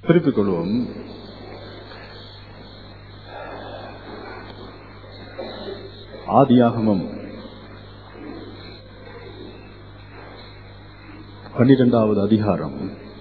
திருப்பிக் கொள்வோம் ஆதியாகமம் பன்னிரெண்டாவது அதிகாரம்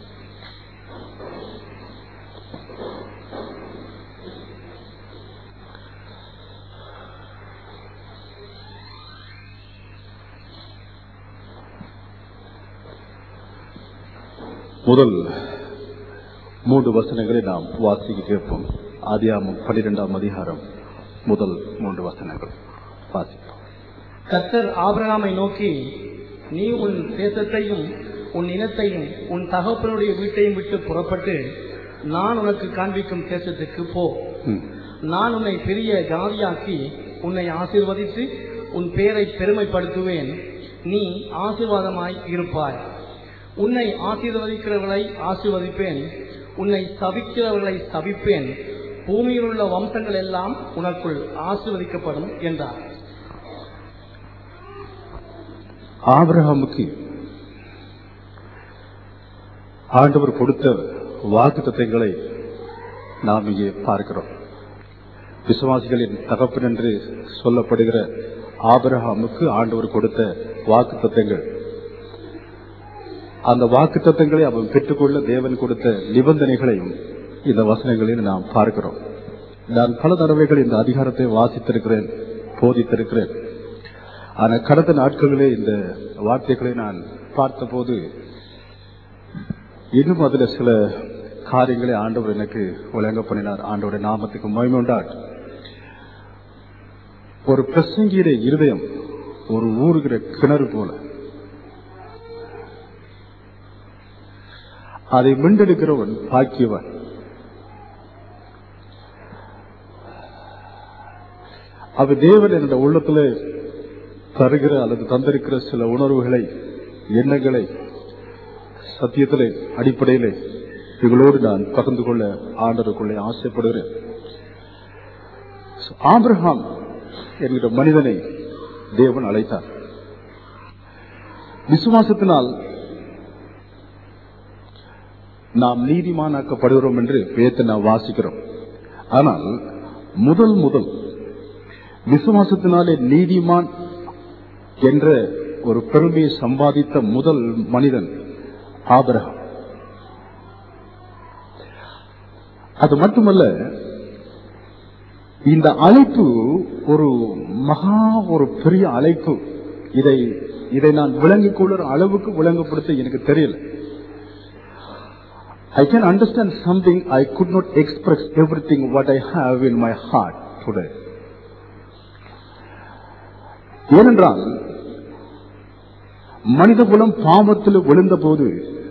முதல் மூன்று வசனங்களை நாம் வாசிக்க கேட்போம் ஆதியாகமம் பன்னிரெண்டாம் அதிகாரம் முதல் மூன்று வசனங்கள் வாசிப்போம் கர்த்தர் ஆபிரகாமை நோக்கி நீ உன் தேசத்தையும் உன் இனத்தையும் உன் தகப்பனுடைய வீட்டையும் விட்டு புறப்பட்டு நான் உனக்கு காண்பிக்கும் தேசத்துக்கு போ ம். நான் உன்னை பெரிய ஜாதியாக்கி உன்னை ஆசீர்வதித்து உன் பேரை பெருமைப்படுத்துவேன் நீ ஆசீர்வாதமாய் இருப்பாய் உன்னை ஆசீர்வதிக்கிறவர்களை ஆசீர்வதிப்பேன் உன்னை சபிக்கிறவர்களை சபிப்பேன் பூமியில் உள்ள வம்சங்கள் எல்லாம் உனக்குள் ஆசீர்வதிக்கப்படும் என்றார் ஆபிரகாமுக்கு ஆண்டவர் கொடுத்த வாக்கு தத்தங்களை நாம் இங்கே பார்க்கிறோம் விசுவாசிகளின் தகப்பன் என்று சொல்லப்படுகிற ஆபிரகாமுக்கு ஆண்டவர் கொடுத்த வாக்கு தத்தங்கள் அந்த வாக்கு தத்தங்களை அவன் பெற்றுக்கொள்ள தேவன் கொடுத்த நிபந்தனைகளையும் இந்த வசனங்களில் நாம் பார்க்கிறோம் நான் பல தடவைகள் இந்த அதிகாரத்தை வாசித்திருக்கிறேன் போதித்திருக்கிறேன் ஆனால் கடந்த நாட்களிலே இந்த வார்த்தைகளை நான் பார்த்தபோது இன்னும் அதுல சில காரியங்களை ஆண்டவர் எனக்கு வழங்க பண்ணினார் ஆண்டவருடைய நாமத்துக்கு மகிமுண்டார் ஒரு பிரசங்கியிட இருதயம் ஒரு ஊறுகிற கிணறு போல அதை மீண்டெடுக்கிறவன் பாக்கியவன் அவ தேவன் என்னுடைய உள்ளத்துல தருகிற அல்லது தந்திருக்கிற சில உணர்வுகளை எண்ணங்களை சத்தியத்திலே அடிப்படையிலே இவங்களோடு நான் பகிர்ந்து கொள்ள ஆண்டருக்குள்ளே ஆசைப்படுகிறேன் ஆபிரகாம் என்கிற மனிதனை தேவன் அழைத்தார் விசுவாசத்தினால் நாம் நீதிமானாக்கப்படுகிறோம் என்று வேதத்தை நாம் வாசிக்கிறோம் ஆனால் முதல் முதல் விசுவாசத்தினாலே நீதிமான் என்ற ஒரு பெருமையை சம்பாதித்த முதல் மனிதன் ஆபிரகாம் அது மட்டுமல்ல இந்த அழைப்பு ஒரு மகா ஒரு பெரிய அழைப்பு இதை இதை நான் விளங்கிக் கொள்ளுற அளவுக்கு விளங்கப்படுத்த எனக்கு தெரியல I can understand something I could not express everything what I have in my heart today. ஏனென்றால் மனித குலம் பாவத்தில் விழுந்த போது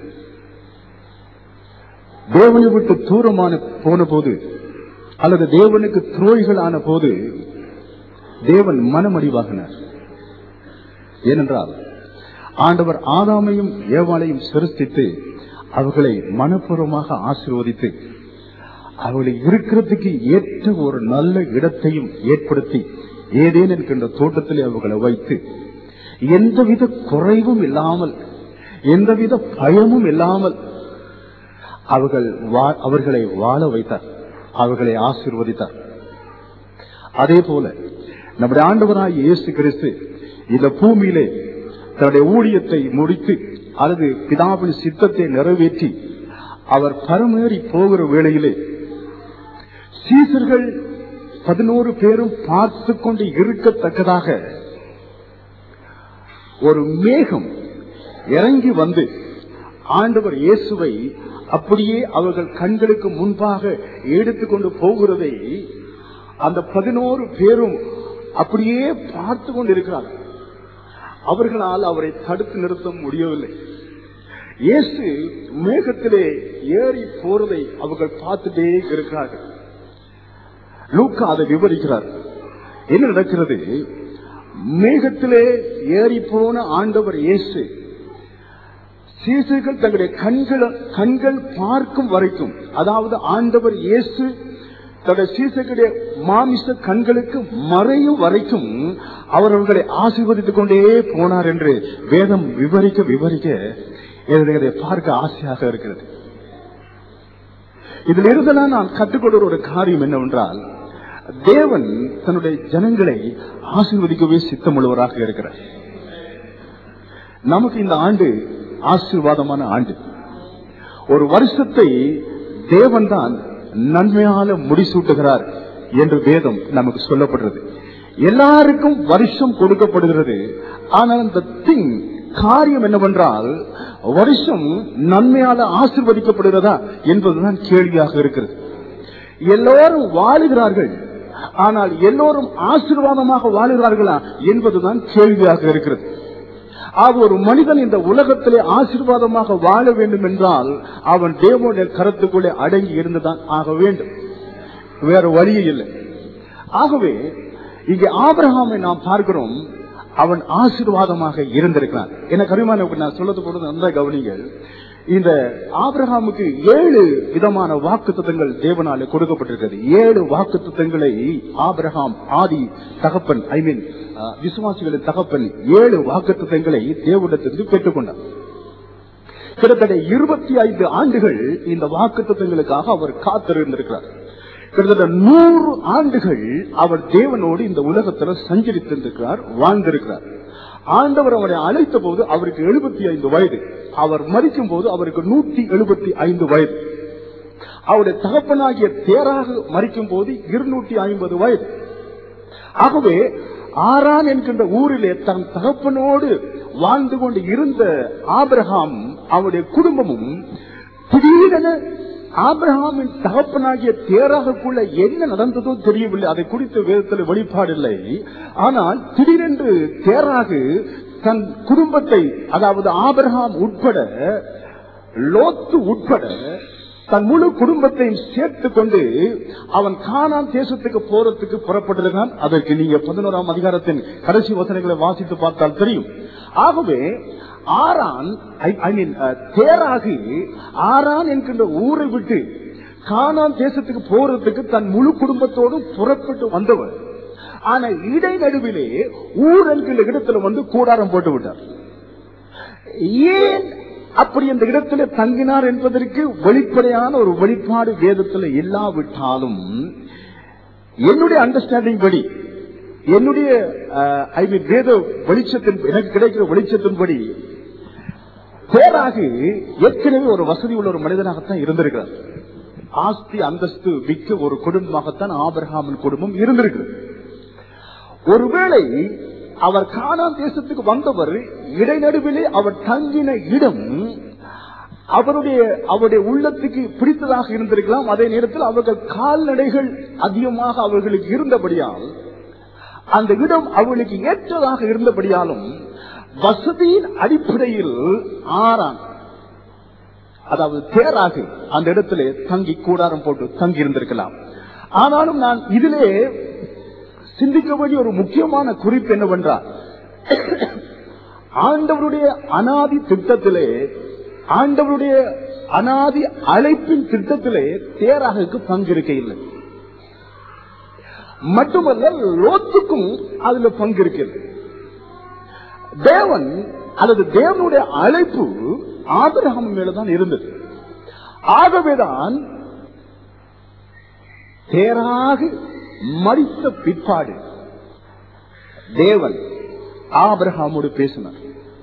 தேவனை விட்டு தூரமான போன போது அல்லது தேவனுக்கு துரோகிகள் ஆன போது தேவன் மனமடிவாகினார் ஏனென்றால் ஆண்டவர் ஆதாமையும் ஏவாளையும் சிருஷ்டித்து அவர்களை மனப்பூர்வமாக ஆசீர்வதித்து அவர்களை இருக்கிறதுக்கு ஏற்ற ஒரு நல்ல இடத்தையும் ஏற்படுத்தி ஏதேன் என்கின்ற தோட்டத்திலே அவர்களை வைத்து எந்தவித குறைவும் இல்லாமல் எந்தவித பயமும் இல்லாமல் அவர்கள் வா- அவர்களை வாழ வைத்தார் அவர்களை ஆசீர்வதித்தார் அதே போல நம்முடைய ஆண்டவராய் இயேசு கிறிஸ்து இந்த பூமியிலே தன்னுடைய ஊழியத்தை முடித்து அல்லது பிதாவின் சித்தத்தை நிறைவேற்றி அவர் பரமேறி போகிற வேளையிலே சீசர்கள் பதினோரு பேரும் பார்த்து கொண்டு இருக்கத்தக்கதாக ஒரு மேகம் இறங்கி வந்து ஆண்டவர் இயேசுவை அப்படியே அவர்கள் கண்களுக்கு முன்பாக எடுத்துக்கொண்டு போகிறதை அந்த பதினோரு பேரும் அப்படியே பார்த்து கொண்டிருக்கிறார்கள் அவர்களால் அவரை தடுத்து நிறுத்த முடியவில்லை இயேசு மேகத்திலே ஏறி போறதை அவர்கள் பார்த்துட்டே இருக்கிறார்கள் லூக்கா அதை விவரிக்கிறார் என்ன நடக்கிறது மேகத்திலே ஏறி போன ஆண்டவர் இயேசு சீசர்கள் தங்களுடைய கண்கள் கண்கள் பார்க்கும் வரைக்கும் அதாவது ஆண்டவர் இயேசு தன்னுடைய சீசர்களுடைய மாமிச கண்களுக்கு மறையும் வரைக்கும் அவர் அவர்களை ஆசீர்வதித்துக் கொண்டே போனார் என்று வேதம் விவரிக்க விவரிக்க எனக்கு இதை பார்க்க ஆசையாக இருக்கிறது இதில் இருந்தெல்லாம் நான் கற்றுக்கொள்கிற ஒரு காரியம் என்னவென்றால் தேவன் தன்னுடைய ஜனங்களை ஆசீர்வதிக்கவே சித்தமுள்ளவராக இருக்கிறார் நமக்கு இந்த ஆண்டு ஆசீர்வாதமான ஆண்டு ஒரு வருஷத்தை தேவன் தான் நன்மையால முடிசூட்டுகிறார் என்று வேதம் நமக்கு சொல்லப்படுறது எல்லாருக்கும் வருஷம் கொடுக்கப்படுகிறது ஆனால் இந்த திங் காரியம் என்னவென்றால் வருஷம் நன்மையால ஆசிர்வதிக்கப்படுகிறதா என்பதுதான் கேள்வியாக இருக்கிறது எல்லோரும் வாழுகிறார்கள் ஆனால் எல்லோரும் ஆசீர்வாதமாக வாழுகிறார்களா என்பதுதான் கேள்வியாக இருக்கிறது ஆக ஒரு மனிதன் இந்த உலகத்திலே ஆசீர்வாதமாக வாழ வேண்டும் என்றால் அவன் தேவனுடைய கருத்துக்குள்ளே அடங்கி இருந்துதான் ஆக வேண்டும் வேற வழியே இல்லை ஆகவே இங்கே ஆபிரகாமை நாம் பார்க்கிறோம் அவன் ஆசீர்வாதமாக இருந்திருக்கிறான் எனக்கு அருமான நான் சொல்லது போது நன்றா கவனிங்கள் இந்த ஆபிரகாமுக்கு ஏழு விதமான வாக்கு தத்தங்கள் தேவனால கொடுக்கப்பட்டிருக்கிறது ஏழு வாக்கு தத்தங்களை ஆபிரகாம் ஆதி தகப்பன் ஐ மீன் விசுவாசிகளின் தகப்பன் ஏழு வாக்கு தத்தங்களை தேவனிடத்திலிருந்து பெற்றுக்கொண்டார் கிட்டத்தட்ட இருபத்தி ஐந்து ஆண்டுகள் இந்த வாக்கு தத்தங்களுக்காக அவர் காத்திருந்திருக்கிறார் கிட்டத்தட்ட நூறு ஆண்டுகள் அவர் தேவனோடு இந்த உலகத்துல சஞ்சரித்திருந்திருக்கிறார் வாழ்ந்திருக்கிறார் ஆண்டவர் அவரை அழைத்த போது அவருக்கு எழுபத்தி ஐந்து வயது அவர் மறிக்கும் போது அவருக்கு நூத்தி எழுபத்தி ஐந்து வயது அவருடைய தகப்பனாகிய தேராக மறிக்கும் போது இருநூற்றி ஐம்பது வயது ஆகவே ஆரான் என்கின்ற ஊரிலே தன் தகப்பனோடு வாழ்ந்து கொண்டு இருந்த ஆபிரகாம் அவருடைய குடும்பமும் திடீரென ஆபிரகாமின் தகப்பனாகிய தேராகக்குள்ள என்ன நடந்ததோ தெரியவில்லை அதை குறித்த வேதத்தில் வெளிப்பாடு இல்லை ஆனால் திடீரென்று தேராகு தன் குடும்பத்தை அதாவது ஆபிரகாம் உட்பட லோத்து உட்பட தன் முழு குடும்பத்தையும் சேர்த்து கொண்டு அவன் கானான் தேசத்துக்கு போறதுக்கு புறப்பட்டிருக்கான் அதற்கு நீங்க பதினோராம் அதிகாரத்தின் கடைசி வசனங்களை வாசித்து பார்த்தால் தெரியும் ஆகவே ஆரான் ஐ மீன் தேராகி ஆரான் என்கின்ற ஊரை விட்டு கானான் தேசத்துக்கு போறதுக்கு தன் முழு குடும்பத்தோடும் புறப்பட்டு வந்தவர் ஆனா இடைநடுவிலே ஊர் என்கிற இடத்துல வந்து கூடாரம் போட்டு விட்டார் ஏன் அப்படி அந்த இடத்துல தங்கினார் என்பதற்கு வெளிப்படையான ஒரு வெளிப்பாடு வேதத்தில் இல்லாவிட்டாலும் என்னுடைய அண்டர்ஸ்டாண்டிங் படி என்னுடைய ஐ மீன் வேத வெளிச்சத்தின் எனக்கு கிடைக்கிற வெளிச்சத்தின்படி பேராக ஏற்கனவே ஒரு வசதி உள்ள ஒரு மனிதனாகத்தான் இருந்திருக்கிறார் ஆஸ்தி அந்தஸ்து மிக்க ஒரு குடும்பமாகத்தான் ஆபரகாமன் குடும்பம் இருந்திருக்கிறது ஒருவேளை அவர் கானான் தேசத்துக்கு வந்தவர் இடைநடுவிலே அவர் தங்கின இடம் அவருடைய அவருடைய உள்ளத்துக்கு பிடித்ததாக இருந்திருக்கலாம் அதே நேரத்தில் அவர்கள் கால்நடைகள் அதிகமாக அவர்களுக்கு இருந்தபடியால் அந்த இடம் அவர்களுக்கு ஏற்றதாக இருந்தபடியாலும் வசதியின் அடிப்படையில் ஆறான் அதாவது தேராக அந்த இடத்திலே தங்கி கூடாரம் போட்டு தங்கி இருந்திருக்கலாம் ஆனாலும் நான் இதிலே சிந்திக்க வேண்டிய ஒரு முக்கியமான குறிப்பு என்னவென்றால் ஆண்டவருடைய அனாதி திட்டத்திலே ஆண்டவருடைய அனாதி அழைப்பின் திட்டத்திலே தேராகுக்கு பங்கிருக்க இல்லை மட்டுமல்ல லோத்துக்கும் அதுல பங்கு இருக்கிறது தேவன் அல்லது தேவனுடைய அழைப்பு ஆபிரகாம் மேலதான் இருந்தது ஆகவேதான் தேராக மறித்த பிற்பாடு தேவன் ஆபிரகாமோடு பேசினார்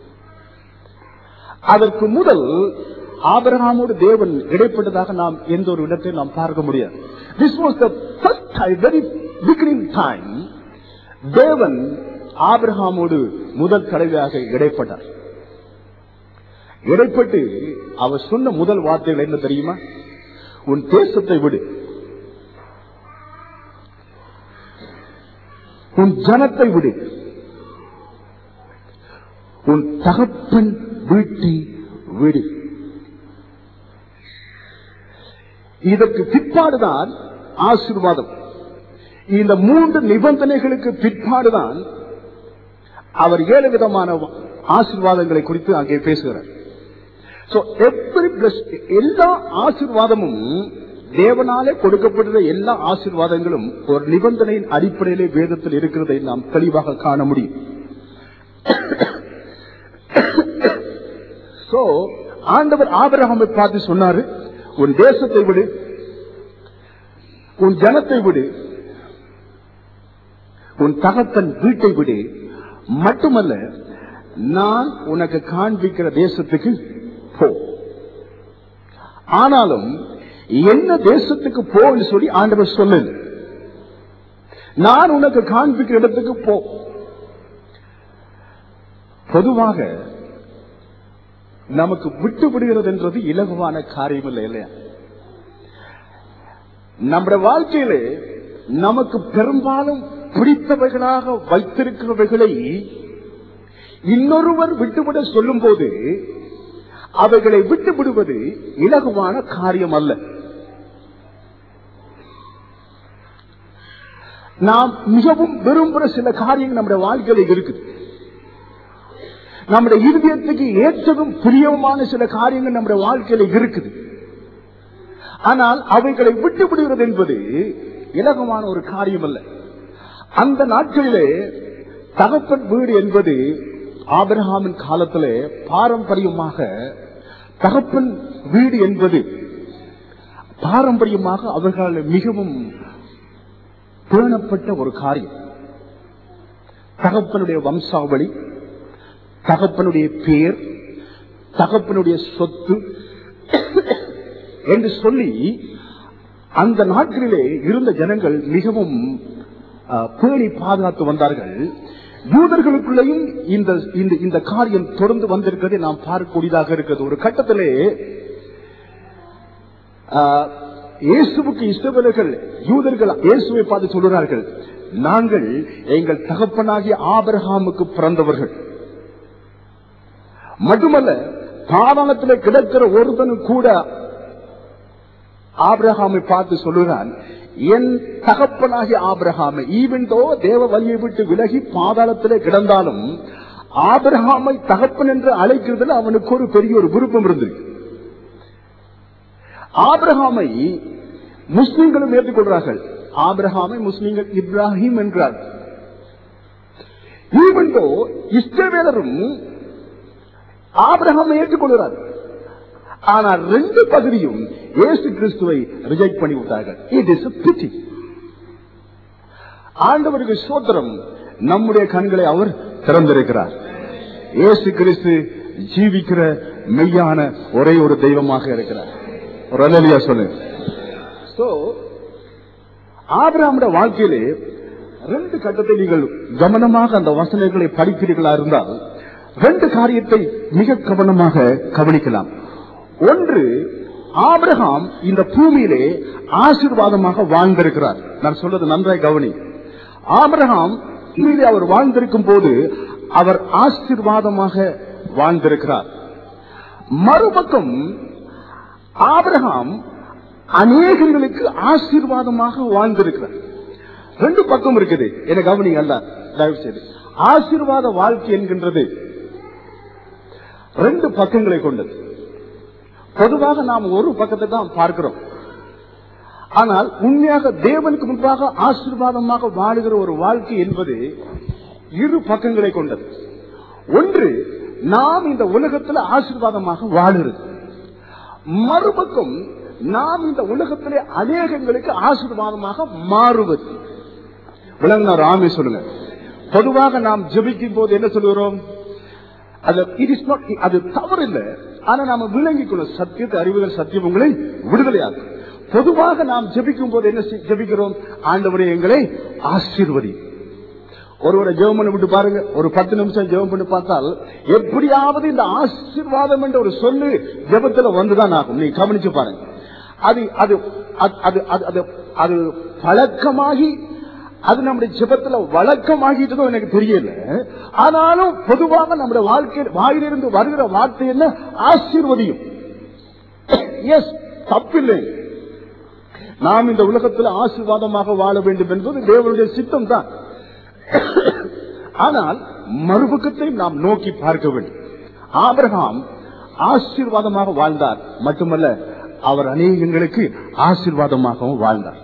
அதற்கு முதல் ஆபிரகாமோடு தேவன் இடைப்பட்டதாக நாம் எந்த ஒரு இடத்தை நாம் பார்க்க முடியாது this was the first time very beginning time தேவன் ஆபிரகாமோடு முதல் தடவையாக இடைப்பட்டார் இடைப்பட்டு அவர் சொன்ன முதல் வார்த்தைகள் என்ன தெரியுமா உன் தேசத்தை விடு உன் ஜனத்தை விடு உன் தகப்பன் வீட்டை விடு இதற்கு பிற்பாடுதான் ஆசீர்வாதம் இந்த மூன்று நிபந்தனைகளுக்கு பிற்பாடுதான் அவர் ஏழு விதமான ஆசீர்வாதங்களை குறித்து அங்கே பேசுகிறார் So, every bless- எல்லா ஆசீர்வாதமும் தேவனாலே கொடுக்கப்படுகிற எல்லா ஆசீர்வாதங்களும் ஒரு நிபந்தனையின் அடிப்படையிலே வேதத்தில் இருக்கிறதை நாம் தெளிவாக காண முடியும் சோ ஆண்டவர் ஆபிரகாமை பார்த்து சொன்னாரு உன் தேசத்தை விடு உன் ஜனத்தை விடு உன் தகப்பன் வீட்டை விடு மட்டுமல்ல நான் உனக்கு காண்பிக்கிற தேசத்துக்கு போ ஆனாலும் என்ன தேசத்துக்கு போன்னு சொல்லி ஆண்டவர் சொல்லல நான் உனக்கு காண்பிக்கிற இடத்துக்கு போ பொதுவாக நமக்கு விட்டு விடுகிறது என்றது இலகுவான காரியம் இல்லை இல்லையா நம்முடைய வாழ்க்கையிலே நமக்கு பெரும்பாலும் பிடித்தவைகளாக வைத்திருக்கிறவைகளை இன்னொருவர் விட்டுவிட சொல்லும் போது அவைகளை விட்டு விடுவது இலகுவான காரியம் அல்ல நாம் மிகவும் விரும்புகிற சில காரியங்கள் நம்முடைய வாழ்க்கையில இருக்குது நம்முடைய இருதயத்துக்கு ஏற்றதும் பிரியமான சில காரியங்கள் நம்முடைய வாழ்க்கையில இருக்குது ஆனால் அவைகளை விட்டு விடுகிறது என்பது இலகுவான ஒரு காரியம் அல்ல அந்த நாட்களிலே தகப்பன் வீடு என்பது ஆபிரகாமின் காலத்திலே பாரம்பரியமாக தகப்பன் வீடு என்பது பாரம்பரியமாக அவர்கள் மிகவும் பேணப்பட்ட ஒரு காரியம் தகப்பனுடைய வம்சாவளி தகப்பனுடைய பேர் தகப்பனுடைய சொத்து என்று சொல்லி அந்த நாட்களிலே இருந்த ஜனங்கள் மிகவும் அஹ், பேணி பாதுகாத்து வந்தார்கள் யூதர்களுக்குள்ளேயும் இந்த இந்த- இந்த காரியம் தொடர்ந்து வந்திருக்கிறதை நாம் பார்க்கக்கூடியதாக இருக்கிறது ஒரு கட்டத்திலே ஆஹ், இயேசுவுக்கு இஸ்ரவேலர்கள் யூதர்கள் இயேசுவை பார்த்து சொல்கிறார்கள் நாங்கள் எங்கள் தகப்பனாகிய ஆபிரகாமுக்கு பிறந்தவர்கள் மட்டுமல்ல பாதாளத்தில் கிடக்கிற ஒருத்தனும் கூட ஆபிரகாமை பார்த்து சொல்லுகிறான் என் தகப்பனாகிய ஆபிரகாமை ஈவன் தோ தேவ வழியை விட்டு விலகி பாதாளத்திலே கிடந்தாலும் ஆபிரகாமை தகப்பன் என்று அழைக்கிறதுல அவனுக்கு ஒரு பெரிய ஒரு விருப்பம் இருந்தது ஆபிரகாமை முஸ்லிம்களும் ஏற்றுக்கொள்றார்கள் ஆபிரகாமை முஸ்லிம்கள் இப்ராஹிம் என்றார் ஈவன் தோ இஸ்ரவேலரும் ஆபிரகாமை ஏற்றுக்கொள்கிறார் ஆனால் ரெண்டு பகுதியும் இயேசு கிறிஸ்துவை ரிஜெக்ட் பண்ணி விட்டார்கள் இட் இஸ் பிட்டி ஆண்டவருக்கு சோத்திரம் நம்முடைய கண்களை அவர் திறந்திருக்கிறார் இயேசு கிறிஸ்து ஜீவிக்கிற மெய்யான ஒரே ஒரு தெய்வமாக இருக்கிறார் ஒரு அலலியா சொல்லு சோ ஆபிரகாமுடைய வாழ்க்கையிலே ரெண்டு கட்டத்தை நீங்கள் கவனமாக அந்த வசனங்களை படிக்கிறீர்களா இருந்தால் ரெண்டு காரியத்தை மிக கவனமாக கவனிக்கலாம் ஒன்று ஆபிரகாம் இந்த பூமியிலே ஆசீர்வாதமாக வாழ்ந்திருக்கிறார் நான் சொல்றது நன்றாய் கவனி ஆபிரகாம் பூமியிலே அவர் வாழ்ந்திருக்கும் போது அவர் ஆசீர்வாதமாக வாழ்ந்திருக்கிறார் மறுபக்கம் ஆபிரகாம் அநேகங்களுக்கு ஆசீர்வாதமாக வாழ்ந்திருக்கிறார் ரெண்டு பக்கம் இருக்குது என கவனிங்க அல்ல தயவு செய்து ஆசீர்வாத வாழ்க்கை என்கின்றது ரெண்டு பக்கங்களை கொண்டது பொதுவாக நாம் ஒரு பக்கத்தை தான் பார்க்கிறோம் ஆனால் உண்மையாக தேவனுக்கு முன்பாக ஆசீர்வாதமாக வாழுகிற ஒரு வாழ்க்கை என்பது இரு பக்கங்களை கொண்டது ஒன்று நாம் இந்த உலகத்தில் ஆசீர்வாதமாக வாழுகிறது மறுபக்கம் நாம் இந்த உலகத்திலே அநேகங்களுக்கு ஆசீர்வாதமாக மாறுவது விளங்கினார் ஆமே சொல்லுங்க பொதுவாக நாம் ஜெபிக்கும் போது என்ன சொல்லுகிறோம் அது it is not அது தவறு இல்லை ஆனா நாம விளங்கிக்கணும் சத்தியத்தை அறிவுகள் சத்தியம் உங்களை விடுதலையாக்கும் பொதுவாக நாம் ஜெபிக்கும் போது என்ன செய்- ஜெபிக்கிறோம் ஆண்டவரே எங்களை ஆசீர்வதி ஒருவரை ஜெபம் பண்ணி விட்டு பாருங்க ஒரு பத்து நிமிஷம் ஜெபம் பண்ணி பார்த்தால் எப்படியாவது இந்த ஆசீர்வாதம் என்ற ஒரு சொல்லு ஜெபத்துல வந்துதான் ஆகும் நீங்க கவனிச்சு பாருங்க அது அது அது- அது அது அது அது பழக்கமாகி அது நம்முடைய ஜெபத்துல வழக்கமாகிட்டதோ எனக்கு தெரியல ஆனாலும் பொதுவாக நம்முடைய வாழ்க்கையில் வாயிலிருந்து வருகிற வார்த்தை என்ன ஆசீர்வதியும் எஸ் தப்பில்லை நாம் இந்த உலகத்தில் ஆசீர்வாதமாக வாழ வேண்டும் என்பது தேவனுடைய சித்தம் தான் ஆனால் மறுபக்கத்தை நாம் நோக்கி பார்க்க வேண்டும் ஆபிரகாம் ஆசீர்வாதமாக வாழ்ந்தார் மட்டுமல்ல அவர் அநேகங்களுக்கு ஆசீர்வாதமாகவும் வாழ்ந்தார்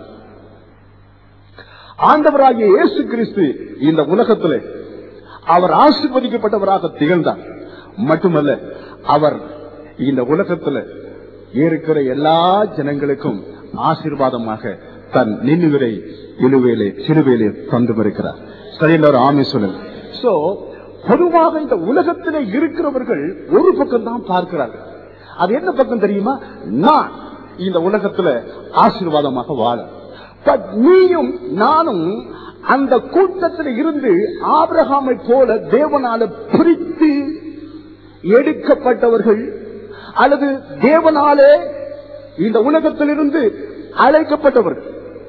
ஆண்டவராகிய இயேசு கிறிஸ்து இந்த உலகத்திலே அவர் ஆசீர்வதிக்கப்பட்டவராக திகழ்ந்தார் மட்டுமல்ல அவர் இந்த உலகத்துல இருக்கிற எல்லா ஜனங்களுக்கும் ஆசீர்வாதமாக தன் நின்னுவரை இழுவேலே சிலுவேலே தந்து இருக்கிறார் சரி எல்லாரும் ஆமே சொல்லுங்க சோ பொதுவாக இந்த உலகத்திலே இருக்கிறவர்கள் ஒரு பக்கம் தான் பார்க்கிறார்கள் அது என்ன பக்கம் தெரியுமா நான் இந்த உலகத்துல ஆசீர்வாதமாக வாழ பட் நீயும் நானும் அந்த கூட்டத்தில் இருந்து ஆபிரகாமை போல தேவனால பிரித்து எடுக்கப்பட்டவர்கள் அல்லது தேவனாலே இந்த உலகத்திலிருந்து அழைக்கப்பட்டவர்கள்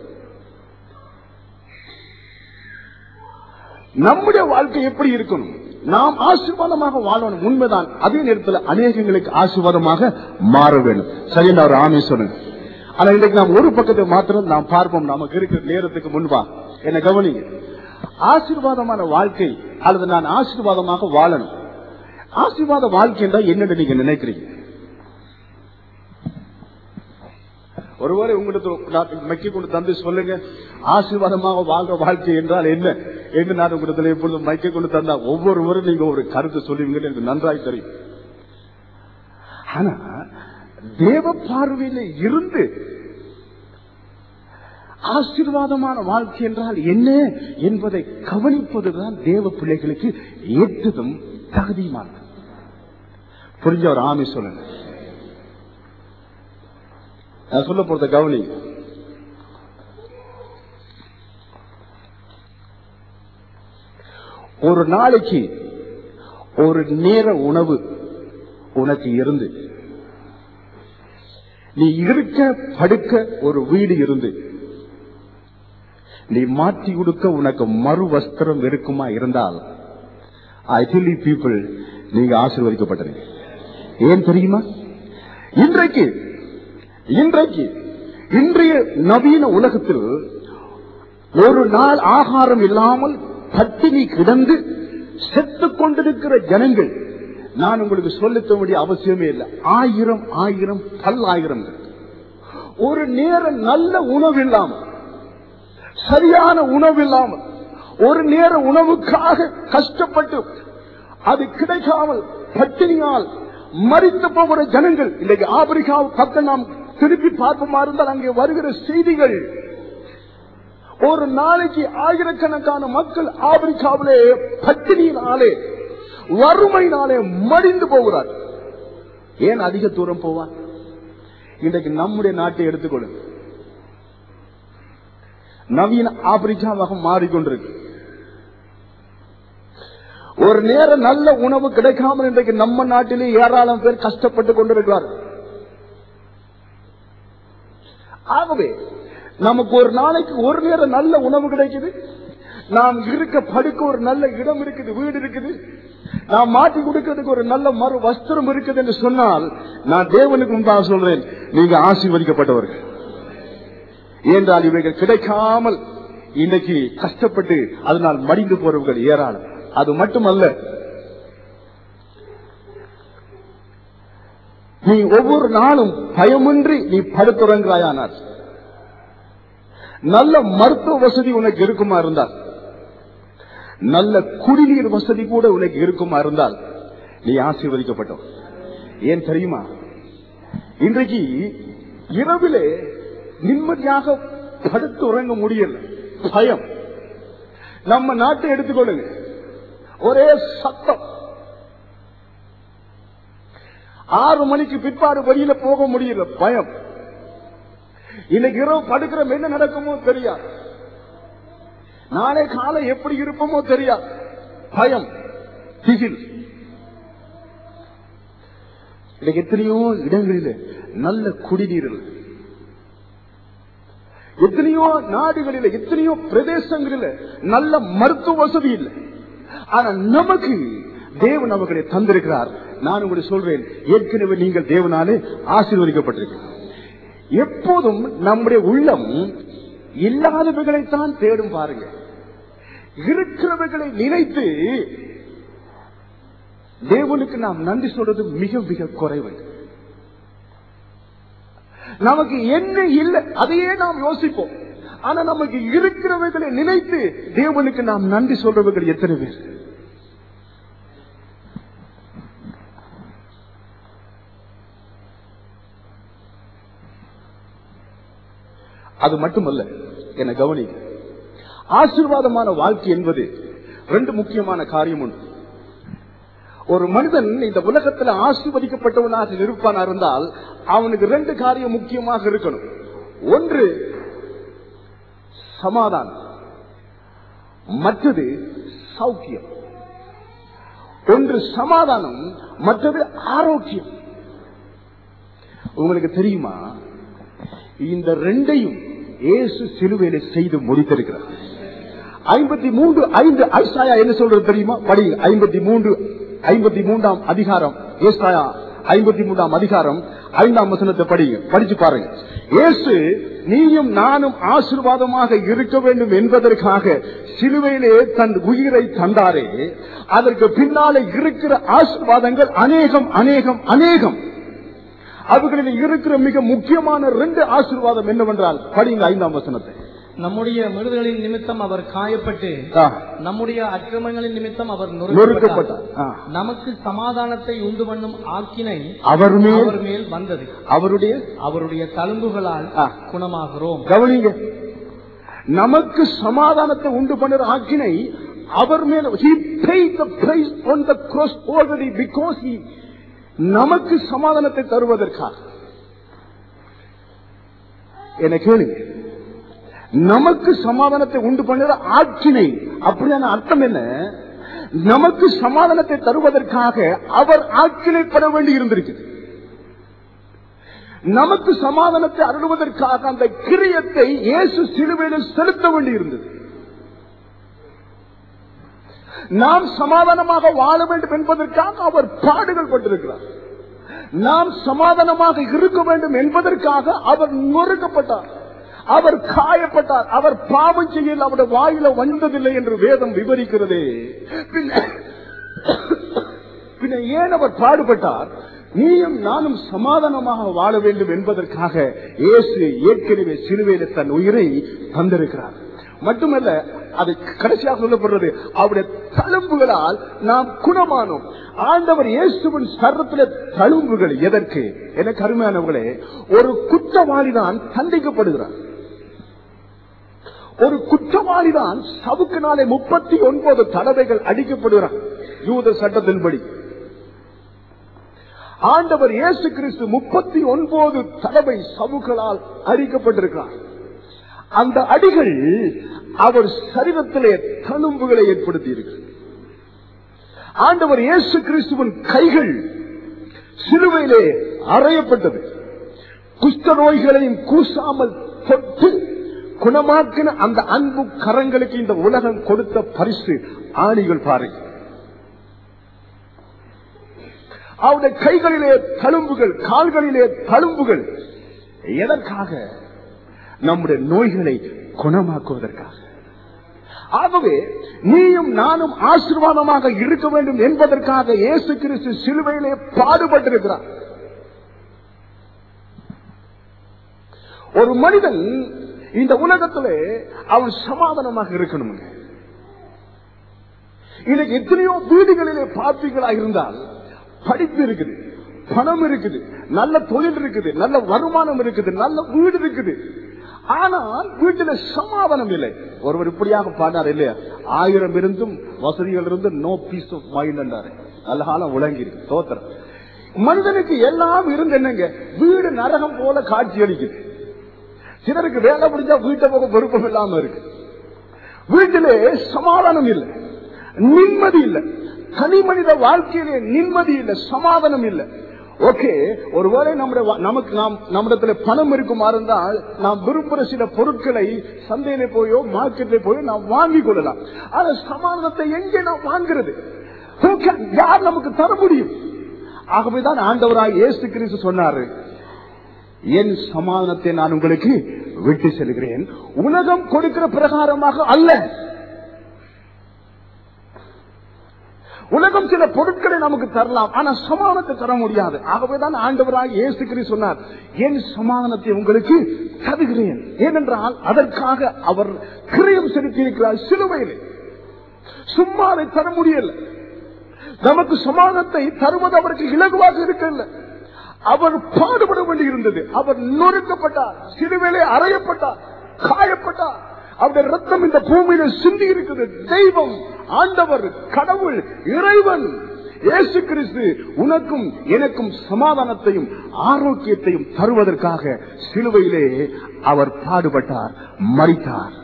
நம்முடைய வாழ்க்கை எப்படி இருக்கணும் நாம் ஆசீர்வாதமாக வாழணும் உண்மைதான் அதே நேரத்தில் அநேகங்களுக்கு ஆசீர்வாதமாக மாற வேண்டும் சரியா ஒரு ஆமை சொல்லுங்க ஆனா இன்றைக்கு நாம் ஒரு பக்கத்தை மாத்திரம் நாம் பார்ப்போம் நமக்கு இருக்கிற நேரத்துக்கு முன்பா என்ன கவனிங்க ஆசீர்வாதமான வாழ்க்கை அல்லது நான் ஆசீர்வாதமாக வாழணும் ஆசீர்வாத வாழ்க்கை என்றால் என்னன்னு நீங்க நினைக்கிறீங்க ஒருவேளை உங்களுக்கு மெக்கி கொண்டு தந்து சொல்லுங்க ஆசீர்வாதமாக வாழ்ற வாழ்க்கை என்றால் என்ன என்று நான் உங்களுக்கு எப்பொழுதும் மைக்க கொண்டு தந்தா ஒவ்வொருவரும் நீங்க ஒரு கருத்து சொல்லுவீங்கன்னு எனக்கு நன்றாய் தெரியும் ஆனா தேவ பார்வையில இருந்து ஆசீர்வாதமான வாழ்க்கை என்றால் என்ன என்பதை கவனிப்பதுதான் தேவ பிள்ளைகளுக்கு ஏற்றதும் தகுதியுமானது புரிஞ்ச ஒரு ஆமி சொல்லுங்க நான் சொல்ல போறத கவனி ஒரு நாளைக்கு ஒரு நேர உணவு உனக்கு இருந்து நீ இருக்க படுக்க ஒரு வீடு இருந்து நீ மாற்றி கொடுக்க உனக்கு மறு வஸ்திரம் இருக்குமா இருந்தால் ஐ டெல் பீப்புள் நீங்க ஆசீர்வதிக்கப்பட்டது ஏன் தெரியுமா இன்றைக்கு இன்றைக்கு இன்றைய நவீன உலகத்தில் ஒரு நாள் ஆகாரம் இல்லாமல் பட்டினி கிடந்து செத்துக் கொண்டிருக்கிற ஜனங்கள் நான் உங்களுக்கு சொல்லித்த வேண்டிய அவசியமே இல்லை ஆயிரம் ஆயிரம் பல்லாயிரம் ஒரு நேரம் நல்ல உணவு இல்லாமல் சரியான உணவு இல்லாமல் ஒரு நேர உணவுக்காக கஷ்டப்பட்டு அது கிடைக்காமல் பட்டினியால் மறித்து போகிற ஜனங்கள் இன்றைக்கு ஆப்பிரிக்கா பக்கம் நாம் திருப்பி பார்ப்போமா இருந்தால் அங்கே வருகிற செய்திகள் ஒரு நாளைக்கு ஆயிரக்கணக்கான மக்கள் ஆப்பிரிக்காவிலே பட்டினியினாலே வறுமையினாலே மடிந்து போகிறார் ஏன் அதிக தூரம் போவார் இன்றைக்கு நம்முடைய நாட்டை எடுத்துக்கொள்ளுங்க நவீன ஆப்பிரிக்காவாக மாறிக்கொண்டிருக்கு ஒரு நேரம் நல்ல உணவு கிடைக்காமல் இன்றைக்கு நம்ம நாட்டிலே ஏராளம் பேர் கஷ்டப்பட்டு கொண்டிருக்கிறார் ஆகவே நமக்கு ஒரு நாளைக்கு ஒரு நேரம் நல்ல உணவு கிடைக்குது நாம் இருக்க படுக்க ஒரு நல்ல இடம் இருக்குது வீடு இருக்குது நாம் மாட்டி கொடுக்கிறதுக்கு ஒரு நல்ல மறு வஸ்திரம் இருக்குது என்று சொன்னால் நான் தேவனுக்கு முன்பாக சொல்றேன் நீங்க ஆசீர்வதிக்கப்பட்டவர்கள் ஏனென்றால் இவைகள் கிடைக்காமல் இன்னைக்கு கஷ்டப்பட்டு அதனால் மடிந்து போறவர்கள் ஏராளம் அது மட்டுமல்ல நீ ஒவ்வொரு நாளும் பயமின்றி நீ படுத்துறங்கிறாயானார் நல்ல மருத்துவ வசதி உனக்கு இருக்குமா இருந்தால் நல்ல குடிநீர் வசதி கூட உனக்கு இருக்குமா இருந்தால் நீ ஆசீர்வதிக்கப்பட்டவன் ஏன் தெரியுமா இன்றைக்கு இரவிலே நிம்மதியாக படுத்து உறங்க முடியல பயம் நம்ம நாட்டை எடுத்துக்கொள்ளுங்க ஒரே சத்தம் ஆறு மணிக்கு பிற்பாடு வெளியில போக முடியல பயம் இன்னைக்கு இரவு படுக்கிற என்ன நடக்குமோ தெரியாது நாளை காலை எப்படி இருப்போமோ தெரியாது பயம் திகில் இன்னைக்கு எத்தனையோ இடங்களில் நல்ல குடிநீர் இல்லை எத்தனையோ நாடுகளில் எத்தனையோ பிரதேசங்களில் நல்ல மருத்துவ வசதி இல்லை ஆனா நமக்கு தேவன் அவர்களை தந்திருக்கிறார் நான் உங்களுக்கு சொல்வேன் ஏற்கனவே நீங்கள் தேவனாலே ஆசீர்வதிக்கப்பட்டிருக்கிறீர்கள் எப்போதும் நம்முடைய உள்ளம் இல்லாதவர்களைத்தான் தேடும் பாருங்க இருக்கிறவர்களை நினைத்து தேவனுக்கு நாம் நன்றி சொல்றது மிக மிக குறைவு நமக்கு என்ன இல்லை அதையே நாம் யோசிப்போம் ஆனா நமக்கு இருக்கிறவர்களை நினைத்து தேவனுக்கு நாம் நன்றி சொல்றவர்கள் எத்தனை பேர் அது மட்டுமல்ல என கவனிக்க ஆசீர்வாதமான வாழ்க்கை என்பது ரெண்டு முக்கியமான காரியம் உண்டு ஒரு மனிதன் இந்த உலகத்துல ஆசீர்வதிக்கப்பட்டவனாக இருப்பானா இருந்தால் அவனுக்கு ரெண்டு காரியம் முக்கியமாக இருக்கணும் ஒன்று சமாதானம் மற்றது சௌக்கியம் ஒன்று சமாதானம் மற்றது ஆரோக்கியம் உங்களுக்கு தெரியுமா இந்த ரெண்டையும் இயேசு சிலுவையில செய்து முடித்திருக்கிறார் ஐம்பத்தி மூன்று ஐந்து ஐசாயா என்ன சொல்றது தெரியுமா படி ஐம்பத்தி மூன்று ஐம்பத்தி மூன்றாம் அதிகாரம் ஏசாயா ஐம்பத்தி மூன்றாம் அதிகாரம் ஐந்தாம் வசனத்தை படிங்க படிச்சு பாருங்க இயேசு நீயும் நானும் ஆசீர்வாதமாக இருக்க வேண்டும் என்பதற்காக சிலுவையிலே தன் உயிரை தந்தாரே அதற்கு பின்னாலே இருக்கிற ஆசீர்வாதங்கள் அநேகம் அநேகம் அநேகம் அவர்களில் இருக்கிற மிக முக்கியமான ரெண்டு ஆசீர்வாதம் என்னவென்றால் படிங்க ஐந்தாம் வசனத்தை நம்முடைய மிருதுகளின் நிமித்தம் அவர் காயப்பட்டு ஆ, நம்முடைய அக்கிரமங்களின் நிமித்தம் அவர் நொறுக்கப்பட்டார் நொறுக்கப்பட்டார் ஆ. நமக்கு சமாதானத்தை உண்டு பண்ணும் ஆக்கினை அவர் மேல் அவர் மேல் வந்தது அவருடைய அவருடைய தழும்புகளால் ஆ. குணமாகிறோம் கவனிங்க நமக்கு சமாதானத்தை உண்டு பண்ணுற ஆக்கினை அவர் மேல he paid the price on the cross already because he நமக்கு சமாதானத்தை தருவதற்காக என கேளுங்க நமக்கு சமாதானத்தை உண்டு பண்ணுற ஆக்கினை அப்படியான அர்த்தம் என்ன நமக்கு சமாதானத்தை தருவதற்காக அவர் ஆக்கினைப்பட வேண்டி இருந்திருக்குது நமக்கு சமாதானத்தை அருளுவதற்காக அந்த கிரியத்தை இயேசு சிலுவையில் செலுத்த வேண்டி இருந்தது நாம் சமாதானமாக வாழ வேண்டும் என்பதற்காக அவர் பாடுகள் பட்டிருக்கிறார் நாம் சமாதானமாக இருக்க வேண்டும் என்பதற்காக அவர் நொறுக்கப்பட்டார் அவர் காயப்பட்டார் அவர் பாவம் செய்யல அவருடைய வாயில வந்ததில்லை என்று வேதம் விவரிக்கிறதே பின்ன பின்ன ஏன் அவர் பாடுபட்டார் நீயும் நானும் சமாதானமாக வாழ வேண்டும் என்பதற்காக இயேசு ஏற்கனவே சிலுவையில தன் உயிரை தந்திருக்கிறார் மட்டுமல்ல அது கடைசியாக சொல்லப்படுறது அவருடைய தழும்புகளால் நாம் குணமானோம் ஆண்டவர் இயேசுவின் சர்வத்தில தழும்புகள் எதற்கு என கருமையானவர்களே ஒரு குற்றவாளிதான் தண்டிக்கப்படுகிறார் ஒரு குற்றவாளிதான் சவுக்கினாலே முப்பத்தி ஒன்பது தடவைகள் அடிக்கப்படுகிறார் யூத சட்டத்தின்படி ஆண்டவர் இயேசு கிறிஸ்து முப்பத்தி ஒன்பது தடவை சவுக்களால் அடிக்கப்பட்டிருக்கிறார் அந்த அடிகள் அவர் சரீரத்திலே தழும்புகளை ஏற்படுத்தி இருக்கிறது ஆண்டவர் இயேசு கிறிஸ்துவின் கைகள் சிலுவையிலே அறையப்பட்டது குஷ்ட நோய்களையும் கூசாமல் தொட்டு குணமாக்கின அந்த அன்பு கரங்களுக்கு இந்த உலகம் கொடுத்த பரிசு ஆணிகள் பாருங்க அவருடைய கைகளிலே தழும்புகள் கால்களிலே தழும்புகள் எதற்காக நம்முடைய நோய்களை குணமாக்குவதற்காக ஆகவே நீயும் நானும் ஆசீர்வாதமாக இருக்க வேண்டும் என்பதற்காக இயேசு கிறிஸ்து சிலுவையிலே பாடுபட்டிருக்கிறார் ஒரு மனிதன் இந்த உலகத்திலே அவன் சமாதானமாக இருக்கணுங்க இன்னைக்கு எத்தனையோ வீடுகளிலே பார்ப்பீங்களா இருந்தால் படிப்பு இருக்குது பணம் இருக்குது நல்ல தொழில் இருக்குது நல்ல வருமானம் இருக்குது நல்ல வீடு இருக்குது ஆனால் வீட்டில சமாதானம் இல்லை ஒருவர் இப்படியாக பாடினார் இல்லையா ஆயிரம் இருந்தும் வசதிகள் இருந்தும் நோ பீஸ் ஆஃப் மைண்ட் என்றாரு நல்ல காலம் விளங்கி இருக்கு தோத்திரம் மனிதனுக்கு எல்லாம் இருந்து என்னங்க வீடு நரகம் போல காட்சி அளிக்குது சிலருக்கு வேலை முடிஞ்சா வீட்டை போக விருப்பம் இல்லாம இருக்கு வீட்டிலே சமாதானம் இல்லை நிம்மதி இல்லை தனி மனித வாழ்க்கையிலே நிம்மதி இல்லை சமாதானம் இல்லை ஓகே ஒருவேளை நம்முடைய வா- நமக்கு நாம் நம்மிடத்துல பணம் இருக்குமா இருந்தால் நாம் விரும்புகிற சில பொருட்களை சந்தையில போயோ மார்க்கெட்ல போயோ நாம் வாங்கிக் கொள்ளலாம் ஆனா சமாதானத்தை எங்கே நாம் வாங்குறது Who can- யார் நமக்கு தர முடியும் ஆகவேதான் ஆண்டவராய் இயேசு கிறிஸ்து சொன்னாரு என் சமாதானத்தை நான் உங்களுக்கு விட்டு செல்கிறேன் உலகம் கொடுக்கிற பிரகாரமாக அல்ல உலகம் சில பொருட்களை நமக்கு தரலாம் ஆனா சமாதானத்தை தர முடியாது ஆகவேதான் ஆண்டவராக இயேசு கிறிஸ்து சொன்னார் என் சமாதானத்தை உங்களுக்கு தருகிறேன் ஏனென்றால் அதற்காக அவர் கிரியம் செலுத்தியிருக்கிறார் சிலுவையிலே சும்மா அதை தர முடியல நமக்கு சமாதானத்தை தருவது அவருக்கு இலகுவாக இருக்கல அவர் பாடுபட வேண்டி இருந்தது அவர் நொறுக்கப்பட்டார் சிலுவையிலே அறையப்பட்டார் காயப்பட்டார் அவருடைய ரத்தம் இந்த பூமியில சிந்தி இருக்குது தெய்வம் ஆண்டவர் கடவுள் இறைவன் இயேசு கிறிஸ்து உனக்கும் எனக்கும் சமாதானத்தையும் ஆரோக்கியத்தையும் தருவதற்காக சிலுவையிலே அவர் பாடுபட்டார் மறித்தார்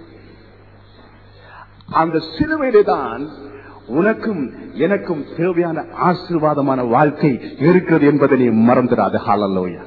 அந்த சிலுவையிலே தான் உனக்கும் எனக்கும் தேவையான ஆசீர்வாதமான வாழ்க்கை இருக்கிறது என்பதை நீ மறந்துடாது ஹalleluya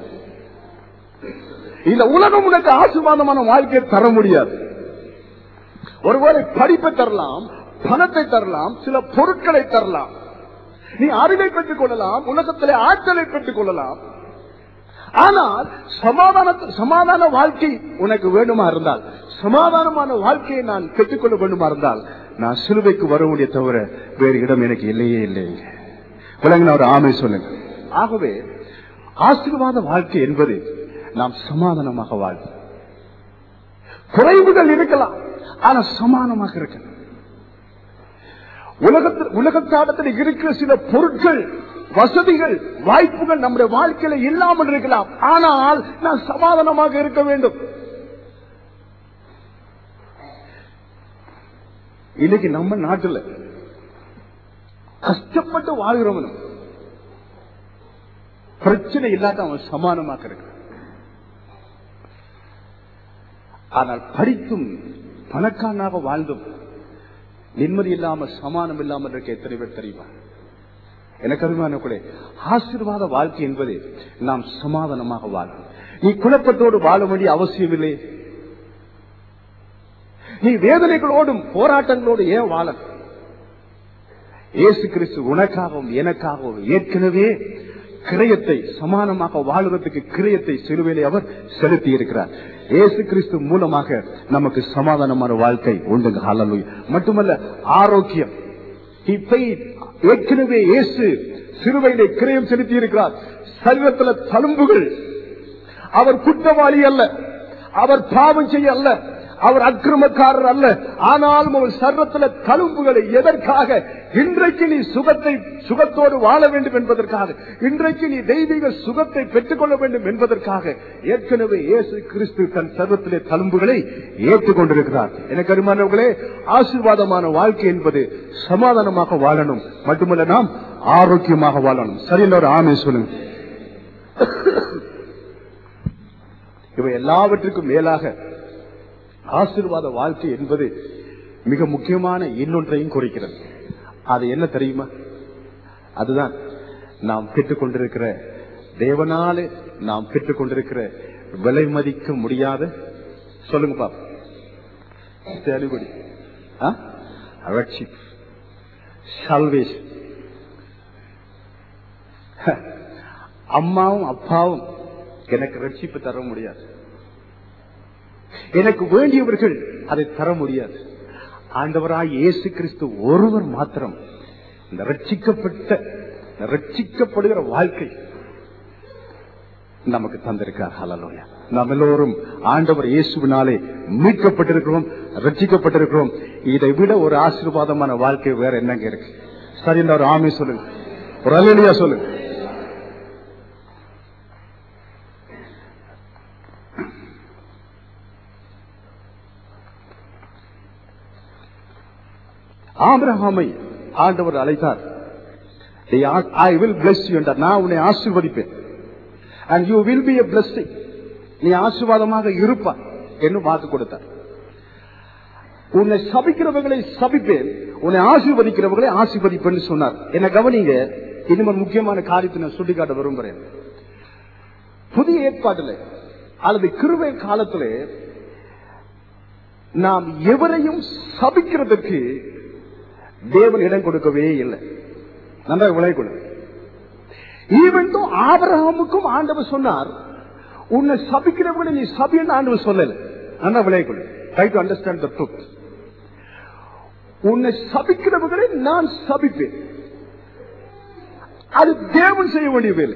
இந்த உலகம் உனக்கு ஆசீர்வாதமான வாழ்க்கையை தர முடியாது ஒருவேளை படிப்பை தரலாம் பணத்தை தரலாம் சில பொருட்களை தரலாம் நீ அறிவை பெற்றுக் கொள்ளலாம் உலகத்திலே ஆற்றலை பெற்றுக் கொள்ளலாம் ஆனால் சமாதான சமாதான வாழ்க்கை உனக்கு வேண்டுமா இருந்தால் சமாதானமான வாழ்க்கையை நான் பெற்றுக்கொள்ள வேண்டுமா இருந்தால் நான் சிலுவைக்கு வர முடிய தவிர வேறு இடம் எனக்கு இல்லையே இல்லை விளங்கின ஒரு ஆமை சொல்லுங்க ஆகவே ஆசீர்வாத வாழ்க்கை என்பது நாம் சமாதானமாக வாழ்வோம் குறைவுகள் இருக்கலாம் ஆனா சமானமாக இருக்கலாம் உலகத்தில் உலகத்தாடத்தில் இருக்கிற சில பொருட்கள் வசதிகள் வாய்ப்புகள் நம்முடைய வாழ்க்கையில இல்லாமல் இருக்கலாம் ஆனால் நான் சமாதானமாக இருக்க வேண்டும் இன்னைக்கு நம்ம நாட்டுல கஷ்டப்பட்டு வாழ்கிறவனும் பிரச்சனை இல்லாத அவன் சமானமாக இருக்க ஆனால் படித்தும் பணக்காரனாக வாழ்ந்தும் நிம்மதி இல்லாம சமானம் இல்லாமல் இருக்க எத்தனை பேர் தெரியுமா எனக்கு அருமையான கூட ஆசீர்வாத வாழ்க்கை என்பது நாம் சமாதானமாக வாழும் நீ குழப்பத்தோடு வாழ வேண்டிய அவசியம் இல்லை நீ வேதனைகளோடும் போராட்டங்களோடு ஏன் வாழ இயேசு கிறிஸ்து உனக்காகவும் எனக்காகவும் ஏற்கனவே கிரயத்தை சமானமாக வாழுவதற்கு கிரயத்தை சிலுவையிலே அவர் செலுத்தி இருக்கிறார் இயேசு கிறிஸ்து மூலமாக நமக்கு சமாதானமான வாழ்க்கை உண்டுங்க ஹalleluya மட்டுமல்ல ஆரோக்கியம் He paid. ஏற்கனவே இயேசு சிலுவையிலே கிரயம் செலுத்தி இருக்கிறார் சரீரத்துல தழும்புகள் அவர் குற்றவாளி அல்ல அவர் பாவம் செய்ய அல்ல அவர் அக்கிரமக்காரர் அல்ல ஆனாலும் அவர் சர்வத்துல தழும்புகளை எதற்காக இன்றைக்கு நீ சுகத்தை சுகத்தோடு வாழ வேண்டும் என்பதற்காக இன்றைக்கு நீ தெய்வீக சுகத்தை பெற்றுக்கொள்ள வேண்டும் என்பதற்காக ஏற்கனவே இயேசு கிறிஸ்து தன் சர்வத்திலே தழும்புகளை ஏற்றுக்கொண்டிருக்கிறார் எனக்கு அருமானவர்களே ஆசீர்வாதமான வாழ்க்கை என்பது சமாதானமாக வாழணும் மட்டுமல்ல நாம் ஆரோக்கியமாக வாழணும் சரியான ஒரு ஆமை சொல்லுங்க இவை எல்லாவற்றுக்கும் மேலாக ஆசீர்வாத வாழ்க்கை என்பது மிக முக்கியமான இன்னொன்றையும் குறிக்கிறது அது என்ன தெரியுமா அதுதான் நாம் பெற்றுக் கொண்டிருக்கிற தேவனாலே நாம் பெற்றுக் கொண்டிருக்கிற விலை மதிக்க முடியாத சொல்லுங்க பாப்பா தெளிவடி ரட்சிப் சல்வேஷன் அம்மாவும் அப்பாவும் எனக்கு ரட்சிப்பு தர முடியாது எனக்கு வேண்டியவர்கள் அதை தர முடியாது ஆண்டவராய் இயேசு கிறிஸ்து ஒருவர் மாத்திரம் இந்த ரட்சிக்கப்பட்ட இந்த ரட்சிக்கப்படுகிற வாழ்க்கை நமக்கு தந்திருக்கார் ஹalleluya நாம் எல்லோரும் ஆண்டவர் இயேசுவினாலே மீட்கப்பட்டிருக்கிறோம் ரட்சிக்கப்பட்டிருக்கிறோம் இதை விட ஒரு ஆசீர்வாதமான வாழ்க்கை வேற என்னங்க இருக்கு சரி ஒரு ஆமை சொல்லுங்க ஒரு அல்லையா சொல்லுங்க ஆபிரகாமை ஆண்டவர் அழைத்தார் ஐ வில் பிளஸ் யூ என்றார் நான் உன்னை ஆசீர்வதிப்பேன் and you will be a blessing நீ ஆசீர்வாதமாக இருப்பாய் என்று வாக்கு கொடுத்தார் உன்னை சபிக்கிறவர்களை சபிப்பேன் உன்னை ஆசீர்வதிக்கிறவர்களை ஆசீர்வதிப்பேன் சொன்னார் என்ன கவனிங்க இன்னும் முக்கியமான காரியத்தை நான் சுட்டிக்காட்ட விரும்புகிறேன் புதிய ஏற்பாட்டில் அல்லது கிருவை காலத்திலே நாம் எவரையும் சபிக்கிறதற்கு தேவன் இடம் கொடுக்கவே இல்லை நன்றாக விளை கொடு ஈவன் ஆபரகமுக்கும் ஆண்டவர் சொன்னார் உன்னை சபிக்கிறவங்களை நீ சபின்னு ஆண்டவர் சொல்லல நல்லா விளை கொடு try to understand the truth உன்னை சபிக்கிறவர்களை நான் சபிப்பேன் அது தேவன் செய்ய வேண்டிய வேலை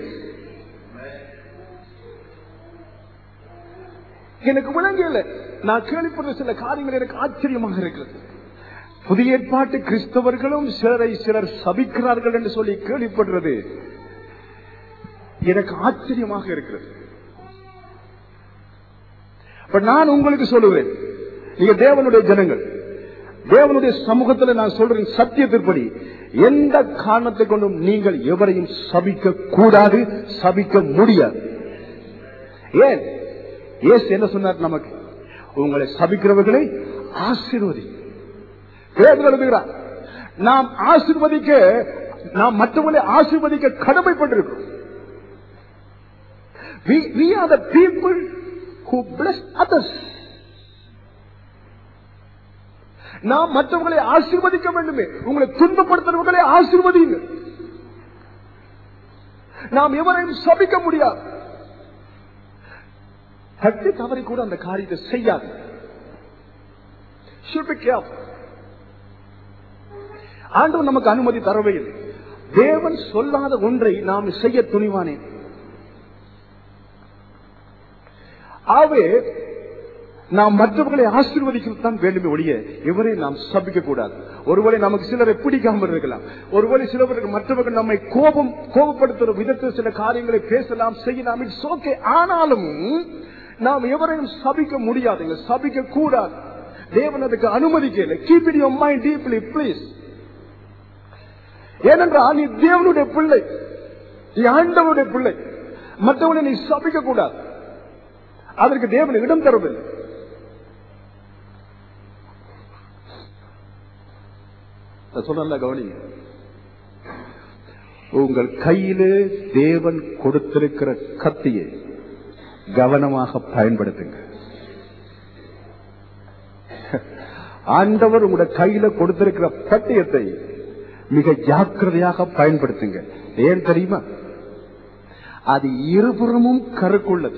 எனக்கு விளங்கல நான் கேள்விப்படுற சில காரியங்கள் எனக்கு ஆச்சரியமாக இருக்கிறது புதிய ஏற்பாட்டு கிறிஸ்தவர்களும் சிலரை சிலர் சபிக்கிறார்கள் என்று சொல்லி கேள்விப்படுறது எனக்கு ஆச்சரியமாக இருக்கிறது பட் நான் உங்களுக்கு சொல்லுவேன் நீங்க தேவனுடைய ஜனங்கள் தேவனுடைய சமூகத்தில் நான் சொல்றேன் சத்தியத்திற்படி எந்த காரணத்தை கொண்டும் நீங்கள் எவரையும் சபிக்க கூடாது சபிக்க முடியாது ஏன் இயேசு என்ன சொன்னார் நமக்கு உங்களை சபிக்கிறவர்களை ஆசீர்வதி வேதம் எழுதுகிறார் நாம் ஆசீர்வதிக்க நாம் மற்றவர்களை ஆசீர்வதிக்க கடமைப்பட்டிருக்கிறோம் We, we are the people who bless others. நாம் மற்றவர்களை ஆசீர்வதிக்க வேண்டுமே உங்களை துன்பப்படுத்துறவர்களை ஆசீர்வதிங்க நாம் எவரையும் சபிக்க முடியாது தட்டி தவறி கூட அந்த காரியத்தை செய்யாது Should be careful. ஆண்டவர் நமக்கு அனுமதி தரவே இல்லை தேவன் சொல்லாத ஒன்றை நாம் செய்ய துணிவானேன் ஆகவே நாம் மற்றவர்களை ஆசீர்வதிக்கிறது தான் வேண்டுமே ஒழிய இவரை நாம் சபிக்க கூடாது ஒருவேளை நமக்கு சிலரை பிடிக்காமல் இருக்கலாம் ஒருவேளை சிலவருக்கு மற்றவர்கள் நம்மை கோபம் கோபப்படுத்துற விதத்தில் சில காரியங்களை பேசலாம் செய்யலாம் இட்ஸ் ஓகே ஆனாலும் நாம் எவரையும் சபிக்க முடியாதுங்க சபிக்க கூடாது தேவன் அதுக்கு அனுமதிக்கல keep it your mind deeply please ஏனென்றால் நீ தேவனுடைய பிள்ளை நீ ஆண்டவனுடைய பிள்ளை மற்றவனை நீ சபிக்க கூடாது அதற்கு தேவன் இடம் தரவில்லை சொல்ல கவனிங்க உங்கள் கையிலே தேவன் கொடுத்திருக்கிற கத்தியை கவனமாக பயன்படுத்துங்க ஆண்டவர் உங்களுடைய கையில கொடுத்திருக்கிற பட்டயத்தை மிக ஜாக்கிரதையாக பயன்படுத்துங்க ஏன் தெரியுமா அது இருபுறமும் கருக்குள்ளது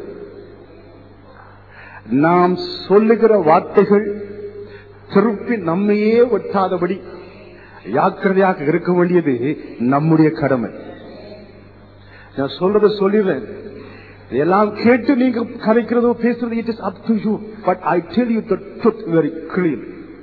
நாம் சொல்லுகிற வார்த்தைகள் திருப்பி நம்மையே ஒட்டாதபடி ஜாக்கிரதையாக இருக்க வேண்டியது நம்முடைய கடமை நான் சொல்றதை சொல்லிடுறேன் எல்லாம் கேட்டு நீங்க கலைக்கிறதோ பேசுறது it is up to you but I tell you the truth very clean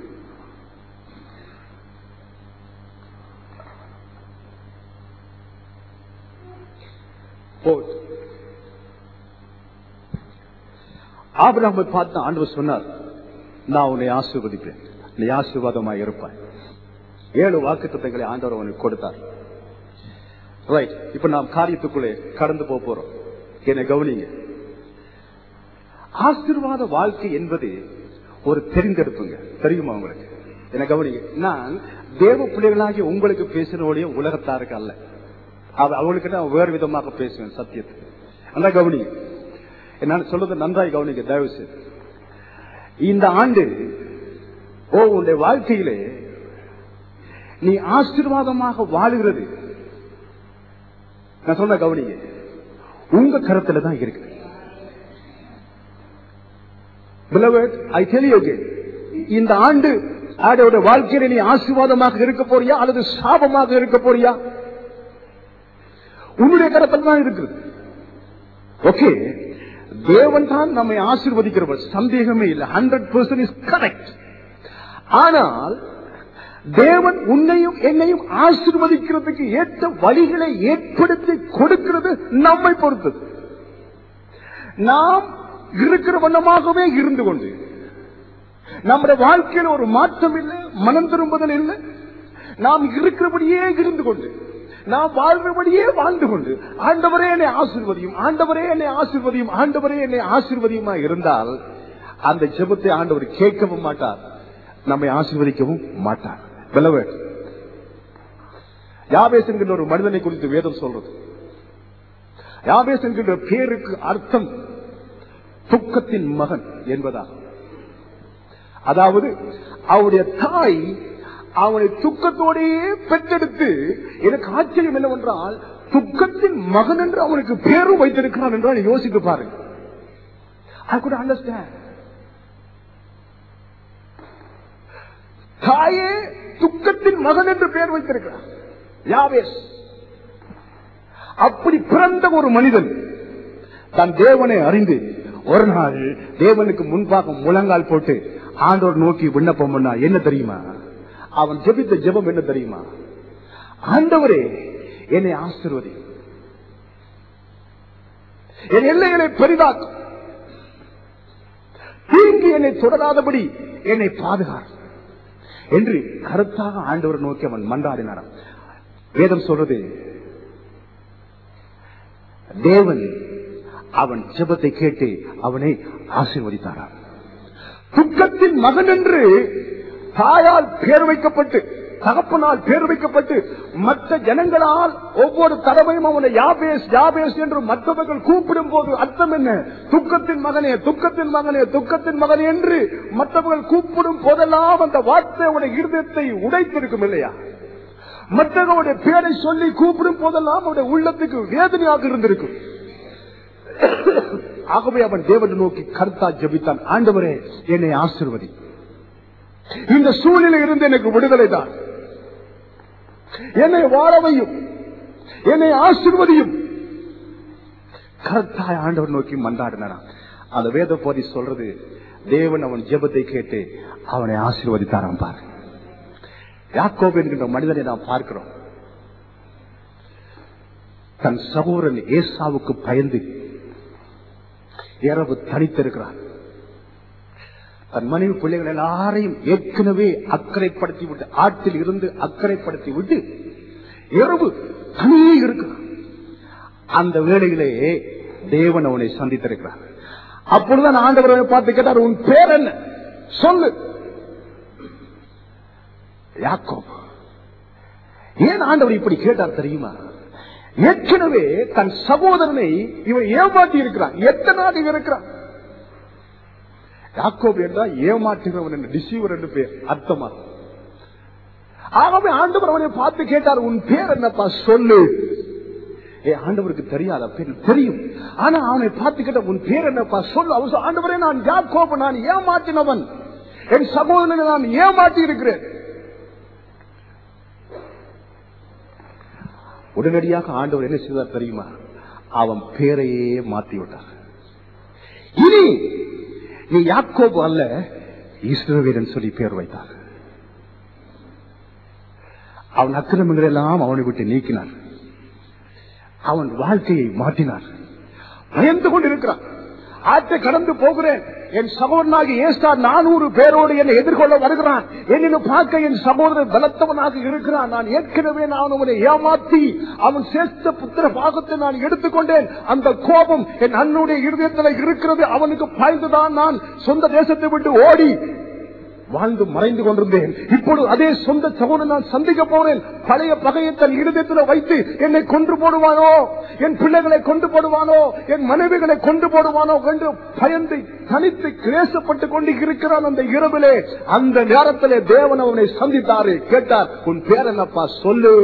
ஆபிரகாமை பார்த்து ஆண்டவர் சொன்னார் நான் உன்னை ஆசீர்வதிப்பேன் நீ ஆசீர்வாதமாய் இருப்பாய் ஏழு வாக்கு தத்தங்களை ஆண்டவர் அவனுக்கு கொடுத்தார் ரைட் இப்ப நாம் காரியத்துக்குள்ளே கடந்து போக போறோம் என்னை கவனிங்க ஆசீர்வாத வாழ்க்கை என்பது ஒரு தெரிந்தெடுப்புங்க தெரியுமா உங்களுக்கு என்ன கவனிங்க நான் தேவ பிள்ளைகளாகி உங்களுக்கு பேசுறோடைய உலகத்தாருக்கு அல்ல அவ- அவளுக்கு நான் வேறு விதமாக பேசுவேன் சத்தியத்தை நல்லா கவனிங்க நான் சொல்றது நன்றாய் கவனிங்க தயவு செய்து இந்த ஆண்டு ஓ உன்னுடைய வாழ்க்கையிலே நீ ஆசீர்வாதமாக வாழுகிறது நான் சொன்ன கவனிங்க உங்க கருத்துல தான் இருக்கு Beloved, I tell you again, இந்த ஆண்டு ஆடோட வாழ்க்கையில நீ ஆசீர்வாதமாக இருக்க போறியா அல்லது சாபமாக இருக்க போறியா உன்னுடைய கரத்தில் தான் இருக்குது ஓகே தேவன் தான் நம்மை ஆசீர்வதிக்கிறவர் சந்தேகமே இல்லை ஹண்ட்ரட் பர்சன்ட் இஸ் கரெக்ட் ஆனால் தேவன் உன்னையும் என்னையும் ஆசீர்வதிக்கிறதுக்கு ஏற்ற வழிகளை ஏற்படுத்தி கொடுக்கிறது நம்மை பொறுத்தது நாம் இருக்கிற வண்ணமாகவே இருந்து கொண்டு நம்முடைய வாழ்க்கையில் ஒரு மாற்றம் இல்லை மனம் திரும்புதல் இல்லை நாம் இருக்கிறபடியே இருந்து கொண்டு நாம் வாழ்றபடியே வாழ்ந்து கொண்டு ஆண்டவரே என்னை ஆசீர்வதியும் ஆண்டவரே என்னை ஆசீர்வதியும் ஆண்டவரே என்னை ஆசீர்வதியுமா இருந்தால் அந்த ஜெபத்தை ஆண்டவர் கேட்கவும் மாட்டார் நம்மை ஆசீர்வதிக்கவும் மாட்டார் Beloved, யாபேஸ் என்கின்ற ஒரு மனிதனை குறித்து வேதம் சொல்றது யாபேஸ் என்கின்ற பேருக்கு அர்த்தம் துக்கத்தின் மகன் என்பதாகும் அதாவது அவருடைய தாய் அவனை துக்கத்தோடையே பெற்றெடுத்து எனக்கு ஆச்சரியம் என்னவென்றால் துக்கத்தின் மகன் என்று அவனுக்கு பேரும் வைத்திருக்கிறான் என்றால் யோசித்து பாருங்க I could understand. தாயே துக்கத்தின் மகன் என்று பெயர் வைத்திருக்கிறார் யாவேஸ் அப்படி பிறந்த ஒரு மனிதன் தன் தேவனை அறிந்து ஒரு நாள் தேவனுக்கு முன்பாக முழங்கால் போட்டு ஆண்டோர் நோக்கி விண்ணப்பம் பண்ணா என்ன தெரியுமா அவன் ஜெபித்த ஜெபம் என்ன தெரியுமா ஆண்டவரே என்னை ஆசிர்வதி என் எல்லைகளை பெரிதாக்கும் என்னை தொடராதபடி என்னை பாதுகார் என்று கருத்தாக ஆண்டவர் நோக்கி அவன் மன்றாடினாராம் வேதம் சொல்றது தேவன் அவன் ஜெபத்தை கேட்டு அவனை ஆசீர்வதித்தாராம் துக்கத்தின் மகன் என்று தாயால் பேர் வைக்கப்பட்டு தகப்பனால் பேர் வைக்கப்பட்டு மற்ற ஜனங்களால் ஒவ்வொரு தடவையும் அவனை யாபேஸ் யாபேஸ் என்று மற்றவர்கள் கூப்பிடும் போது அர்த்தம் என்ன துக்கத்தின் மகனே துக்கத்தின் மகனே துக்கத்தின் மகனே என்று மற்றவர்கள் கூப்பிடும் போதெல்லாம் அந்த வார்த்தை அவனுடைய இருதயத்தை உடைத்திருக்கும் இல்லையா மற்றவர்களுடைய பேரை சொல்லி கூப்பிடும் போதெல்லாம் அவனுடைய உள்ளத்துக்கு வேதனையாக இருந்திருக்கும் ஆகவே அவன் தேவனை நோக்கி கருத்தா ஜபித்தான் ஆண்டவரே என்னை ஆசிர்வதி இந்த சூழ்நிலை இருந்து எனக்கு விடுதலை தான் என்னை வாழவையும் என்னை ஆசிர்வதியும் கருத்தாய் ஆண்டவர் நோக்கி மன்றாடினாராம் அந்த வேத போதி சொல்றது தேவன் அவன் ஜெபத்தை கேட்டு அவனை ஆசீர்வதித்தாராம் பாரு யாக்கோப் என்கின்ற மனிதனை நாம் பார்க்கிறோம் தன் சகோதரன் ஏசாவுக்கு பயந்து இரவு தனித்திருக்கிறான் தன் மனைவி பிள்ளைகள் எல்லாரையும் ஏற்கனவே அக்கறைப்படுத்தி விட்டு ஆற்றில் இருந்து அக்கறைப்படுத்தி விட்டு இரவு தனியே இருக்கிறான் அந்த வேளையிலே தேவன் அவனை சந்தித்திருக்கிறார் அப்பொழுதுதான் ஆண்டவர் அவனை பார்த்து கேட்டார் உன் பேர் என்ன சொல்லு யாக்கோப் ஏன் ஆண்டவர் இப்படி கேட்டார் தெரியுமா ஏற்கனவே தன் சகோதரனை இவன் ஏமாற்றி இருக்கிறான் எத்தனை நாள் இருக்கிறான் யாக்கோப் என்றால் ஏமாற்றுகிறவன் என்று டிசீவர் என்று பேர் அர்த்தமா ஆகவே ஆண்டவர் அவனை பார்த்து கேட்டார் உன் பேர் என்னப்பா சொல்லு ஏ ஆண்டவருக்கு தெரியாத பேர் தெரியும் ஆனா அவனை பார்த்து கேட்ட உன் பேர் என்னப்பா சொல்லு அவன் சொல், ஆண்டவரே நான் யாக்கோப் நான் ஏமாற்றினவன் என் சகோதரனை நான் ஏமாற்றி இருக்கிறேன் உடனடியாக ஆண்டவர் என்ன செய்தார் தெரியுமா அவன் பேரையே மாத்தி விட்டார் இனி நீ யாக்கோபு அல்ல ஈஸ்வரவீரன் சொல்லி பேர் வைத்தார் அவன் அக்கிரமங்கள் எல்லாம் அவனை விட்டு நீக்கினார் அவன் வாழ்க்கையை மாற்றினார் பயந்து கொண்டிருக்கிறான் ஆற்றை கடந்து போகிறேன் என் சகோதரனாகி ஏஸ்டார் நானூறு பேரோடு என்னை எதிர்கொள்ள வருகிறான் என்னை பார்க்க என் சகோதரன் பலத்தவனாக இருக்கிறான் நான் ஏற்கனவே நான் அவனை ஏமாற்றி அவன் சேர்த்த புத்திர பாகத்தை நான் எடுத்துக்கொண்டேன் அந்த கோபம் என் அண்ணனுடைய இருதயத்தில் இருக்கிறது அவனுக்கு பாய்ந்துதான் நான் சொந்த தேசத்தை விட்டு ஓடி வாழ்ந்து மறைந்து கொண்டிருந்தேன் இப்பொழுது அதே சொந்த சகோதரன் நான் சந்திக்க போறேன் பழைய பகையை தன் இருதயத்தில் வைத்து என்னை கொன்று போடுவானோ என் பிள்ளைகளை கொண்டு போடுவானோ என் மனைவிகளை கொண்டு போடுவானோ என்று பயந்து தனித்து கிரேசப்பட்டு கொண்டு இருக்கிறான் அந்த இரவிலே அந்த நேரத்திலே தேவன் அவனை சந்தித்தாரு கேட்டார் உன் பேர் என்னப்பா சொல்லு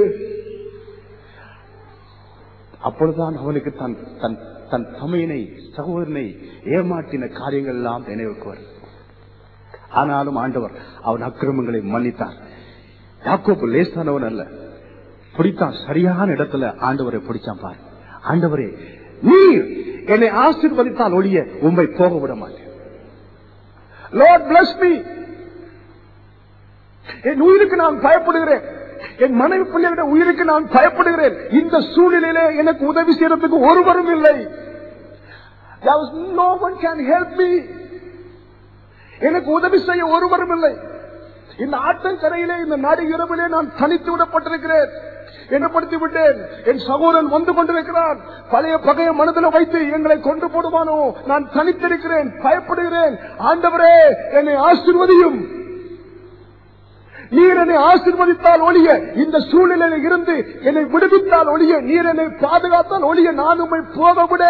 அப்பொழுதுதான் அவனுக்கு தன் தன் தன் தமையனை சகோதரனை ஏமாற்றின காரியங்கள் எல்லாம் நினைவுக்கு வரும் ஆனாலும் ஆண்டவர் அவன் அக்கிரமங்களை மன்னித்தார் யாக்கோப்பு லேசானவன் அல்ல பிடித்தான் சரியான இடத்துல ஆண்டவரை பிடிச்சான் பாரு ஆண்டவரே நீர் என்னை ஆசீர்வதித்தால் ஒழிய உண்மை போக விட மாட்டேன் லார்ட் bless me என் உயிருக்கு நான் பயப்படுகிறேன் என் மனைவி பிள்ளைகளுடைய உயிருக்கு நான் பயப்படுகிறேன் இந்த சூழ்நிலையிலே எனக்கு உதவி செய்யறதுக்கு ஒருவரும் இல்லை There was no one can help me. எனக்கு உதவி செய்ய ஒருவரும் இல்லை இந்த ஆற்றங்கரையிலே இந்த நடு இரவிலே நான் தனித்து விடப்பட்டிருக்கிறேன் என்னப்படுத்தி விட்டேன் என் சகோதரன் வந்து கொண்டிருக்கிறான் பழைய பகைய மனதில் வைத்து எங்களை கொண்டு போடுவானோ நான் தனித்திருக்கிறேன் பயப்படுகிறேன் ஆண்டவரே என்னை ஆசிர்வதியும் நீர் என்னை ஆசிர்வதித்தால் ஒழிய இந்த சூழ்நிலையில் இருந்து என்னை விடுவித்தால் ஒழிய நீர் என்னை பாதுகாத்தால் ஒழிய நான் உண்மை போக விட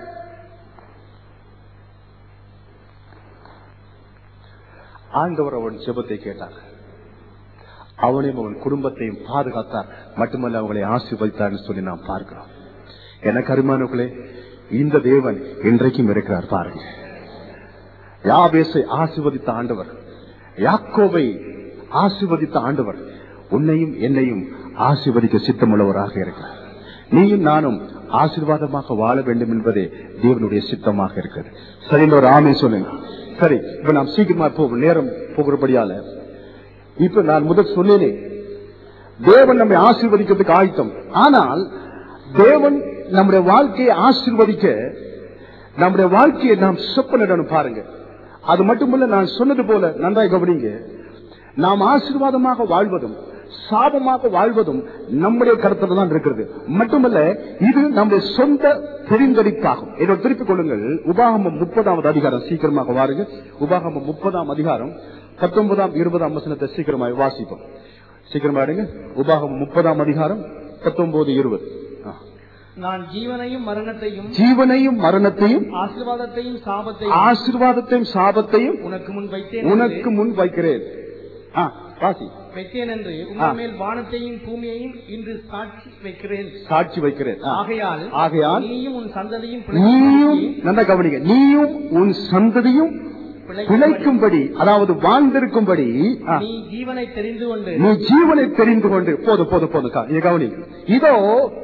ஆண்டவர் அவன் ஜெபத்தை கேட்டார் அவனையும் அவன் குடும்பத்தையும் பாதுகாத்தார் மட்டுமல்ல அவங்களை ஆசீர்வதித்தார் சொல்லி நாம் பார்க்கிறோம் எனக்கு அருமானவர்களே இந்த தேவன் இன்றைக்கும் இருக்கிறார் பாருங்க யாபேசை ஆசீர்வதித்த ஆண்டவர் யாக்கோவை ஆசீர்வதித்த ஆண்டவர் உன்னையும் என்னையும் ஆசீர்வதிக்க சித்தமுள்ளவராக இருக்கிறார் நீயும் நானும் ஆசீர்வாதமாக வாழ வேண்டும் என்பதே தேவனுடைய சித்தமாக இருக்கிறது சரி ஒரு ஆமை சொல்லுங்க சரி இப்ப நாம் சீக்கிரமா போகும் நேரம் போகிறபடியால இப்ப நான் முதல் சொன்னேனே தேவன் நம்மை ஆசீர்வதிக்கிறதுக்கு ஆயத்தம் ஆனால் தேவன் நம்முடைய வாழ்க்கையை ஆசீர்வதிக்க நம்முடைய வாழ்க்கையை நாம் சொப்பனிடணும் பாருங்க அது மட்டுமல்ல நான் சொன்னது போல நன்றாய் கவனிங்க நாம் ஆசீர்வாதமாக வாழ்வதும் சாபமாக வாழ்வதும் நம்முடைய கருத்துல தான் இருக்கிறது மட்டுமல்ல இது நம்முடைய சொந்த தெரிந்தடிப்பாகும் என்னோட திருப்பிக் கொள்ளுங்கள் உபாகமம் முப்பதாவது அதிகாரம் சீக்கிரமாக வாருங்க உபாகமம் முப்பதாம் அதிகாரம் பத்தொன்பதாம் இருபதாம் வசனத்தை சீக்கிரமாக வாசிப்போம் சீக்கிரமா எடுங்க உபாகமம் முப்பதாம் அதிகாரம் பத்தொன்பது இருபது ஆ. நான் ஜீவனையும் மரணத்தையும் ஜீவனையும் மரணத்தையும் ஆசீர்வாதத்தையும் சாபத்தையும் ஆசீர்வாதத்தையும் சாபத்தையும் உனக்கு முன் வைத்தேன் உனக்கு என்று- முன் வைக்கிறேன் ஆ, வாசி வைத்தேன் என்று ஆ. உங்கள் மேல் வானத்தையும் பூமியையும் இன்று சாட்சி வைக்கிறேன் சாட்சி வைக்கிறேன் ஆ. ஆகையால் ஆகையால் நீயும் உன் சந்ததியும் நீயும் பிழைக்கும்படி- நல்லா கவனிங்க நீயும் உன் சந்ததியும் பிழைக்கும்படி பிழைக்கும்படி அதாவது வாழ்ந்திருக்கும்படி ஆ, நீ ஜீவனை தெரிந்து கொண்டு நீ ஜீவனை தெரிந்து கொண்டு போதும் போதும் போதும் கா- இங்க கவனி இதோ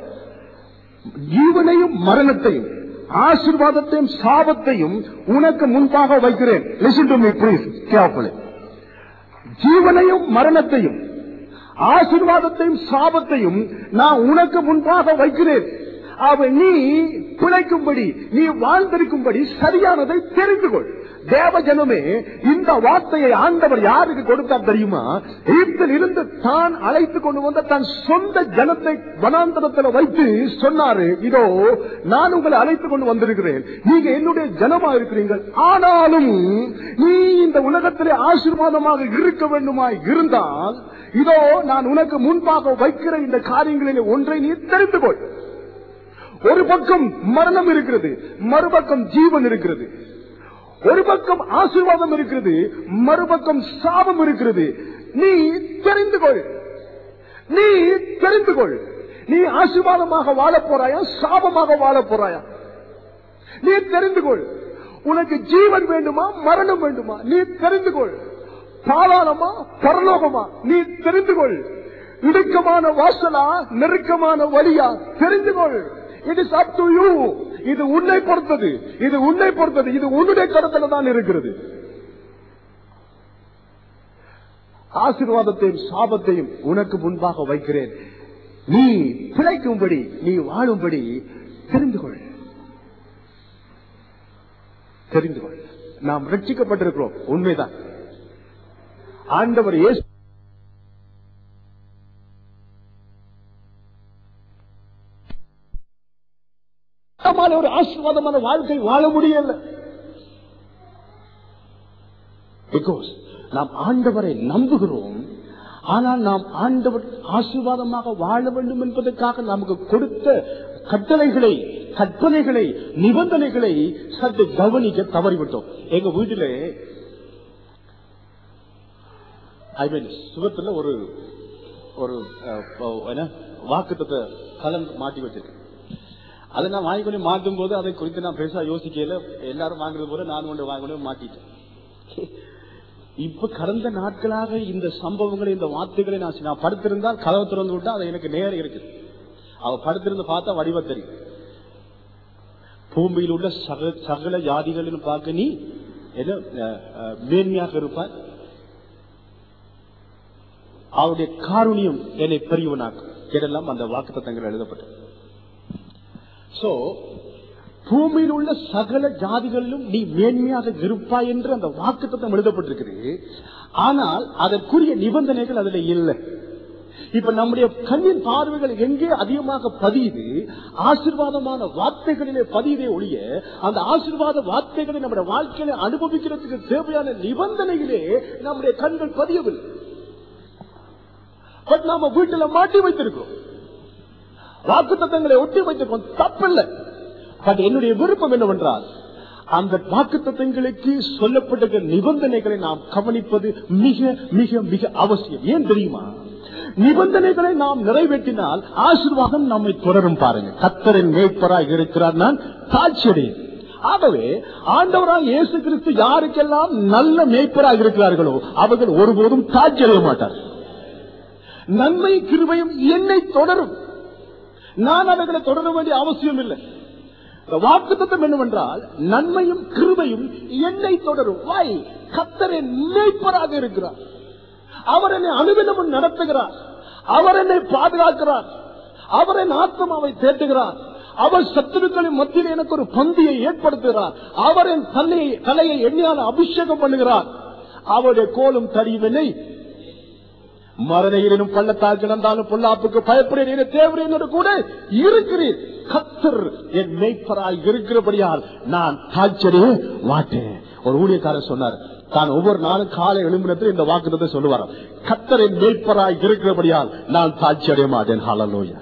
ஜீவனையும் மரணத்தையும் ஆசீர்வாதத்தையும் சாபத்தையும் உனக்கு முன்பாக வைக்கிறேன் listen to me please carefully ஜீவனையும் மரணத்தையும் ஆசீர்வாதத்தையும் சாபத்தையும் நான் உனக்கு முன்பாக வைக்கிறேன் அவ நீ பிழைக்கும்படி நீ வாழ்ந்திருக்கும்படி சரியானதை தெரிந்து கொள் தேவ ஜனமே இந்த வார்த்தையை ஆண்டவர் யாருக்கு கொடுத்தார் தெரியுமா எகிப்தில் இருந்து தான் அழைத்து கொண்டு வந்த தன் சொந்த ஜனத்தை வனாந்தரத்தில் வைத்து சொன்னாரு இதோ நான் உங்களை அழைத்து கொண்டு வந்திருக்கிறேன் நீங்க என்னுடைய ஜனமா இருக்கிறீர்கள் ஆனாலும் நீ இந்த உலகத்திலே ஆசீர்வாதமாக இருக்க வேண்டுமா இருந்தால் இதோ நான் உனக்கு முன்பாக வைக்கிற இந்த காரியங்களில் ஒன்றை நீ தெரிந்து கொள் ஒரு பக்கம் மரணம் இருக்கிறது மறுபக்கம் ஜீவன் இருக்கிறது ஒரு பக்கம் ஆசீர்வாதம் இருக்கிறது மறுபக்கம் சாபம் இருக்கிறது நீ தெரிந்து கொள் நீ தெரிந்து கொள் நீ ஆசீர்வாதமாக வாழப் போறாயா சாபமாக வாழப் போறாயா நீ தெரிந்து கொள் உனக்கு ஜீவன் வேண்டுமா மரணம் வேண்டுமா நீ தெரிந்து கொள் பாதாளமா பரலோகமா நீ தெரிந்து கொள் இடுக்கமான வாசலா நெருக்கமான வழியா தெரிந்து கொள் it is up to you இது உன்னை பொறுத்தது இது உன்னை பொறுத்தது இது உன்னுடைய கருத்துல தான் இருக்கிறது ஆசீர்வாதத்தையும் சாபத்தையும் உனக்கு முன்பாக வைக்கிறேன் நீ பிழைக்கும்படி நீ வாழும்படி தெரிந்து கொள் தெரிந்து கொள் நாம் ரட்சிக்கப்பட்டிருக்கிறோம் உண்மைதான் ஆண்டவர் இயேசு நம்மால ஒரு ஆசீர்வாதமான வாழ்க்கை வாழ முடியல பிகாஸ் நாம் ஆண்டவரை நம்புகிறோம் ஆனால் நாம் ஆண்டவர் ஆசீர்வாதமாக வாழ வேண்டும் என்பதற்காக நமக்கு கொடுத்த கட்டளைகளை கற்பனைகளை நிபந்தனைகளை சற்று கவனிக்க தவறிவிட்டோம் எங்க வீட்டிலே ஐ மீன் சுகத்துல ஒரு ஒரு அஹ், அஹ், என்ன வாக்குத்தத்தை கலன் மாட்டி வச்சிருக்கேன் அதை நான் வாங்கி கொண்டு மாட்டும் போது அதை குறித்து நான் பெருசா யோசிக்கல எல்லாரும் வாங்குறது போல நான் கொண்டு வாங்கி கொண்டு மாட்டிட்டேன் இப்ப கடந்த நாட்களாக இந்த சம்பவங்களை இந்த வார்த்தைகளை நான் நான் படுத்திருந்தால் கதவை திறந்து விட்டா அது எனக்கு நேரம் இருக்குது அவ படுத்திருந்து பார்த்தா வடிவ தெரியும் பூமியில் உள்ள சக சகல ஜாதிகளிலும் பார்க்க நீ என்ன அஹ், அஹ், மேன்மையாக இருப்பாய் அவருடைய காருணியம் என்னை பெரியவனாக்கும் இதெல்லாம் அந்த வாக்குத்தத்தங்கள் எழுதப்பட்டது சோ பூமியில் உள்ள சகல ஜாதிகளிலும் நீ மேன்மையாக இருப்பாய் என்று அந்த வாக்குத்தத்தம் எழுதப்பட்டிருக்கிறது ஆனால் அதற்குரிய நிபந்தனைகள் அதுல இல்லை இப்ப நம்முடைய கண்ணின் பார்வைகள் எங்கே அதிகமாக பதியுது ஆசீர்வாதமான வார்த்தைகளிலே பதியுதே ஒழிய அந்த ஆசீர்வாத வார்த்தைகளை நம்முடைய வாழ்க்கையில அனுபவிக்கிறதுக்கு தேவையான நிபந்தனைகளே நம்முடைய கண்கள் பதியவில்லை பட் நாம வீட்டுல மாட்டி வைத்திருக்கோம் வாக்கு தத்தங்களை ஒட்டி வைத்திருக்கோம் தப்பில்லை பட் என்னுடைய விருப்பம் என்னவென்றால் அந்த வாக்கு தத்தங்களுக்கு சொல்லப்பட்ட நிபந்தனைகளை நாம் கவனிப்பது மிக மிக மிக அவசியம் ஏன் தெரியுமா நிபந்தனைகளை நாம் நிறைவேற்றினால் ஆசீர்வாதம் நம்மை தொடரும் பாருங்க கத்தரின் மேய்ப்பராய் இருக்கிறார் நான் தாட்சியடையேன் ஆகவே ஆண்டவராய் இயேசு கிறிஸ்து யாருக்கெல்லாம் நல்ல மேய்ப்பராக இருக்கிறார்களோ அவர்கள் ஒருபோதும் தாட்சியடைய மாட்டார்கள் நன்மை கிருபையும் என்னை தொடரும் நான் அவைகளை தொடர வேண்டிய அவசியம் இல்லை வாக்கு தத்துவம் என்னவென்றால் நன்மையும் கிருபையும் என்னை தொடரும் வாய் கத்தரை மேய்ப்பராக இருக்கிறார் அவர் என்னை அனுதினமும் நடத்துகிறார் அவர் என்னை பாதுகாக்கிறார் அவர் என் ஆத்மாவை தேட்டுகிறார் அவர் சத்துருக்களின் மத்தியில் எனக்கு ஒரு பந்தியை ஏற்படுத்துகிறார் அவர் என் தலையை தலையை எண்ணெயால் அபிஷேகம் பண்ணுகிறார் அவருடைய கோலும் தடிவனை மரணையிலும் பள்ளத்தால் கிடந்தாலும் பொல்லாப்புக்கு பயப்படுகிறேன் தேவரே என்னோட கூட இருக்கிறேன் கத்தர் என் மேய்ப்பராய் இருக்கிறபடியால் நான் தாய்ச்சடே மாட்டேன் ஒரு ஊழியக்காரர் சொன்னார் தான் ஒவ்வொரு நாளும் காலை எழும்பினத்தில் இந்த வாக்குறதை சொல்லுவார் கத்தர் என் மேய்ப்பராய் இருக்கிறபடியால் நான் தாட்சி அடைய மாட்டேன் ஹalleluya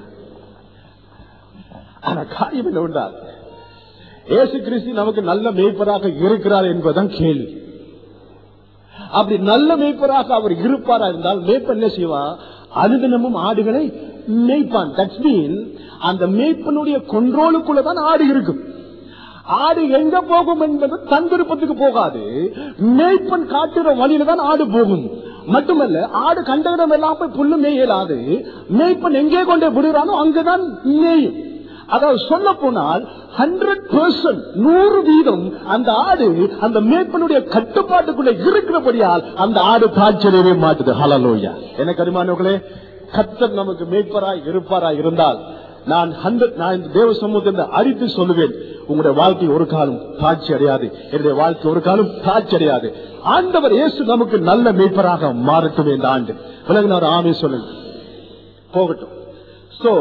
ஆனா காரியம் என்ன உண்டால் இயேசு கிறிஸ்து நமக்கு நல்ல மேய்ப்பராக இருக்கிறார் என்பதுதான் கேள்வி அப்படி நல்ல மேய்ப்பராக அவர் இருப்பாரா இருந்தால் மேய்ப்பன் என்ன செய்வான் அனுதினமும் ஆடுகளை மேய்ப்பான் தட்ஸ் மீன் அந்த மேய்ப்பனுடைய கொண்டோலுக்குள்ளதான் ஆடு இருக்கும் ஆடு எங்க போகும் என்பது தன் விருப்பத்துக்கு போகாது மேய்ப்பன் காட்டுற வழியில தான் ஆடு போகும் மட்டுமல்ல ஆடு கண்ட இடம் எல்லாம் போய் புல்லு மேயலாது மேய்ப்பன் எங்கே கொண்டு விடுறானோ அங்கதான் மேயும் அதாவது சொல்ல போனால் ஹண்ட்ரட் பர்சன்ட் நூறு வீதம் அந்த ஆடு அந்த மேய்ப்பனுடைய கட்டுப்பாட்டுக்குள்ள இருக்கிறபடியால் அந்த ஆடு தாட்சியவே மாட்டுது ஹலலோயா எனக்கு அருமானவர்களே கத்தர் நமக்கு மேய்ப்பராய் இருப்பாராய் இருந்தால் நான் ஹண்ட்ரட் நான் இந்த தேவ சமூகத்தில் அடித்து சொல்லுவேன் உங்களுடைய வாழ்க்கை ஒரு காலம் தாட்சி அடையாது என்னுடைய வாழ்க்கை ஒரு காலம் தாட்சி அடையாது ஆண்டவர் இயேசு நமக்கு நல்ல மேய்ப்பராக மாறட்டும் இந்த ஆண்டு விலகினார் ஆமே சொல்லுங்க போகட்டும் சோ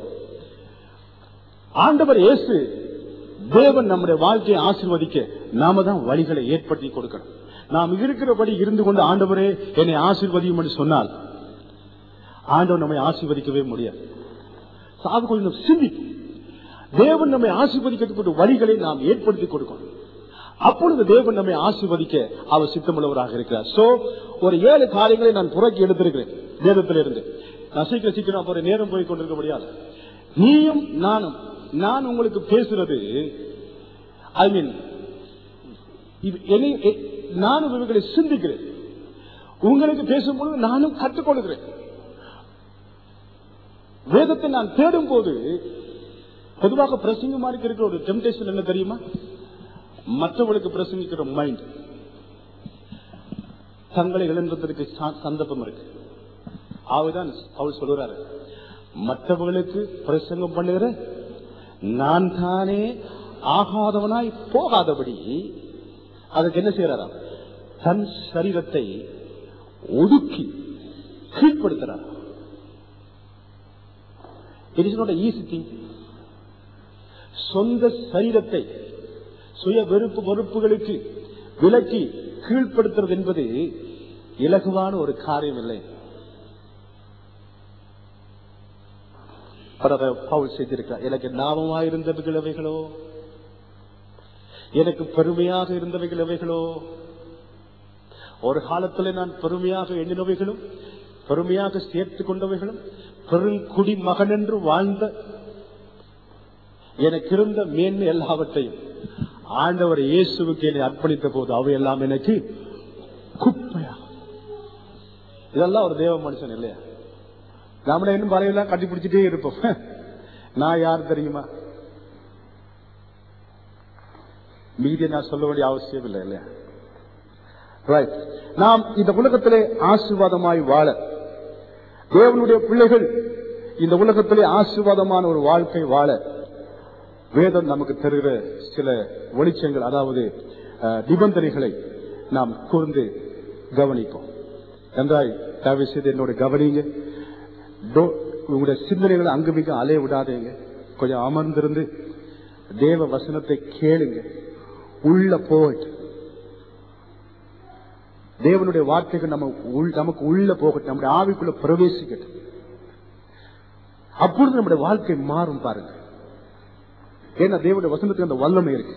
ஆண்டவர் இயேசு தேவன் நம்முடைய வாழ்க்கையை ஆசீர்வதிக்க நாம தான் வழிகளை ஏற்படுத்தி கொடுக்கணும் நாம் இருக்கிறபடி இருந்து கொண்டு ஆண்டவரே என்னை ஆசீர்வதியும் என்று சொன்னால் ஆண்டவர் நம்மை ஆசீர்வதிக்கவே முடியாது அது கொஞ்சம் சிந்திக்கும் தேவன் நம்மை ஆசீர்வதிக்கிறதுக்கு வழிகளை நாம் ஏற்படுத்தி கொடுக்கணும் அப்பொழுது தேவன் நம்மை ஆசீர்வதிக்க அவர் சித்தமுள்ளவராக இருக்கிறார் சோ ஒரு ஏழு காரியங்களை நான் புறக்கி எடுத்திருக்கிறேன் வேதத்திலிருந்து நான் சீக்கிரம் சீக்கிரம் ஒரு நேரம் போய் கொண்டிருக்க முடியாது நீயும் நானும் நான் உங்களுக்கு பேசுறது ஐ மீன் நானும் இவர்களை சிந்திக்கிறேன் உங்களுக்கு பேசும்பொழுது நானும் கற்றுக்கொள்கிறேன் வேதத்தை நான் தேடும் போது பொதுவாக பிரசங்கமா இருக்கிற ஒரு டெம்டேஷன் என்ன தெரியுமா மற்றவர்களுக்கு பிரசங்கிக்கிற மைண்ட் தங்களை இழந்ததற்கு சந்தர்ப்பம் இருக்கு அவதான் அவர் சொல்லுறாரு மற்றவர்களுக்கு பிரசங்கம் பண்ணுகிற நான் தானே ஆகாதவனாய் போகாதபடி அதுக்கு என்ன செய்யறாராம் தன் சரீரத்தை ஒடுக்கி கீழ்படுத்துறார் it is not easy thing சொந்த சரீரத்தை சுய வெறுப்பு வெறுப்புகளுக்கு விலக்கி கீழ்ப்படுத்துறது என்பது இலகுவான ஒரு காரியம் இல்லை பவுல் செய்திருக்கிறார் எனக்கு லாபமாக இருந்தவைகள் அவைகளோ எனக்கு பெருமையாக இருந்தவைகள் அவைகளோ ஒரு காலத்தில் நான் பெருமையாக எண்ணினவைகளும் பெருமையாக சேர்த்து கொண்டவைகளும் பெருங்குடி மகன் என்று வாழ்ந்த எனக்கு இருந்த மேன்மை எல்லாவற்றையும் ஆண்டவர் இயேசுவுக்கு என்னை அர்ப்பணித்த போது அவை எல்லாம் எனக்கு குப்பையா இதெல்லாம் ஒரு தேவ மனுஷன் இல்லையா நம்மள இன்னும் பறையெல்லாம் கட்டிப்பிடிச்சிட்டே இருப்போம் நான் யார் தெரியுமா மீதி நான் சொல்ல வேண்டிய அவசியம் இல்லை இல்லையா ரைட் நாம் இந்த உலகத்திலே ஆசீர்வாதமாய் வாழ தேவனுடைய பிள்ளைகள் இந்த உலகத்திலே ஆசீர்வாதமான ஒரு வாழ்க்கை வாழ வேதம் நமக்கு தருகிற சில வெளிச்சங்கள் அதாவது நிபந்தனைகளை நாம் கூர்ந்து கவனிப்போம் என்றாய் தயவு செய்து என்னோட கவனிங்க உங்களுடைய சிந்தனைகளை அங்குமிக்க அலைய விடாதீங்க கொஞ்சம் அமர்ந்திருந்து தேவ வசனத்தை கேளுங்க உள்ள போயிட்டு தேவனுடைய வார்த்தைகள் நம்ம நமக்கு உள்ள போகட்டும் நம்முடைய ஆவிக்குள்ள பிரவேசிக்கட்டும் அப்பொழுது நம்முடைய வாழ்க்கை மாறும் பாருங்க ஏன்னா தேவனுடைய வசனத்துக்கு அந்த வல்லமை இருக்கு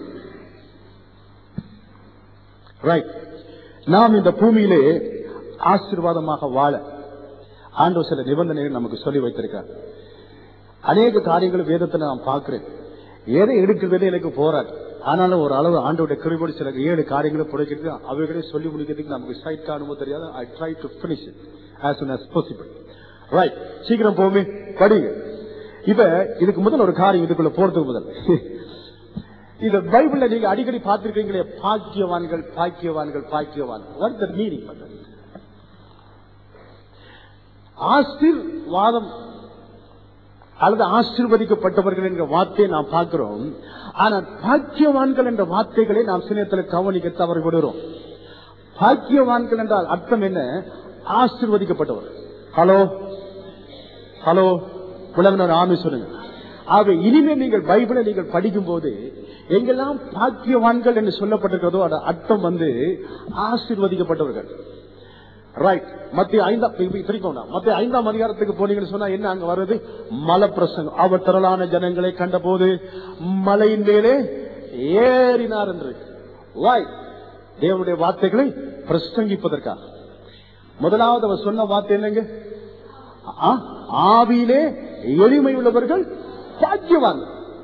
ரைட் நாம் இந்த பூமியிலே ஆசீர்வாதமாக வாழ ஆண்டவர் சில நிபந்தனைகள் நமக்கு சொல்லி வைத்திருக்கார் அநேக காரியங்கள் வேதத்தை நான் பார்க்கிறேன் எதை எடுக்கிறது எனக்கு போராது ஆனாலும் ஒரு அளவு ஆண்டோட கிருபடி சில ஏழு காரியங்களை புடைக்கிறது அவைகளே சொல்லி முடிக்கிறதுக்கு நமக்கு சைட் காணுமோ தெரியாது I try to finish as soon as possible right சீக்கிரம் போமே படிங்க இப்ப இதுக்கு முதல் ஒரு காரியம் இதுக்குள்ள போறதுக்கு முதல் இந்த பைபிள்ல நீங்க அடிக்கடி பார்த்திருக்கீங்களே பாக்கியவான்கள் பாக்கியவான்கள் பாக்கியவான் வாட் த மீனிங் ஆசீர்வாதம் அல்லது ஆசீர்வதிக்கப்பட்டவர்கள் என்ற வார்த்தையை நாம் பார்க்கிறோம் ஆனால் பாக்கியவான்கள் என்ற வார்த்தைகளை நாம் சின்னத்தில் கவனிக்க தவறு விடுறோம் பாக்கியவான்கள் என்றால் அர்த்தம் என்ன ஆசீர்வதிக்கப்பட்டவர் ஹலோ ஹலோ உலகினர் ஆமி சொல்லுங்க ஆக இனிமேல் நீங்கள் பைபிளை நீங்கள் படிக்கும் போது எங்கெல்லாம் பாக்கியவான்கள் என்று சொல்லப்பட்டிருக்கிறதோ அதோட அர்த்தம் வந்து ஆசீர்வதிக்கப்பட்டவர்கள் ரைட் மத்திய ஐந்தாம் திருப்பி மத்திய ஐந்தாம் அதிகாரத்துக்கு போனீங்கன்னு சொன்னா என்ன அங்க வருது மலை பிரசங்கம் அவர் திரளான ஜனங்களை கண்டபோது மலையின் மேலே ஏறினார் என்று வாய் தேவனுடைய வார்த்தைகளை பிரசங்கிப்பதற்காக முதலாவது அவர் சொன்ன வார்த்தை என்னங்க ஆ, ஆவியிலே எளிமை உள்ளவர்கள் பாக்கியவான்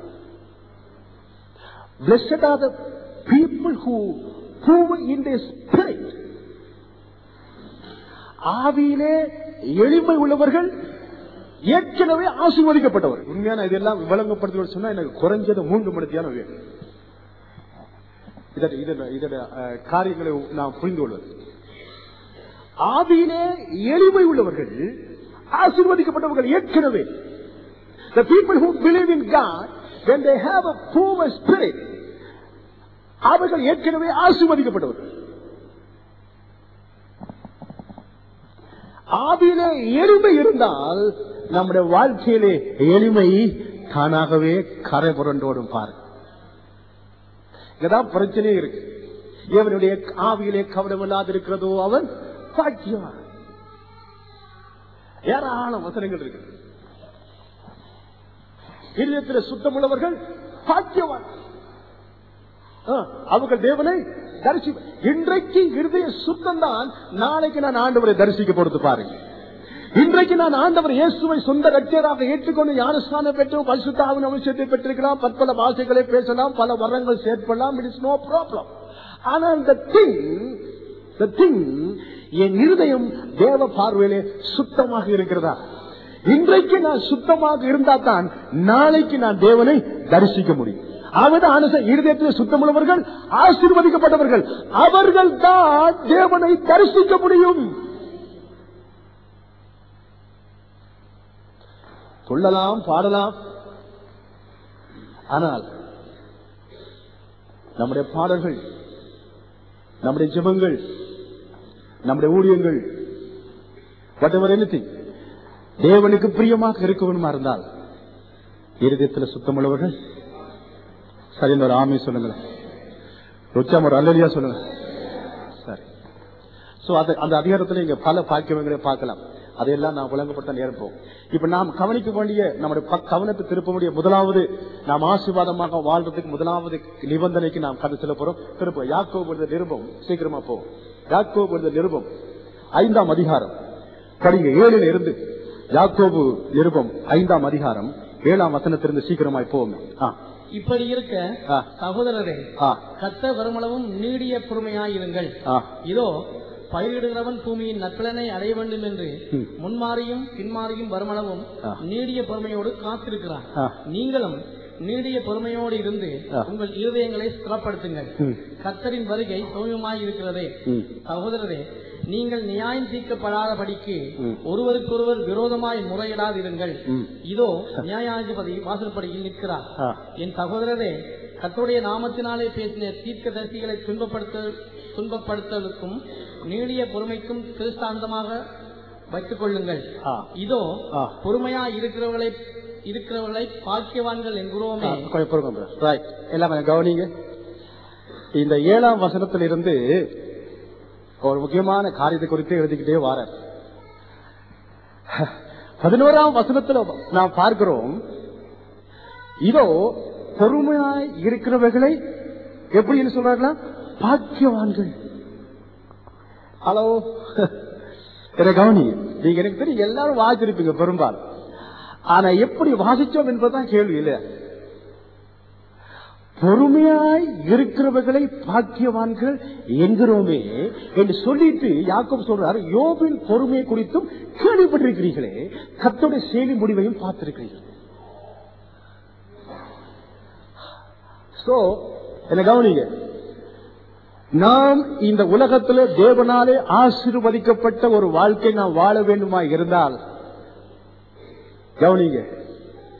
Blessed are the people who prove in their spirit ஆவியிலே எளிமை உள்ளவர்கள் ஏற்கனவே ஆசீர்வதிக்கப்பட்டவர் உண்மையான இதெல்லாம் விளங்கப்படுத்த சொன்னா எனக்கு குறைஞ்சது மூன்று மணி தியானம் வேணும் இதோட- இதோட இதோட, அஹ், காரியங்களை நாம் புரிந்து கொள்வது ஆவியிலே எளிமை உள்ளவர்கள் ஆசீர்வதிக்கப்பட்டவர்கள் ஏற்கனவே The people who believe in God, when they have a poor spirit, அவர்கள் ஏற்கனவே ஆசீர்வதிக்கப்பட்டவர்கள் ஆவியிலே எளிமை இருந்தால் நம்முடைய வாழ்க்கையிலே எளிமை தானாகவே கரை புரண்டோடும் பாரு இங்கதான் பிரச்சனையே இருக்கு எவனுடைய ஆவியிலே கவனம் இல்லாது இருக்கிறதோ அவன் பாக்கியவான் ஏராளம் வசனங்கள் இருக்கு இதயத்தில் சுத்தமுள்ளவர்கள் பாக்கியவான் ஆ, அவர்கள் தேவனை தரிசி இன்றைக்கு இருதய சுத்தம் தான் நாளைக்கு நான் ஆண்டவரை தரிசிக்க பொறுத்து பாருங்க இன்றைக்கு நான் ஆண்டவர் இயேசுவை சொந்த ரட்சியராக ஏற்றுக்கொண்டு ஞானஸ்தானம் பெற்று பரிசுத்தாவின் அவசியத்தை பெற்றிருக்கலாம் பற்பல பாஷைகளை பேசலாம் பல வரங்கள் சேர்ப்பலாம் இட் இஸ் நோ ப்ராப்ளம் ஆனால் இந்த திங் the thing என் இருதயம் தேவ பார்வையிலே சுத்தமாக இருக்கிறதா இன்றைக்கு நான் சுத்தமாக இருந்தா தான் நாளைக்கு நான் தேவனை தரிசிக்க முடியும் அவதான் இருதயத்தில் சுத்தமுள்ளவர்கள் ஆசீர்வதிக்கப்பட்டவர்கள் அவர்கள் தான் தேவனை தரிசிக்க முடியும் சொல்லலாம் பாடலாம் ஆனால் நம்முடைய பாடல்கள் நம்முடைய ஜெபங்கள் நம்முடைய ஊழியங்கள் whatever anything தேவனுக்கு பிரியமாக இருக்க வேணுமா இருந்தால் இருதயத்தில் சுத்தமுள்ளவர்கள் சரி ஒரு ஆமை சொல்லுங்களேன் ருச்சாம் ஒரு அல்லலியா சொல்லுங்க சரி சோ அது அந்த அதிகாரத்துல இங்க பல பாக்கியங்களை பார்க்கலாம் அதையெல்லாம் நாம் விளங்கப்பட்ட நேரம் போகும் இப்ப நாம் கவனிக்க வேண்டிய நம்முடைய ப- கவனத்தை திருப்ப வேண்டிய முதலாவது நாம் ஆசீர்வாதமாக வாழ்றதுக்கு முதலாவது நிபந்தனைக்கு நாம் கடந்து செல்ல போறோம் திருப்ப யாக்கோபு எழுத நிருபம் சீக்கிரமா போவோம் யாக்கோபு எழுத நிருபம் ஐந்தாம் அதிகாரம் படிங்க ஏழில் இருந்து யாக்கோபு நிருபம் ஐந்தாம் அதிகாரம் ஏழாம் வசனத்திலிருந்து சீக்கிரமாய் போவோம் ஆ, இப்படி இருக்க ஆ, சகோதரரே ஆ, கத்த வருமளவும் நீடிய பொறுமையாயிருங்கள் ஆ. இதோ பயிரிடுகிறவன் பூமியின் நற்பலனை அடைய வேண்டும் என்று ம். முன்மாறியும் பின்மாறியும் வருமளவும் ஆ. நீடிய பொறுமையோடு காத்திருக்கிறான் ஆ. நீங்களும் நீடிய பொறுமையோடு இருந்து ஆ. உங்கள் இருதயங்களை ஸ்திரப்படுத்துங்கள் ம், கர்த்தரின் வருகை சௌமியமாய் இருக்கிறதே ம். சகோதரரே நீங்கள் நியாயம் தீர்க்கப்படாதபடிக்கு ம். ஒருவருக்கொருவர் விரோதமாய் முறையிடாதிருங்கள் ம். இதோ நியாயாதிபதி வாசல்படியில் நிற்கிறார் ஆ. என் சகோதரரே கர்த்தருடைய நாமத்தினாலே பேசின தீர்க்கதரிசிகளை துன்பப்படுத்த துன்பப்படுத்தலுக்கும் நீடிய பொறுமைக்கும் திருஷ்டாந்தமாக வைத்துக் கொள்ளுங்கள் ஆ. இதோ ஆ. பொறுமையா இருக்கிறவர்களை இருக்கிறவர்களை பாக்கியவான்கள் என்கிறோமே ஆ, கொஞ்சம் பொறுங்க bro. Right. எல்லாம் கொஞ்சம் கவனிங்க இந்த ஏழாம் வசனத்திலிருந்து ஒரு முக்கியமான காரியத்தை குறித்து எழுதிக்கிட்டே வாரார் பதினோராம் வசனத்துல நாம் பார்க்கிறோம் இதோ பொறுமையாய் இருக்கிறவர்களை எப்படின்னு சொல்றாங்களா பாக்கியவான்கள் ஹலோ இதை கவனி நீங்க எனக்கு தெரியும் எல்லாரும் வாசிச்சிருப்பீங்க பெரும்பாலும் ஆனா எப்படி வாசிச்சோம் என்பதுதான் கேள்வி இல்ல பொறுமையாய் இருக்கிறவர்களை பாக்கியவான்கள் என்கிறோமே என்று சொல்லிட்டு யாக்கோபு சொல்றார் யோபின் பொறுமை குறித்தும் கேள்விப்பட்டிருக்கிறீர்களே கத்தோட செயலி முடிவையும் பார்த்திருக்கிறீர்கள் சோ என்ன கவனிங்க நாம் இந்த உலகத்திலே தேவனாலே ஆசீர்வதிக்கப்பட்ட ஒரு வாழ்க்கை நாம் வாழ வேண்டுமா இருந்தால் கவனிங்க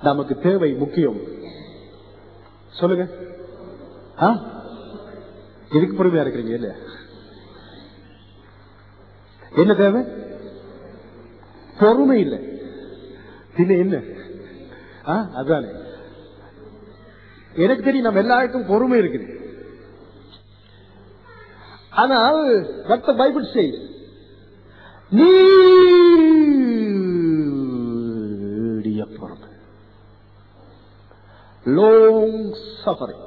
நமக்கு தேவை முக்கியம் சொல்லுங்க ஆ? எதுக்கு பொறுமையா இருக்கிறீங்க இல்ல என்ன தேவை பொறுமை இல்லை பின்ன என்ன ஆ, அதானே எனக்கு தெரியும் நம்ம எல்லாருக்கும் பொறுமை இருக்குது ஆனால் what the Bible says நீடிய பொறுமை long suffering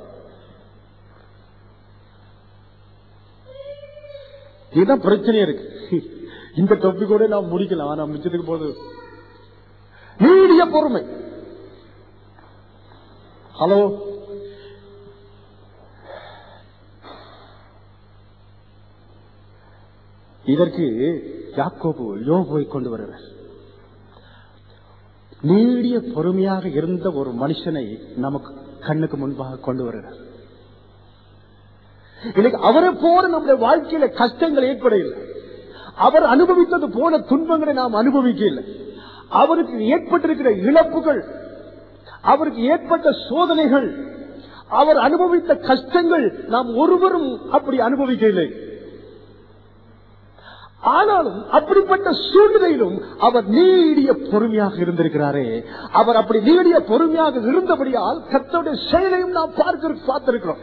இதுதான் பிரச்சனையா இருக்கு இந்த டொப்பிக்கோட நான் முடிக்கலாம் ஆனா மிச்சத்துக்கு போது நீடிய பொறுமை ஹலோ இதற்கு யாக்கோபு யோபுவை கொண்டு வருகிறார் நீடிய பொறுமையாக இருந்த ஒரு மனுஷனை நமக்கு கண்ணுக்கு முன்பாக கொண்டு வருகிறார் இன்னைக்கு அவரை போல நம்முடைய வாழ்க்கையில கஷ்டங்கள் ஏற்படையில்லை அவர் அனுபவித்தது போல துன்பங்களை நாம் அனுபவிக்க இல்லை அவருக்கு ஏற்பட்டிருக்கிற இழப்புகள் அவருக்கு ஏற்பட்ட சோதனைகள் அவர் அனுபவித்த கஷ்டங்கள் நாம் ஒருவரும் அப்படி அனுபவிக்கவில்லை ஆனாலும் அப்படிப்பட்ட சூழ்நிலையிலும் அவர் நீடிய பொறுமையாக இருந்திருக்கிறாரே அவர் அப்படி நீடிய பொறுமையாக இருந்தபடியால் கர்த்தருடைய செயலையும் நாம் பார்க்க பார்த்திருக்கிறோம்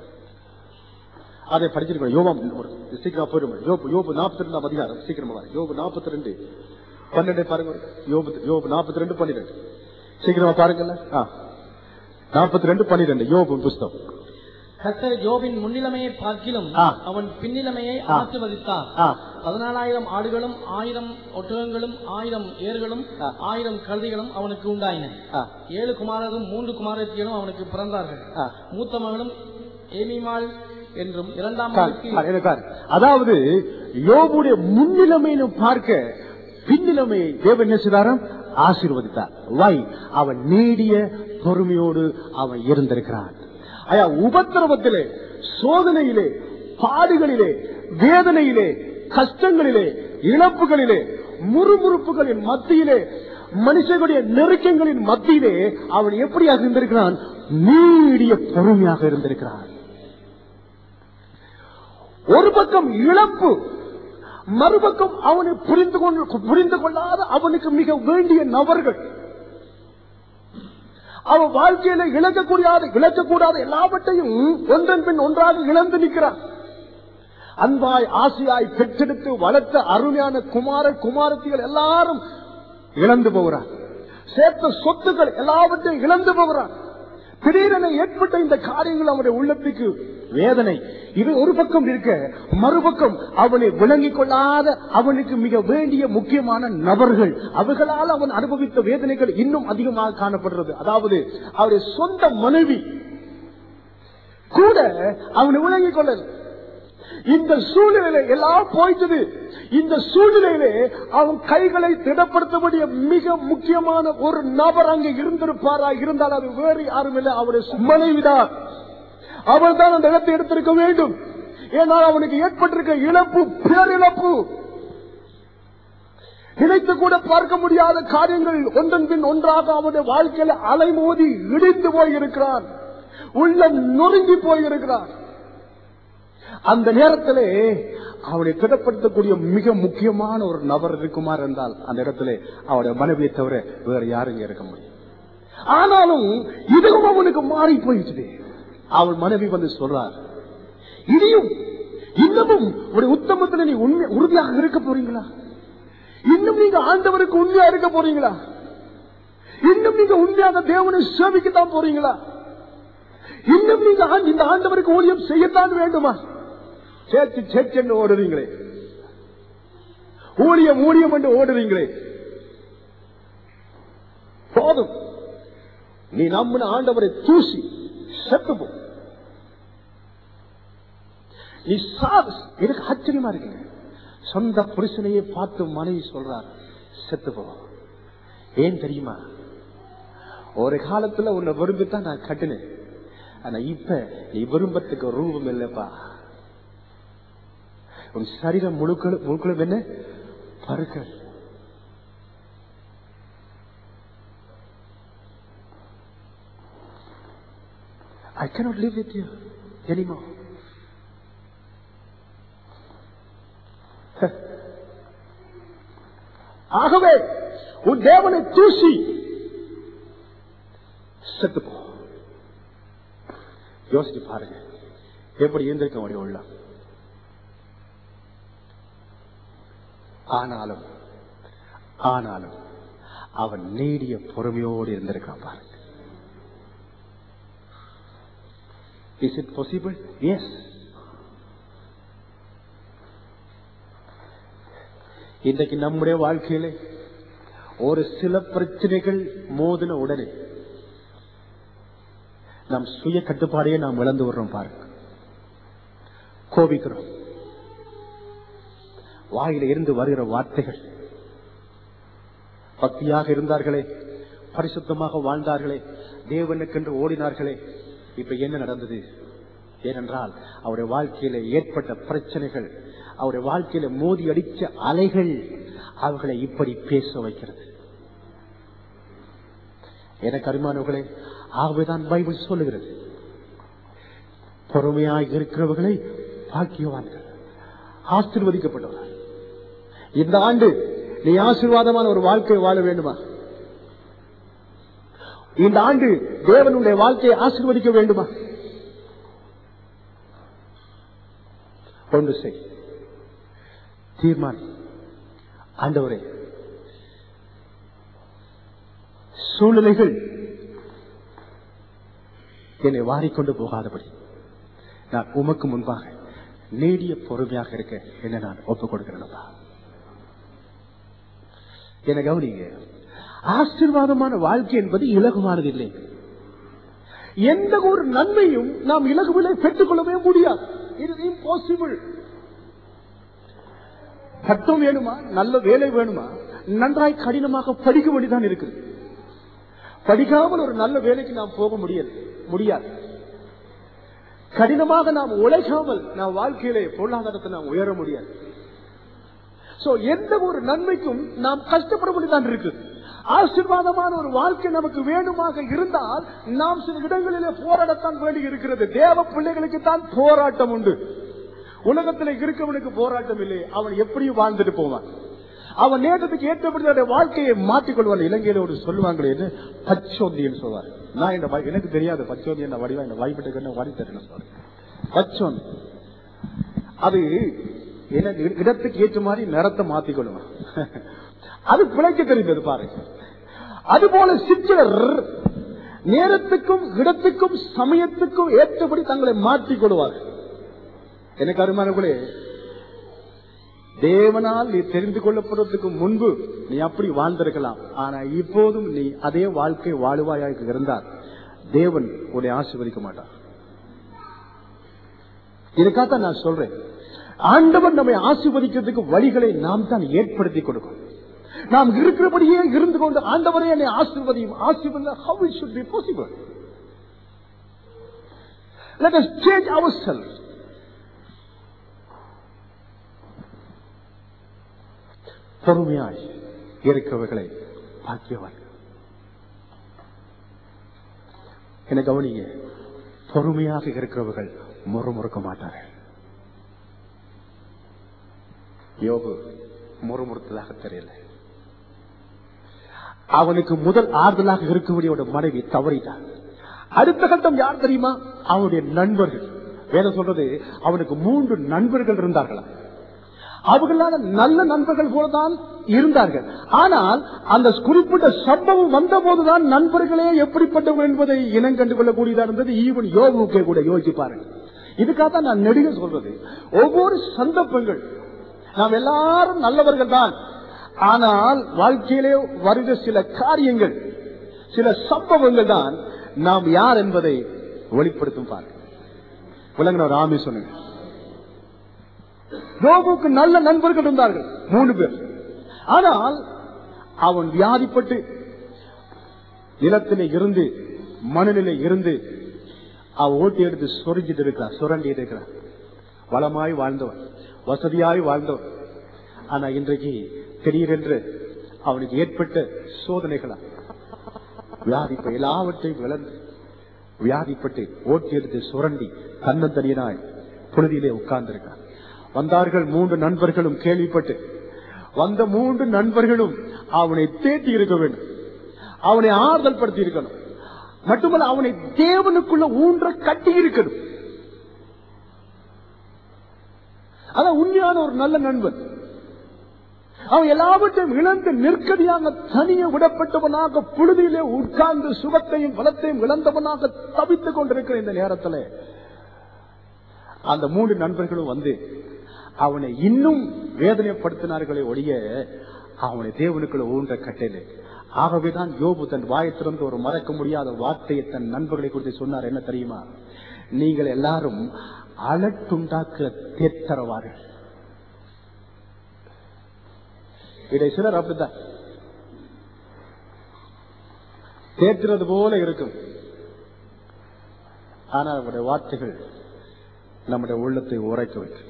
அதை படிச்சிருக்கோம் யோவாம் ஒரு சீக்கிரமா போயிடும் யோபு யோபு நாற்பத்தி ரெண்டாம் அதிகாரம் சீக்கிரமா வர. யோபு நாற்பத்தி ரெண்டு பன்னெண்டு பாருங்க யோபு யோபு நாற்பத்தி ரெண்டு பன்னிரெண்டு சீக்கிரமா பாருங்கல்ல நாற்பத்தி ரெண்டு பன்னிரெண்டு யோபு புஸ்தகம் கர்த்தர் யோபின் முன்னிலைமையை பார்க்கிலும் ஆ. அவன் பின்னிலைமையை ஆ. ஆசிர்வதித்தார் ஆ. பதினாலாயிரம் ஆடுகளும் ஆயிரம் ஒட்டகங்களும் ஆயிரம் ஏர்களும் ஆ. ஆயிரம் கழுதைகளும் அவனுக்கு உண்டாயின ஆ. ஏழு குமாரரும் மூன்று குமாரத்திகளும் அவனுக்கு பிறந்தார்கள் ஆ. மூத்த மகளும் ஏமிமாள் என்றும் இரண்டாம் பார், மகளுக்கு பார், இதை பார். அதாவது யோபுடைய முன்னிலைமையை பார்க்க பின்னிலைமையை தேவன் என்ன செய்தாராம் ஆசீர்வதித்தார் வை அவன் நீடிய பொறுமையோடு அவன் இருந்திருக்கிறான் ஐயா உபத்திரவத்திலே சோதனையிலே பாடுகளிலே வேதனையிலே கஷ்டங்களிலே இழப்புகளிலே முறுமுறுப்புகளின் மத்தியிலே மனுஷனுடைய நெருக்கங்களின் மத்தியிலே அவன் எப்படியாக இருந்திருக்கிறான் நீடிய பொறுமையாக இருந்திருக்கிறான் ஒரு பக்கம் இழப்பு மறுபக்கம் அவனை புரிந்து கொண்டு புரிந்து கொள்ளாத அவனுக்கு மிக வேண்டிய நபர்கள் அவன் வாழ்க்கையில இழக்கக்கூடாத இழக்கக்கூடாத எல்லாவற்றையும் ஒன்றன் பின் ஒன்றாக இழந்து நிற்கிறான் அன்பாய் ஆசையாய் பெற்றெடுத்து வளர்த்த அருமையான குமார குமாரத்திகள் எல்லாரும் இழந்து போகிறான் சேர்த்த சொத்துக்கள் எல்லாவற்றையும் இழந்து போகிறான் திடீரென ஏற்பட்ட இந்த காரியங்கள் அவனுடைய உள்ளத்துக்கு வேதனை இது ஒரு பக்கம் இருக்க மறுபக்கம் அவனை விளங்கிக் கொள்ளாத அவனுக்கு மிக வேண்டிய முக்கியமான நபர்கள் அவர்களால் அவன் அனுபவித்த வேதனைகள் இன்னும் அதிகமாக காணப்படுறது அதாவது அவருடைய சொந்த மனைவி கூட அவனை விளங்கிக் கொள்ளல இந்த சூழ்நிலையில எல்லாம் போயிட்டது இந்த சூழ்நிலையிலே அவன் கைகளை திடப்படுத்தக்கூடிய மிக முக்கியமான ஒரு நபர் அங்க இருந்திருப்பாரா இருந்தால் அது வேறு யாரும் இல்லை அவருடைய மனைவிதான் அவள் தான் அந்த இடத்தை எடுத்திருக்க வேண்டும் ஏனால் அவனுக்கு ஏற்பட்டிருக்க இழப்பு பேரிழப்பு நினைத்து கூட பார்க்க முடியாத காரியங்கள் ஒன்றன் பின் ஒன்றாக அவனுடைய வாழ்க்கையில அலைமோதி இடிந்து போயிருக்கிறான் உள்ளம் நொறுங்கி போயிருக்கிறான் அந்த நேரத்திலே அவனை திடப்படுத்தக்கூடிய மிக முக்கியமான ஒரு நபர் இருக்குமாறு இருந்தால் அந்த இடத்துல அவருடைய மனைவியை தவிர வேற யாருங்க இருக்க முடியும் ஆனாலும் இதுவும் அவனுக்கு மாறி போயிடுச்சு அவள் மனைவி வந்து சொல்றார் இனியும் இன்னமும் ஒரு உத்தமத்துல நீ உண்மை உறுதியாக இருக்க போறீங்களா இன்னும் நீங்க ஆண்டவருக்கு உண்மையா இருக்க போறீங்களா இன்னும் நீங்க உண்மையாக தேவனை சேவிக்கத்தான் போறீங்களா இன்னும் நீங்க ஆண்டு- இந்த ஆண்டவருக்கு ஊழியம் செய்யத்தான் வேண்டுமா சேர்த்து சேர்த்து ஓடுறீங்களே ஊழியம் ஊழியம் என்று ஓடுறீங்களே போதும் நீ நம்பின ஆண்டவரை தூசி செத்து போ நீ சாவு எனக்கு ஆச்சரியமா இருக்குங்க சொந்த புருஷனையே பார்த்து மனைவி சொல்றார் செத்து போ ஏன் தெரியுமா ஒரு காலத்துல உன்னை விரும்பித்தான் நான் கட்டினேன் ஆனா இப்ப நீ விரும்பத்துக்கு ரூபம் இல்லப்பா உன் சரீரம் முழுக்களும் முழுக்களும் என்ன பருக்கள் I cannot live with you anymore. ஆகவே உன் தேவனை தூசி செத்து போ யோசிச்சு பாருங்க எப்படி இருந்திருக்க முடியும் உள்ள ஆனாலும் ஆனாலும் அவன் நீடிய பொறுமையோடு இருந்திருக்கான் பாருங்க இஸ் இட் பாசிபிள் எஸ் இன்றைக்கு நம்முடைய வாழ்க்கையில ஒரு சில பிரச்சனைகள் மோதின உடனே நம் சுய கட்டுப்பாடையே நாம் இழந்து வர்றோம் பாருங்க கோபிக்கிறோம் வாயில இருந்து வருகிற வார்த்தைகள் பக்தியாக இருந்தார்களே பரிசுத்தமாக வாழ்ந்தார்களே தேவனுக்கென்று ஓடினார்களே இப்ப என்ன நடந்தது ஏனென்றால் அவருடைய வாழ்க்கையில ஏற்பட்ட பிரச்சனைகள் அவருடைய வாழ்க்கையில மோதி அடிச்ச அலைகள் அவர்களை இப்படி பேச வைக்கிறது எனக்கு அருமானவர்களே ஆகவேதான் பைபிள் சொல்லுகிறது பொறுமையாய் இருக்கிறவர்களை பாக்கியவான்கள் ஆசீர்வதிக்கப்பட்டவர்கள் இந்த ஆண்டு நீ ஆசீர்வாதமான ஒரு வாழ்க்கை வாழ வேண்டுமா இந்த ஆண்டு தேவனுடைய வாழ்க்கையை ஆசீர்வதிக்க வேண்டுமா ஒன்று செய் தீர்மானம் ஆண்டவரே சூழ்நிலைகள் என்னை வாரிக்கொண்டு போகாதபடி நான் உமக்கு முன்பாக நீடிய பொறுமையாக இருக்க என்ன நான் ஒப்புக் கொடுக்கிறேன்ப்பா என கவனிங்க ஆசீர்வாதமான வாழ்க்கை என்பது இலகுவானது இல்லை எந்த ஒரு நன்மையும் நாம் இலகுவிலை பெற்றுக் கொள்ளவே முடியாது இது இம்பாசிபிள் சட்டம் வேணுமா நல்ல வேலை வேணுமா நன்றாய் கடினமாக படிக்க வேண்டியதான் இருக்குது படிக்காமல் ஒரு நல்ல வேலைக்கு நாம் போக முடியாது முடியாது கடினமாக நாம் உழைக்காமல் நாம் வாழ்க்கையிலே பொருளாதாரத்தை நாம் உயர முடியாது சோ எந்த ஒரு நன்மைக்கும் நாம் கஷ்டப்பட வேண்டியதான் இருக்கு ஆசீர்வாதமான ஒரு வாழ்க்கை நமக்கு வேணுமாக இருந்தால் நாம் சில இடங்களிலே போராடத்தான் வேண்டி இருக்கிறது தேவ பிள்ளைகளுக்கு தான் போராட்டம் உண்டு உலகத்தில் இருக்கவனுக்கு போராட்டம் இல்லை அவன் எப்படியும் வாழ்ந்துட்டு போவான் அவன் நேரத்துக்கு ஏற்றபடி தன்னுடைய வாழ்க்கையை மாற்றிக்கொள்வான் இலங்கையில ஒரு சொல்லுவாங்களே என்ன பச்சோந்தின்னு சொல்வார் நான் இந்த வ- எனக்கு தெரியாது பச்சோந்தி என்ன வடிவா இந்த வாய்ப்பிட்டு என்ன வாடி தெரியல சொல்றேன் பச்சோந்தி அது என்ன இட- இடத்துக்கு ஏற்ற மாதிரி நிறத்தை மாத்திக்கொள்ளுவான் அது பிழைக்க தெரிந்தது பாருங்க அதுபோல சிற்றர் நேரத்துக்கும் இடத்துக்கும் சமயத்துக்கும் ஏற்றபடி தங்களை மாற்றிக் கொள்வார்கள் எனக்கு அருமானங்களே தேவனால் நீ தெரிந்து கொள்ளப்படுவதற்கு முன்பு நீ அப்படி வாழ்ந்திருக்கலாம் ஆனா இப்போதும் நீ அதே வாழ்க்கை வாழுவாயாக இருந்தால் தேவன் உன்னை ஆசீர்வதிக்க மாட்டார் இதுக்காகத்தான் நான் சொல்றேன் ஆண்டவர் நம்மை ஆசீர்வதிக்கிறதுக்கு வழிகளை நாம் தான் ஏற்படுத்தி கொடுக்கணும் நாம் இருக்கிறபடியே இருந்து கொண்டு ஆண்டவரே என்னை ஆசீர்வதியும் ஆசீர்வதி how it should be possible let us change ourselves பொறுமையாய் இருக்கிறவர்களை பாக்கியவான் என கவனிங்க பொறுமையாக இருக்கிறவர்கள் முறுமுறுக்க மாட்டார்கள் யோகு முறுமுறுத்ததாக தெரியல அவனுக்கு முதல் ஆறுதலாக இருக்கக்கூடிய மனைவி தவறிட்டான் அடுத்த கட்டம் யார் தெரியுமா அவனுடைய நண்பர்கள் வேதம் சொல்றது அவனுக்கு மூன்று நண்பர்கள் இருந்தார்களா அவர்களால நல்ல நண்பர்கள் போலதான் இருந்தார்கள் ஆனால் அந்த குறிப்பிட்ட சம்பவம் வந்த போதுதான் நண்பர்களே எப்படிப்பட்டவர்கள் என்பதை இனம் கண்டு கொள்ளக்கூடியதா இருந்தது ஈவன் யோகுக்கே கூட யோசிச்சு பாருங்க இதுக்காக தான் நான் நெடுக சொல்றது ஒவ்வொரு சந்தர்ப்பங்கள் நாம் எல்லாரும் நல்லவர்கள் தான் ஆனால் வாழ்க்கையிலே வருகிற சில காரியங்கள் சில சம்பவங்கள் தான் நாம் யார் என்பதை வெளிப்படுத்தும் பாருங்க விளங்கின ராமி சொன்னீங்க யோபுக்கு நல்ல நண்பர்கள் இருந்தார்கள் மூணு பேர் ஆனால் அவன் வியாதிப்பட்டு நிலத்திலே இருந்து மனநிலை இருந்து அவன் ஓட்டி எடுத்து சொரிஞ்சிட்டு இருக்கிறான் சுரண்டி இருக்கிறான் வளமாய் வாழ்ந்தவன் வசதியாய் வாழ்ந்தவன் ஆனா இன்றைக்கு திடீரென்று அவனுக்கு ஏற்பட்ட சோதனைகளா வியாதிப்பு எல்லாவற்றையும் இழந்து வியாதிப்பட்டு ஓட்டி எடுத்து சுரண்டி தன்னந்தனியனாய் புழுதியிலே உட்கார்ந்திருக்கார் வந்தார்கள் மூன்று நண்பர்களும் கேள்விப்பட்டு வந்த மூன்று நண்பர்களும் அவனை தேட்டி இருக்க வேண்டும் அவனை ஆறுதல் படுத்தி இருக்கணும் மட்டுமல்ல அவனை தேவனுக்குள்ள ஊன்ற கட்டி இருக்கணும் அதான் உண்மையான ஒரு நல்ல நண்பன் அவன் எல்லாவற்றையும் இழந்து நிற்கதியாக தனிய விடப்பட்டவனாக புழுதியிலே உட்கார்ந்து சுகத்தையும் பலத்தையும் இழந்தவனாக தவித்துக் கொண்டிருக்கிற இந்த நேரத்தில் அந்த மூன்று நண்பர்களும் வந்து அவனை இன்னும் வேதனைப்படுத்தினார்களே ஒழிய அவனை தேவனுக்குள்ள ஊன்ற கட்டளை ஆகவேதான் யோபு தன் வாயை திறந்து ஒரு மறக்க முடியாத வார்த்தையை தன் நண்பர்களை குறித்து சொன்னார் என்ன தெரியுமா நீங்கள் எல்லாரும் அலட்டுண்டாக்க தேத்தரவார்கள் இதை சிலர் அப்படித்தான் தேற்றுறது போல இருக்கும் ஆனால் அவருடைய வார்த்தைகள் நம்முடைய உள்ளத்தை உரைக்க வைக்கும்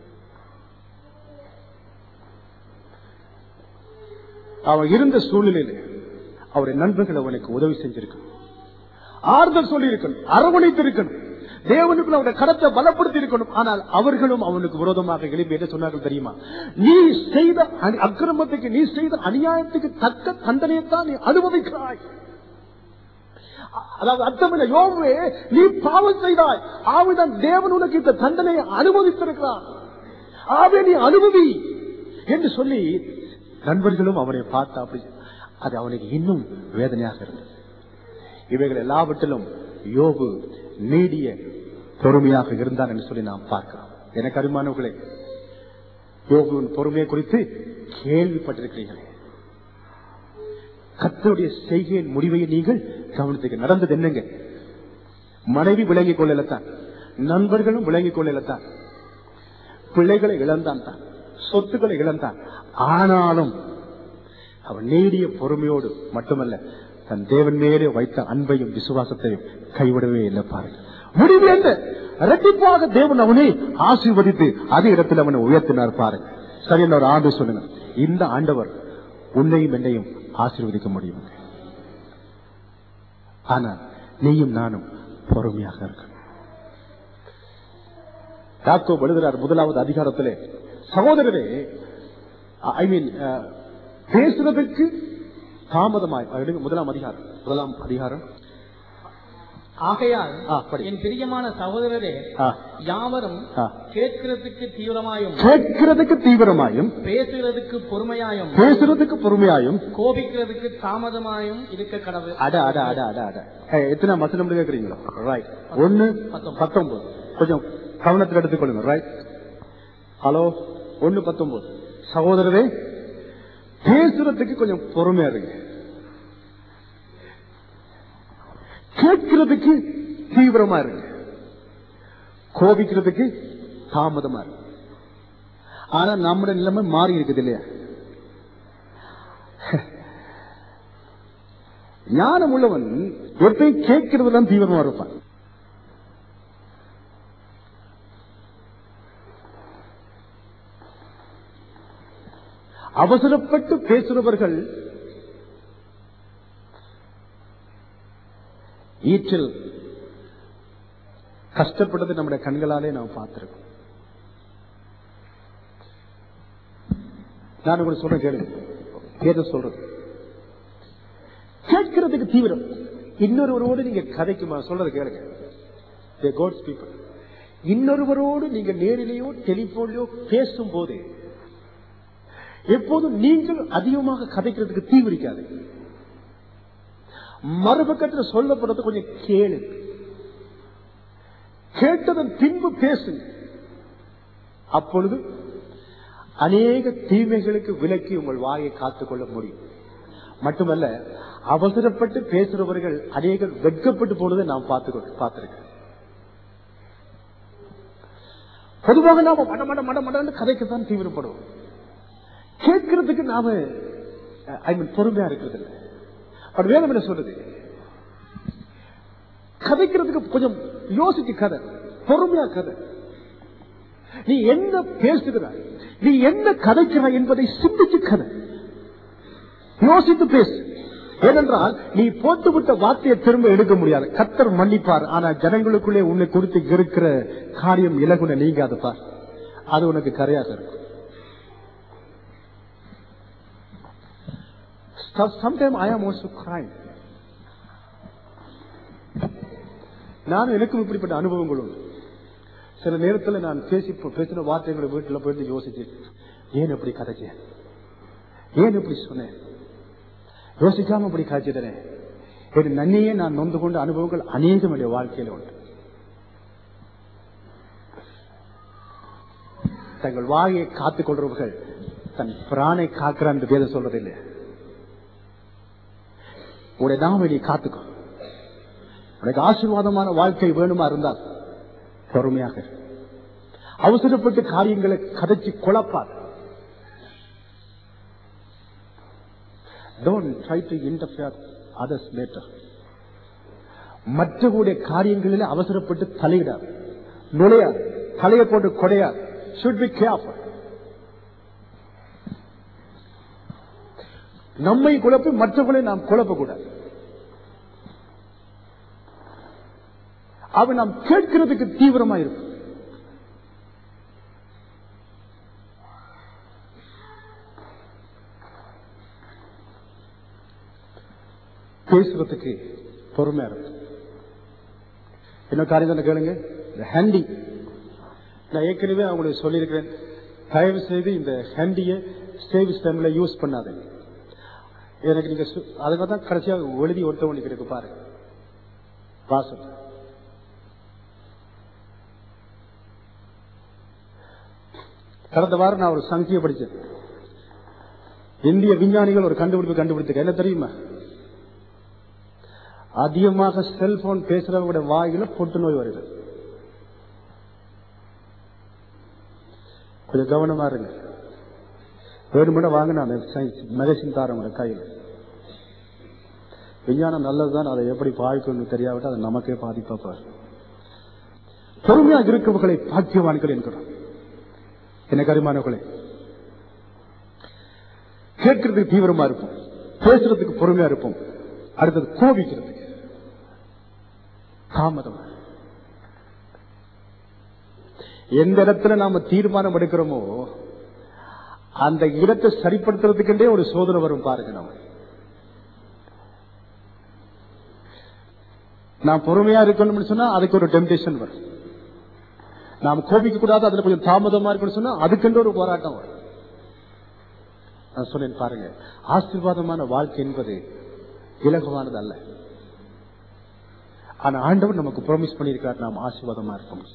அவன் இருந்த சூழ்நிலையில அவருடைய நண்பர்கள் அவனுக்கு உதவி செஞ்சிருக்கணும் ஆறுதல் சொல்லி இருக்கணும் அரவணைத்து இருக்கணும் தேவனுக்குள்ள அவருடைய கரத்தை பலப்படுத்தி இருக்கணும் ஆனால் அவர்களும் அவனுக்கு விரோதமாக எழுப்பி என்ன சொன்னார்கள் தெரியுமா நீ செய்த அனி- அக்கிரமத்துக்கு நீ செய்த அநியாயத்துக்கு தக்க தண்டனையைத்தான் நீ அனுபவிக்கிறாய் அதாவது அர்த்தமில்லை யோவே நீ பாவம் செய்தாய் ஆவிதான் தேவன் உனக்கு இந்த தண்டனையை அனுபவித்திருக்கிறார் ஆவே நீ அனுபவி என்று சொல்லி நண்பர்களும் அவனை பார்த்தா அப்படி அது அவனுக்கு இன்னும் வேதனையாக இருந்தது இவைகள் எல்லாவற்றிலும் யோபு நீடிய பொறுமையாக இருந்தான் என்று சொல்லி நாம் பார்க்கிறோம் எனக்கு அருமானவர்களே யோபுவின் பொறுமையை குறித்து கேள்விப்பட்டிருக்கிறீர்களே கர்த்தருடைய செய்கையின் முடிவை நீங்கள் கவனித்துக்க நடந்தது என்னங்க மனைவி விளங்கிக் கொள்ளலத்தான் நண்பர்களும் விளங்கிக் கொள்ளலத்தான் பிள்ளைகளை இழந்தான் தான் சொத்துக்களை இழந்தான் ஆனாலும் அவன் நீடிய பொறுமையோடு மட்டுமல்ல தன் தேவன் மேலே வைத்த அன்பையும் விசுவாசத்தையும் கைவிடவே இல்லை பாருங்க முடிவு என்ன இரட்டிப்பாக தேவன் அவனை ஆசீர்வதித்து அதே இடத்தில் அவனை உயர்த்தினார் பாருங்க சரி ஒரு ஆண்டு சொல்லுங்க இந்த ஆண்டவர் உன்னையும் என்னையும் ஆசீர்வதிக்க முடியும் ஆனால் நீயும் நானும் பொறுமையாக இருக்கணும் யாக்கோப் எழுதுகிறார் முதலாவது அதிகாரத்திலே சகோதரரே ஐ மீன் பேசுறதுக்கு தாமதமாய் அஹ், எடுங்க, முதலாம் அதிகாரம் முதலாம் அதிகாரம் ஆகையால் ஆ, படி. என் பிரியமான சகோதரரே ஆ, யாவரும் ஆ. கேட்கிறதுக்கு தீவிரமாயும் கேட்கிறதுக்கு தீவிரமாயும் பேசுகிறதுக்கு பொறுமையாயும் பேசுறதுக்கு பொறுமையாயும் கோபிக்கிறதுக்கு தாமதமாயும் இருக்க கடவுள் அட அட அட அட அட ஏய், எத்தனை வசனம் கேக்குறீங்களோ ரைட் ஒன்னு பத்தொன்பது கொஞ்சம் கவனத்துக்கு எடுத்துக்கொள்ளுங்க ரைட் ஹலோ ஒன்னு பத்தொன்பது சகோதரரே பேசுறதுக்கு கொஞ்சம் பொறுமையா இருங்க கேட்கிறதுக்கு தீவிரமா இருங்க கோபிக்கிறதுக்கு தாமதமா இருக்கு ஆனா நம்முடைய நிலைமை மாறி இருக்குது இல்லையா ஞானம் உள்ளவன் எப்பயும் கேட்கிறதுலாம் தீவிரமா இருப்பான் அவசரப்பட்டு பேசுறவர்கள் ஈற்றில் கஷ்டப்பட்டது நம்முடைய கண்களாலே நாம் பார்த்திருக்கோம் நான் உங்களுக்கு சொல்றேன் கேளுங்க ஏதோ சொல்றது கேட்கிறதுக்கு தீவிரம் இன்னொருவரோடு நீங்க கதைக்குமா சொல்றது கேளுங்க கோட்ஸ் பீப்புள் இன்னொருவரோடு நீங்க நேரிலேயோ டெலிபோன்லயோ பேசும் போது எப்போதும் நீங்கள் அதிகமாக கதைக்கிறதுக்கு தீவிரிக்காது மறுபக்கத்தில் சொல்லப்படுறது கொஞ்சம் கேளு கேட்டதன் பின்பு பேசுங்க அப்பொழுது அநேக தீமைகளுக்கு விலக்கி உங்கள் வாயை காத்துக்கொள்ள முடியும் மட்டுமல்ல அவசரப்பட்டு பேசுறவர்கள் அநேகர் வெட்கப்பட்டு போனதை நாம் பார்த்து பார்த்திருக்கேன் பொதுவாக நாம மட மட மட மடன்னு கதைக்கத்தான் தீவிரப்படுவோம் கேட்கறதுக்கு நாம ஐ மீன் பொறுமையா இருக்கிறது இல்லை பட் வேதம் என்ன சொல்றது கதைக்கிறதுக்கு கொஞ்சம் யோசிச்சு கதை பொறுமையா கதை நீ என்ன பேசுகிறாய் நீ என்ன கதைக்கிறாய் என்பதை சிந்திச்சு கதை யோசித்து பேசு ஏனென்றால் நீ போட்டுவிட்ட வார்த்தையை திரும்ப எடுக்க முடியாது கத்தர் மன்னிப்பார் ஆனா ஜனங்களுக்குள்ளே உன்னை குறித்து இருக்கிற காரியம் இலகுன நீங்காது பார் அது உனக்கு கரையாக இருக்கும் சம்டைம் ஐ ஆம் ஆல்சோ கிரைம் நான் எனக்கும் இப்படிப்பட்ட அனுபவங்கள் உண்டு சில நேரத்துல நான் பேசி பேசின வார்த்தைகளை வீட்டுல போயிட்டு யோசிச்சு ஏன் இப்படி கதைச்சேன் ஏன் இப்படி சொன்னேன் யோசிக்காம இப்படி காய்ச்சிட்டனே என் நன்னையே நான் நொந்து கொண்ட அனுபவங்கள் அநேகம் என்னுடைய வாழ்க்கையில உண்டு தங்கள் வாயை காத்துக் கொள்றவர்கள் தன் பிராணை காக்கிறான் என்று வேதம் சொல்றதில்லை உடைய நாம நீ காத்துக்கோ உனக்கு ஆசீர்வாதமான வாழ்க்கை வேணுமா இருந்தால் பொறுமையாக இரு. அவசரப்பட்டு காரியங்களை கதைச்சு குழப்பார் don't try to interfere others later மற்றவருடைய காரியங்களில் அவசரப்பட்டு தலையிடாது நுழையாது தலையை போட்டு கொடையாது should be careful நம்மை குழப்பி மற்றவர்களை நாம் குழப்பக்கூடாது அவன் நாம் கேட்கிறதுக்கு தீவிரமா இருக்கும் பேசுறதுக்கு பொறுமையா இருக்கும் என்ன காரியம் தானே கேளுங்க இந்த ஹேண்டி நான் ஏற்கனவே அவங்களுக்கு சொல்லியிருக்கிறேன் தயவு செய்து இந்த ஹேண்டியை சேவிஸ் டைம்ல யூஸ் பண்ணாதீங்க எனக்கு நீங்க சு- அதுக்காக தான் கடைசியா எழுதி ஒருத்தவனுக்கு இருக்கு பாருங்க வாசல் கடந்த வாரம் நான் ஒரு சங்கியை படிச்சேன் இந்திய விஞ்ஞானிகள் ஒரு கண்டுபிடிப்பு கண்டுபிடிச்சிருக்க என்ன தெரியுமா அதிகமாக செல்போன் பேசுறவங்க வாயில பொட்டு நோய் வருது கொஞ்சம் கவனமா இருங்க வேணுமென வாங்க நான் மெகசின் தாரேன் உங்க கையில் விஞ்ஞானம் நல்லதுதான் அதை எப்படி பாதிக்கணும்னு தெரியாவிட்டு அது நமக்கே பாதிப்பா பாரு பொறுமையாக இருக்கவர்களை பாக்கியவான்கள் என்கிறோம் என்ன கரிமானவர்களே கேட்கறதுக்கு தீவிரமா இருப்போம் பேசுறதுக்கு பொறுமையா இருப்போம் அடுத்தது கோபிக்கிறதுக்கு தாமதம் எந்த இடத்துல நாம தீர்மானம் எடுக்கிறோமோ அந்த இடத்தை சரிப்படுத்துறதுக்குன்றே ஒரு சோதனை வரும் பாருங்க நாம நான் பொறுமையா இருக்கணும்னு சொன்னா அதுக்கு ஒரு டெம்டேஷன் வரும் நாம் கோபிக்க கூடாது அதுல கொஞ்சம் தாமதமா இருக்கணும்னு சொன்னா அதுக்கென்று ஒரு போராட்டம் வரும் நான் சொன்னேன் பாருங்க ஆசீர்வாதமான வாழ்க்கை என்பது இலகுவானது அல்ல ஆனா ஆண்டவர் நமக்கு ப்ராமிஸ் பண்ணியிருக்கார் நாம் ஆசீர்வாதமா இருப்போம்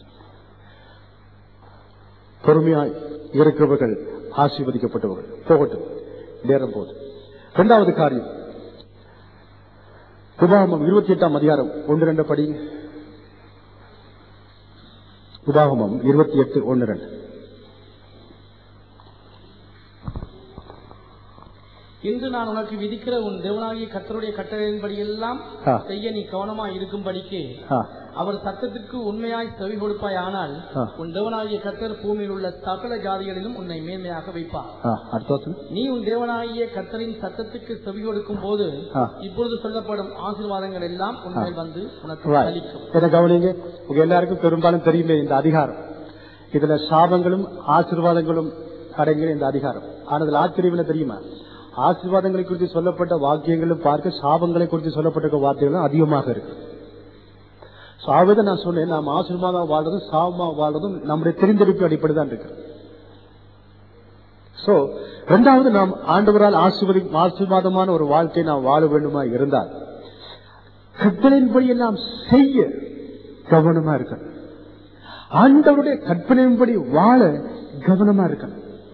பொறுமையாய் இருக்கிறவர்கள் ஆசீர்வதிக்கப்பட்டவர்கள் போகட்டும் நேரம் போது இரண்டாவது காரியம் உபாகமம் இருபத்தி எட்டாம் அதிகாரம் ஒன்று ரெண்டு படி உபாகமம் இருபத்தி எட்டு ஒன்று ரெண்டு இன்று நான் உனக்கு விதிக்கிற உன் தேவனாகிய கர்த்தருடைய கட்டளையின்படி எல்லாம் ஆ. செய்ய நீ கவனமாய் இருக்கும்படிக்கு ஆ, அவர் சத்தத்திற்கு உண்மையாய் செவி கொடுப்பாய் ஆனால் ஆ. உன் தேவனாகிய கர்த்தர் பூமியில் உள்ள சகல ஜாதிகளிலும் உன்னை மேன்மையாக வைப்பார் ஆ, அடுத்த வசனம். நீ உன் தேவனாகிய கர்த்தரின் சத்தத்துக்கு செவி கொடுக்கும் போது ஆ. இப்பொழுது சொல்லப்படும் ஆசீர்வாதங்கள் எல்லாம் உன்மேல் வந்து உனக்கு Right. அளிக்கும் என்ன கவனிங்க உங்க எல்லாருக்கும் பெரும்பாலும் தெரியுமே இந்த அதிகாரம் இதுல சாபங்களும் ஆசீர்வாதங்களும் அடங்கிய இந்த அதிகாரம் ஆனா இதுல ஆச்சரியம் என்ன தெரியுமா ஆசீர்வாதங்களை குறித்து சொல்லப்பட்ட வாக்கியங்களும் பார்க்க சாபங்களை குறித்து சொல்லப்பட்ட வார்த்தைகளும் அதிகமாக இருக்கு சாவதை நான் சொன்னேன் நாம் ஆசீர்வாதம் வாழ்றதும் சாபமா வாழ்றதும் நம்முடைய தெரிந்தெடுப்பு அடிப்படை தான் இருக்கு சோ இரண்டாவது நாம் ஆண்டவரால் ஆசீர்வதி ஆசீர்வாதமான ஒரு வாழ்க்கை நாம் வாழ வேண்டுமா இருந்தால் கட்டளையின்படி எல்லாம் செய்ய கவனமா இருக்கணும் ஆண்டவருடைய கற்பனையின்படி வாழ கவனமா இருக்கணும்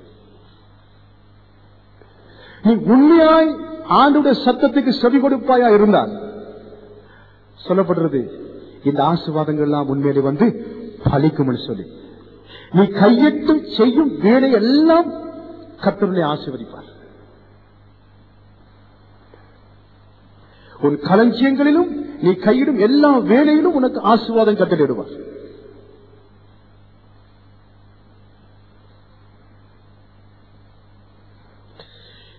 நீ உண்மையாய் ஆண்டுடைய சத்தத்துக்கு செவி கொடுப்பாயா இருந்தால் சொல்லப்படுறது இந்த ஆசீர்வாதங்கள் எல்லாம் உண்மையிலே வந்து பலிக்கும்னு சொல்லி நீ கையிட்டு செய்யும் வேலை எல்லாம் கத்தருடைய ஆசீர்வதிப்பார் உன் களஞ்சியங்களிலும் நீ கையிடும் எல்லா வேலையிலும் உனக்கு ஆசீர்வாதம் கட்டளிடுவார்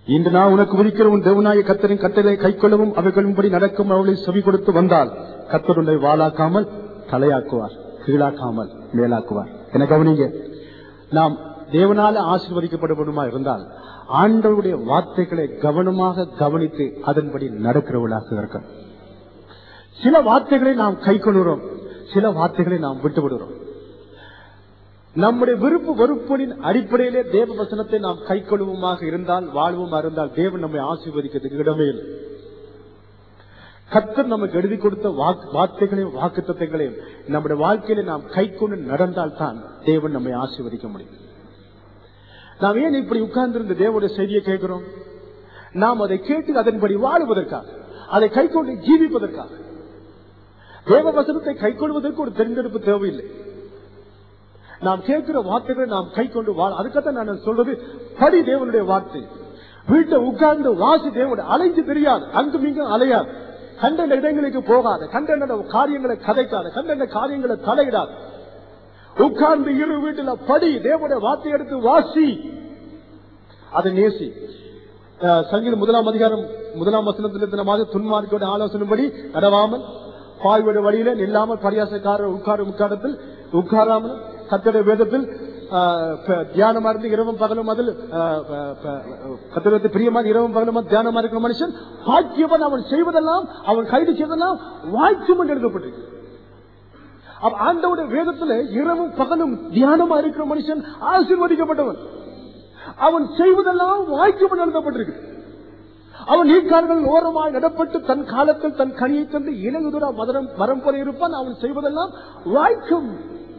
இன்று நான் உனக்கு விதிக்கிற உன் தேவனாய கத்தரின் கட்டளை கைக்கொள்ளவும் அவைகளும்படி நடக்கும் அவளை செவி கொடுத்து வந்தால் கத்தருடைய வாளாக்காமல் தலையாக்குவார் கீழாக்காமல் மேலாக்குவார் என கவனிங்க நாம் தேவனால ஆசீர்வதிக்கப்படுவதுமா இருந்தால் ஆண்டவருடைய வார்த்தைகளை கவனமாக கவனித்து அதன்படி நடக்கிறவர்களாக இருக்கணும் சில வார்த்தைகளை நாம் கை கொள்கிறோம் சில வார்த்தைகளை நாம் விட்டு விடுகிறோம் நம்முடைய விருப்பு வெறுப்புகளின் அடிப்படையிலே தேவ வசனத்தை நாம் கை கொள்வோமாக இருந்தால் வாழ்வோமா இருந்தால் தேவன் நம்மை ஆசீர்வதிக்கிறதுக்கு இடமே இல்லை கத்தர் நமக்கு எழுதி கொடுத்த வாக்கு- வார்த்தைகளையும் வாக்கு தத்துவங்களையும் நம்முடைய வாழ்க்கையில நாம் கை கொண்டு நடந்தால் தான் தேவன் நம்மை ஆசீர்வதிக்க முடியும் நாம் ஏன் இப்படி உட்கார்ந்திருந்த தேவனுடைய செய்தியை கேட்கிறோம் நாம் அதை கேட்டு அதன்படி வாழுவதற்காக அதை கை கொண்டு ஜீவிப்பதற்காக தேவ வசனத்தை கை கொள்வதற்கு ஒரு தேர்ந்தெடுப்பு தேவையில்லை நாம் கேட்கிற வார்த்தைகளை நாம் கை கொண்டு வாழ அதுக்காக நான் சொல்றது படி தேவனுடைய வார்த்தை வீட்டை உட்கார்ந்து வாசி தேவனுடைய அலைஞ்சு தெரியாது அங்கும் இங்கும் அலையாது கண்ட இடங்களுக்கு போகாத கண்ட காரியங்களை கதைக்காத கண்ட காரியங்களை தலையிடாது உட்கார்ந்து இரு வீட்டுல படி தேவனுடைய வார்த்தை எடுத்து வாசி அதை நேசி அஹ், சங்கீதம் முதலாம் அதிகாரம் முதலாம் வசனத்தினமாக துன்மார்க்கோட ஆலோசனைப்படி நடவாமல் பாய்வோட வழியில நில்லாமல் பரியாசக்காரர் உட்காரும் உட்காரத்தில் உட்காராமல் கத்தட வேதத்தில் ஆஹ், ப- தியானமா இருந்து இரவும் பகலும் அதில் கத்திரத்தை பிரியமான இரவும் பகலும் தியானமா இருக்கிற மனுஷன் பாக்கியவன் அவன் செய்வதெல்லாம் அவன் கைது செய்வதெல்லாம் வாய்க்கும் என்று எழுதப்பட்டிருக்கு அப்ப ஆண்டவுடைய வேதத்துல இரவும் பகலும் தியானமா இருக்கிற மனுஷன் ஆசீர்வதிக்கப்பட்டவன் அவன் செய்வதெல்லாம் வாய்க்கும் என்று எழுதப்பட்டிருக்கு அவன் நீர்க்கால்கள் ஓரமாய் நடப்பட்டு தன் காலத்தில் தன் கனியை தந்து இலங்குதுரா மதரம் மரம் போல இருப்பான் அவன் செய்வதெல்லாம் வாய்க்கும்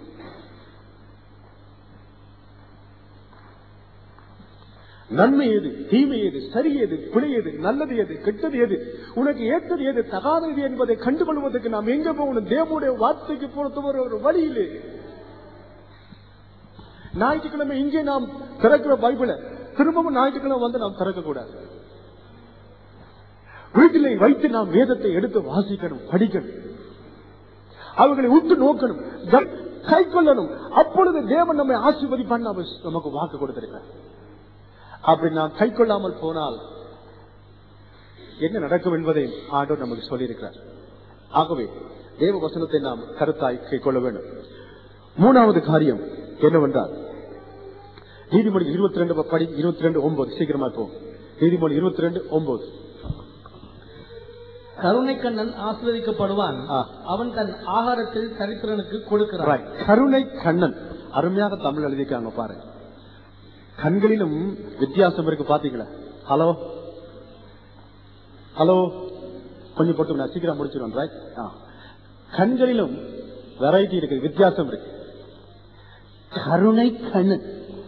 நன்மை எது தீமை எது சரி எது பிழை எது நல்லது எது கெட்டது எது உனக்கு ஏற்றது எது தகாதது என்பதை கண்டுகொள்வதற்கு நாம் எங்க போகணும் தேவனுடைய வார்த்தைக்கு பொறுத்தவரை ஒரு வழியிலே ஞாயிற்றுக்கிழமை இங்கே நாம் திறக்கிற பைபிளை திரும்பவும் ஞாயிற்றுக்கிழமை வந்து நாம் திறக்க கூடாது வீட்டிலே வைத்து நாம் வேதத்தை எடுத்து வாசிக்கணும் படிக்கணும் அவர்களை உற்று நோக்கணும் க- கை கொள்ளணும் அப்பொழுது தேவன் நம்மை ஆசீர்வதிப்பான் அவர் நமக்கு வாக்கு கொடுத்திருக்கிறார் அப்படி நாம் கை கொள்ளாமல் போனால் என்ன நடக்கும் என்பதை ஆண்டவர் நமக்கு சொல்லியிருக்கிறார் ஆகவே தேவ வசனத்தை நாம் கருத்தாய் கை கொள்ள வேண்டும் மூணாவது காரியம் என்னவென்றால் நீதிமொழி இருபத்தி ரெண்டு படி இருபத்தி ரெண்டு ஒன்பது சீக்கிரமா போ நீதிமொழி இருபத்தி ரெண்டு ஒன்பது கருணை கண்ணன் ஆசிர்வதிக்கப்படுவான் ஆ. அவன் தன் ஆகாரத்தில் சரித்திரனுக்கு கொடுக்கிறான் Right. கருணை கண்ணன் அருமையாக தமிழ் எழுதிக்காங்க பாருங்க கண்களிலும் வித்தியாசம் இருக்கு பாத்தீங்களா ஹலோ ஹலோ கொஞ்சம் போட்டு நான் சீக்கிரம் முடிச்சிடுவேன் ரைட் கண்களிலும் வெரைட்டி இருக்கு வித்தியாசம் இருக்கு கருணை கண்ணன்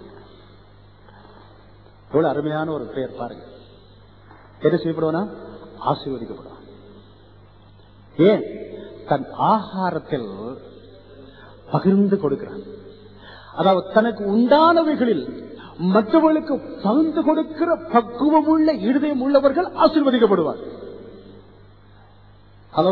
எவ்வளவு அருமையான ஒரு பெயர் பாருங்க என்ன செய்யப்படுவானா ஆசீர்வதிக்கப்படுவான் ஏன் தன் ஆகாரத்தில் பகிர்ந்து கொடுக்கிறான் அதாவது தனக்கு உண்டானவைகளில் மற்றவர்களுக்கு பகிர்ந்து கொடுக்கிற பக்குவம் உள்ள இருதயம் உள்ளவர்கள் ஆசீர்வதிக்கப்படுவார் ஹலோ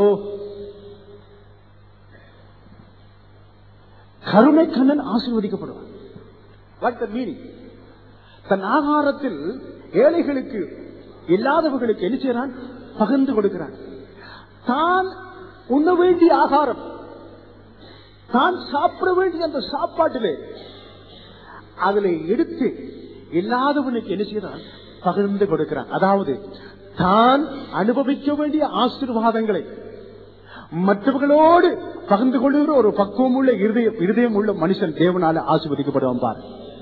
கருணை கண்ணன் ஆசீர்வதிக்கப்படுவார் வாட் த மீனிங் தன் ஆகாரத்தில் ஏழைகளுக்கு இல்லாதவர்களுக்கு என்ன செய்யறான் பகிர்ந்து கொடுக்கிறான் தான் உண்ண வேண்டிய ஆகாரம் தான் சாப்பிட வேண்டிய அந்த சாப்பாட்டிலே அதில் எடுத்து இல்லாதவனுக்கு என்ன செய்யறான் பகிர்ந்து கொடுக்கிறான் அதாவது தான் அனுபவிக்க வேண்டிய ஆசீர்வாதங்களை மற்றவர்களோடு பகிர்ந்து கொள்ளுகிற ஒரு பக்குவம் உள்ள இருதயம் இருதயம் உள்ள மனுஷன் தேவனால ஆசீர்வதிக்கப்படுவான் பார்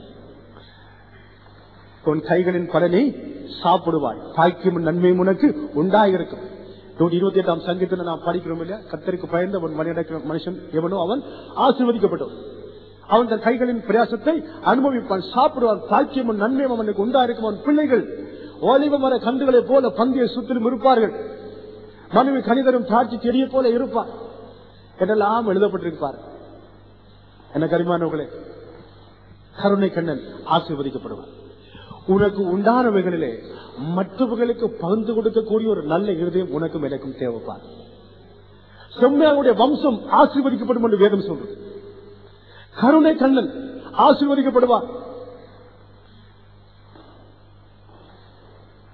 உன் கைகளின் பலனை சாப்பிடுவாய் தாய்க்கும் நன்மையும் உனக்கு உண்டாயிருக்கும் நூற்றி இருபத்தி எட்டாம் சங்கத்தில் நாம் படிக்கிறோம் இல்லையா கத்தருக்கு பயந்த ஒரு மனிதக்கிற மனுஷன் எவனோ அவன் ஆசீர்வதிக்கப்பட்டவன் அவன் தன் கைகளின் பிரயாசத்தை அனுபவிப்பான் சாப்பிடுவான் தாக்கியமும் நன்மையும் அவனுக்கு உண்டாயிருக்கும் அவன் பிள்ளைகள் ஓலிவ மர கண்டுகளைப் போல பந்தியை சுற்றிலும் இருப்பார்கள் மனைவி கணிதரும் தாட்சி செடியை போல இருப்பார் என்றெல்லாம் எழுதப்பட்டிருப்பார் என்ன கரிமானவர்களே கருணை கண்ணன் ஆசீர்வதிக்கப்படுவார் உனக்கு உண்டானவைகளிலே மற்றவர்களுக்கு பகிர்ந்து கொடுக்கக்கூடிய ஒரு நல்ல இருதயம் உனக்கும் எனக்கும் தேவைப்பார் செம்மையாவுடைய வம்சம் ஆசீர்வதிக்கப்படும் என்று வேதம் சொல்றது கருணை கண்ணன் ஆசீர்வதிக்கப்படுவார்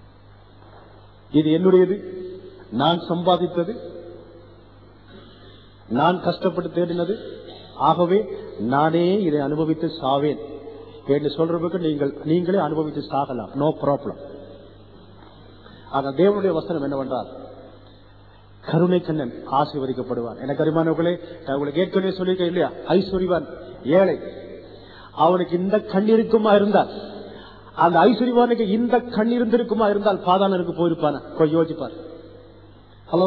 இது என்னுடையது நான் சம்பாதித்தது நான் கஷ்டப்பட்டு தேடினது ஆகவே நானே இதை அனுபவித்து சாவேன் என்று சொல்றதுக்கு நீங்கள் நீங்களே அனுபவித்து சாகலாம் நோ ப்ராப்ளம் ஆனா தேவனுடைய வசனம் என்னவென்றால் கருணை கண்ணன் ஆசீர்வதிக்கப்படுவான் எனக்கு அருமானவர்களே நான் உங்களுக்கு ஏற்கனவே சொல்லியிருக்கேன் இல்லையா ஐஸ்வர்யவான் ஏழை அவனுக்கு இந்த கண் இருக்குமா இருந்தால் அந்த ஐஸ்வர்யவானுக்கு இந்த கண் இருந்திருக்குமா இருந்தால் பாதாளனுக்கு போயிருப்பான கொஞ்சம் யோசிப்பார் ஹலோ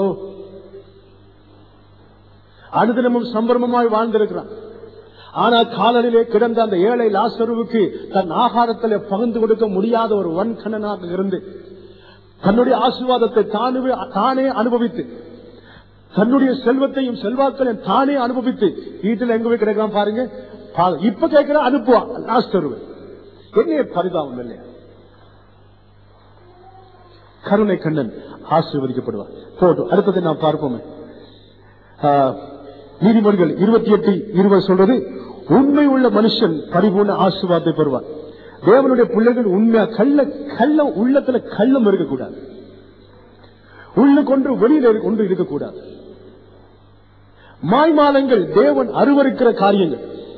அனுதினமும் சம்பிரமமாய் வாழ்ந்திருக்கிறான் ஆனா காலனிலே கிடந்த அந்த ஏழை லாசருவுக்கு தன் ஆகாரத்திலே பகிர்ந்து கொடுக்க முடியாத ஒரு வன்கணனாக இருந்து தன்னுடைய ஆசீர்வாதத்தை தானுவே தானே அனுபவித்து தன்னுடைய செல்வத்தையும் செல்வாக்களையும் தானே அனுபவித்து வீட்டில் எங்க போய் கிடைக்கலாம் பாருங்க பா- இப்ப கேட்கிற அனுப்புவான் லாஸ்டருவை என்ன பரிதாபம் இல்லையா கருணை கண்ணன் ஆசீர்வதிக்கப்படுவார் போட்டும் அடுத்ததை நாம் பார்ப்போமே ஆஹ், நீதிமொழிகள் இருபத்தி எட்டு இருபது சொல்றது உண்மை உள்ள மனுஷன் பரிபூர்ண ஆசீர்வாதத்தை பெறுவார் தேவனுடைய பிள்ளைகள் உண்மையா கள்ள கள்ள உள்ளத்துல கள்ளம் இருக்கக்கூடாது உள்ள கொண்டு வெளியில இரு- கொண்டு இருக்கக்கூடாது மாய்மாலங்கள் தேவன் அருவருக்கிற காரியங்கள்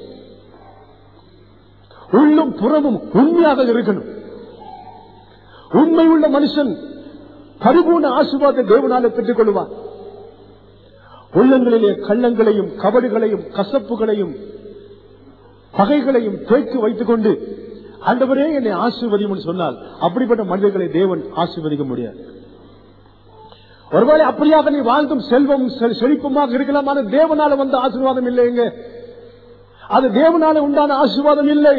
உள்ளும் புறமும் உண்மையாக இருக்கணும் உண்மை உள்ள மனுஷன் பரிபூர்ண ஆசீர்வாதத்தை தேவனால பெற்றுக் கொள்வார் உள்ளங்களிலே கள்ளங்களையும் கபடுகளையும் கசப்புகளையும் பகைகளையும் தேக்கி வைத்துக் கொண்டு ஆண்டவரே என்னை ஆசீர்வதியும் சொன்னால் அப்படிப்பட்ட மனிதர்களை தேவன் ஆசீர்வதிக்க முடியாது ஒருவேளை அப்படியாக நீ வாழ்ந்தும் செல்வம் செ- செழிப்புமாக இருக்கலாம் ஆனால் தேவனால வந்த ஆசீர்வாதம் இல்லைங்க அது தேவனால உண்டான ஆசீர்வாதம் இல்லை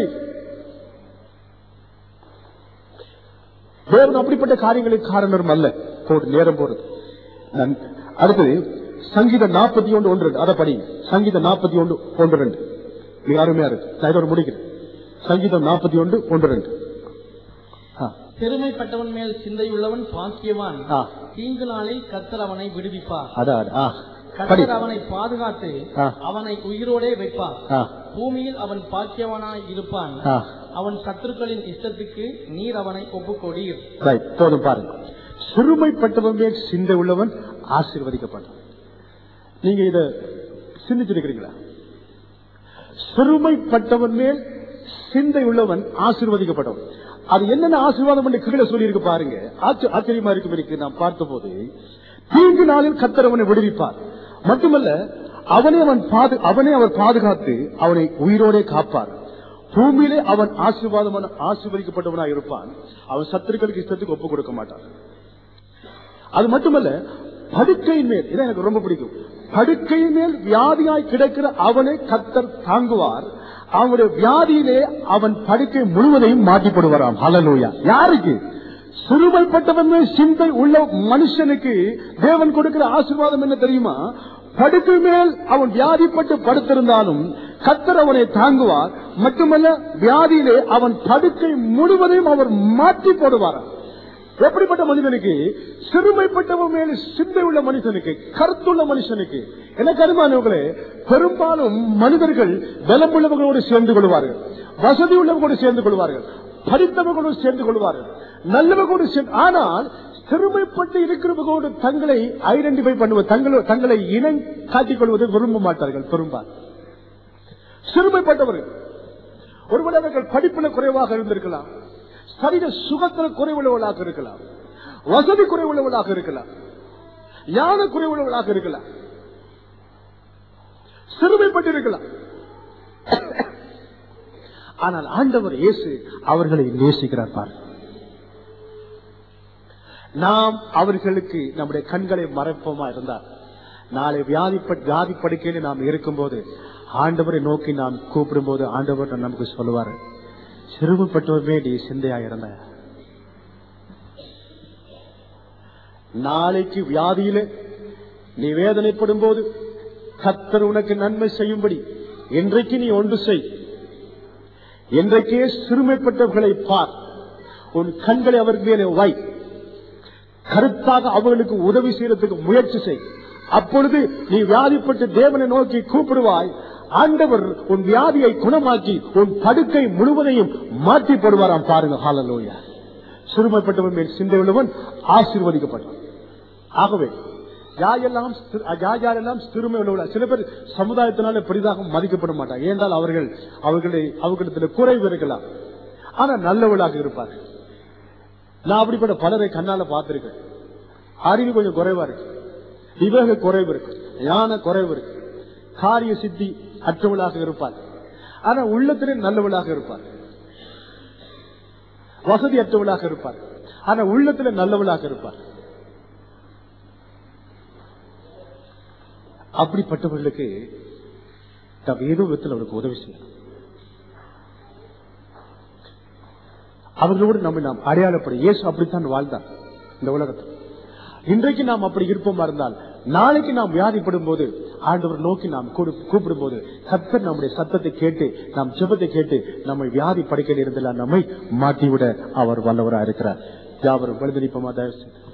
தேவன் அப்படிப்பட்ட காரியங்களுக்கு காரணம் அல்ல போடு நேரம் போறது நான் அடுத்தது சங்கீதம் நாற்பத்தி ஒன்று ஒன்று ரெண்டு அதை படிங்க சங்கீதம் நாற்பத்தி ஒன்று ஒன்று ரெண்டு மிக அருமையா இருக்கு நான் இதோட முடிக்கிறேன் சங்கீதம் நாற்பத்தி ஒன்று ஒன்று ரெண்டு ஆ, பெருமைப்பட்டவன் மேல் சிந்தையுள்ளவன் பாக்கியவான் ஆ. தீங்கு நாளில் கர்த்தர் அவனை விடுவிப்பார் அதான் ஆ, படி கர்த்தர் அவனை பாதுகாத்து ஆ. அவனை உயிரோடே வைப்பார் ஆ, பூமியில் அவன் பாக்கியவானாய் இருப்பான் ஆ. அவன் சத்துருக்களின் இஷ்டத்துக்கு நீர் அவனை ஒப்புக்கொடீர் Right, போதும் பாருங்க சிறுமைப்பட்டவன் மேல் சிந்தை உள்ளவன் ஆசீர்வதிக்கப்பட்டான் நீங்க இத சிந்திச்சிருக்கிறீங்களா சிறுமைப்பட்டவன் மேல் சிந்தை உள்ளவன் ஆசீர்வதிக்கப்பட்டவன் அது என்னென்ன ஆசீர்வாதம் என்று கீழே சொல்லி இருக்கு பாருங்க ஆச்ச- ஆச்சரியமா இருக்கும் இருக்கு நான் பார்த்தபோது தீங்கு நாளில் கத்தர் அவனை விடுவிப்பார் மட்டுமல்ல அவனை அவன் பாது அவனை அவர் பாதுகாத்து அவனை உயிரோடே காப்பார் பூமியிலே அவன் ஆசீர்வாதமான ஆசீர்வதிக்கப்பட்டவனாய் இருப்பான் அவன் சத்துருக்களுக்கு இஷ்டத்துக்கு ஒப்பு கொடுக்க மாட்டான் அது மட்டுமல்ல படுக்கையின் மேல் இதான் எனக்கு ரொம்ப பிடிக்கும் படுக்கையின் மேல் வியாதியாய் கிடக்கிற அவனை கத்தர் தாங்குவார் அவனுடைய வியாதியிலே அவன் படுக்கை முழுவதையும் மாட்டிப்படுவாராம் ஹலலூயா யாருக்கு சிறுமைப்பட்டவன் மேல் சிந்தை உள்ள மனுஷனுக்கு தேவன் கொடுக்கிற ஆசீர்வாதம் என்ன தெரியுமா படுக்கை மேல் அவன் வியாதிப்பட்டு படுத்திருந்தாலும் கத்தர் அவனை தாங்குவார் மட்டுமல்ல வியாதியிலே அவன் படுக்கை முழுவதையும் அவர் மாற்றி போடுவாராம் எப்படிப்பட்ட மனிதனுக்கு சிறுமைப்பட்டவன் மேல் சிந்தை உள்ள மனுஷனுக்கு கருத்துள்ள மனுஷனுக்கு எனக்கு அருமானவர்களே பெரும்பாலும் மனிதர்கள் பலமுள்ளவர்களோடு சேர்ந்து கொள்வார்கள் வசதி உள்ளவர்களோடு சேர்ந்து கொள்வார்கள் படித்தவர்களோடு சேர்ந்து கொள்வார்கள் நல்லவர்களோடு சேர்ந்து ஆனால் சிறுமைப்பட்டு இருக்கிறவர்களோடு தங்களை ஐடென்டிஃபை பண்ணுவது தங்களை தங்களை இனம் காட்டிக் கொள்வதை விரும்ப மாட்டார்கள் பெரும்பாலும் சிறுமைப்பட்டவர்கள் ஒருவேளை அவர்கள் படிப்பில் குறைவாக இருந்திருக்கலாம் சரீர சுகத்தில் குறைவுள்ளவர்களாக இருக்கலாம் வசதி குறைவுள்ளவர்களாக இருக்கலாம் ஞான குறைவுள்ளவர்களாக இருக்கலாம் சிறுமைப்பட்டு இருக்கலாம் ஆனால் ஆண்டவர் இயேசு அவர்களை நேசிக்கிறார் பார் நாம் அவர்களுக்கு நம்முடைய கண்களை மறைப்போமா இருந்தார் நாளை வியாதிப்பட் வியாதி படுக்கையில் நாம் இருக்கும்போது ஆண்டவரை நோக்கி நாம் கூப்பிடும்போது ஆண்டவர் நமக்கு சொல்லுவார் சிறுமைப்பட்டவமே நீ சிந்தையா இருந்த நாளைக்கு வியாதியில நீ வேதனைப்படும் போது கத்தர் உனக்கு நன்மை செய்யும்படி இன்றைக்கு நீ ஒன்று செய் இன்றைக்கே சிறுமைப்பட்டவர்களை பார் உன் கண்களை அவர் மேலே வை கருத்தாக அவர்களுக்கு உதவி செய்யறதுக்கு முயற்சி செய் அப்பொழுது நீ வியாதிப்பட்டு தேவனை நோக்கி கூப்பிடுவாய் ஆண்டவர் உன் வியாதியை குணமாக்கி உன் படுக்கை முழுவதையும் மாற்றி போடுவாராம் பாருங்க ஹாலலோயா சிறுமைப்பட்டவன் மேல் சிந்தை உள்ளவன் ஆசீர்வதிக்கப்பட்டான் ஆகவே யாரெல்லாம் ஸ்தி- யார் யாரெல்லாம் சிறுமை உள்ளவர்கள் சில பேர் சமுதாயத்தினால பெரிதாக மதிக்கப்பட மாட்டாங்க ஏனென்றால் அவர்கள் அவர்களை அவர்களிடத்தில் குறைவு இருக்கலாம் ஆனா நல்லவர்களாக இருப்பார்கள் நான் அப்படிப்பட்ட பலரை கண்ணால பார்த்திருக்கேன் அறிவு கொஞ்சம் குறைவா இருக்கு விவேக குறைவு இருக்கு ஞான குறைவு இருக்கு காரிய சித்தி அற்றவளாக இருப்பார் ஆனா உள்ளத்திலே நல்லவளாக இருப்பார் வசதி அற்றவளாக இருப்பார் ஆனா உள்ளத்திலே நல்லவளாக இருப்பார் அப்படிப்பட்டவர்களுக்கு நாம் ஏதோ விதத்தில் அவருக்கு உதவி செய்யணும் அவர்களோடு நம்ம நாம் அடையாளப்படும் இயேசு அப்படித்தான் வாழ்ந்தார் இந்த உலகத்தில் இன்றைக்கு நாம் அப்படி இருப்போமா இருந்தால் நாளைக்கு நாம் வியாதிப்படும் போது ஆண்டவர் நோக்கி நாம் கூப்பிடும் போது கத்தர் நம்முடைய சத்தத்தை கேட்டு நாம் ஜெபத்தை கேட்டு நம்மை வியாதி படுக்கையில் இருந்தெல்லாம் நம்மை மாட்டிவிட அவர் வல்லவராக இருக்கிறார் யாவரும் விழுந்தளிப்போமா தயவு செய்து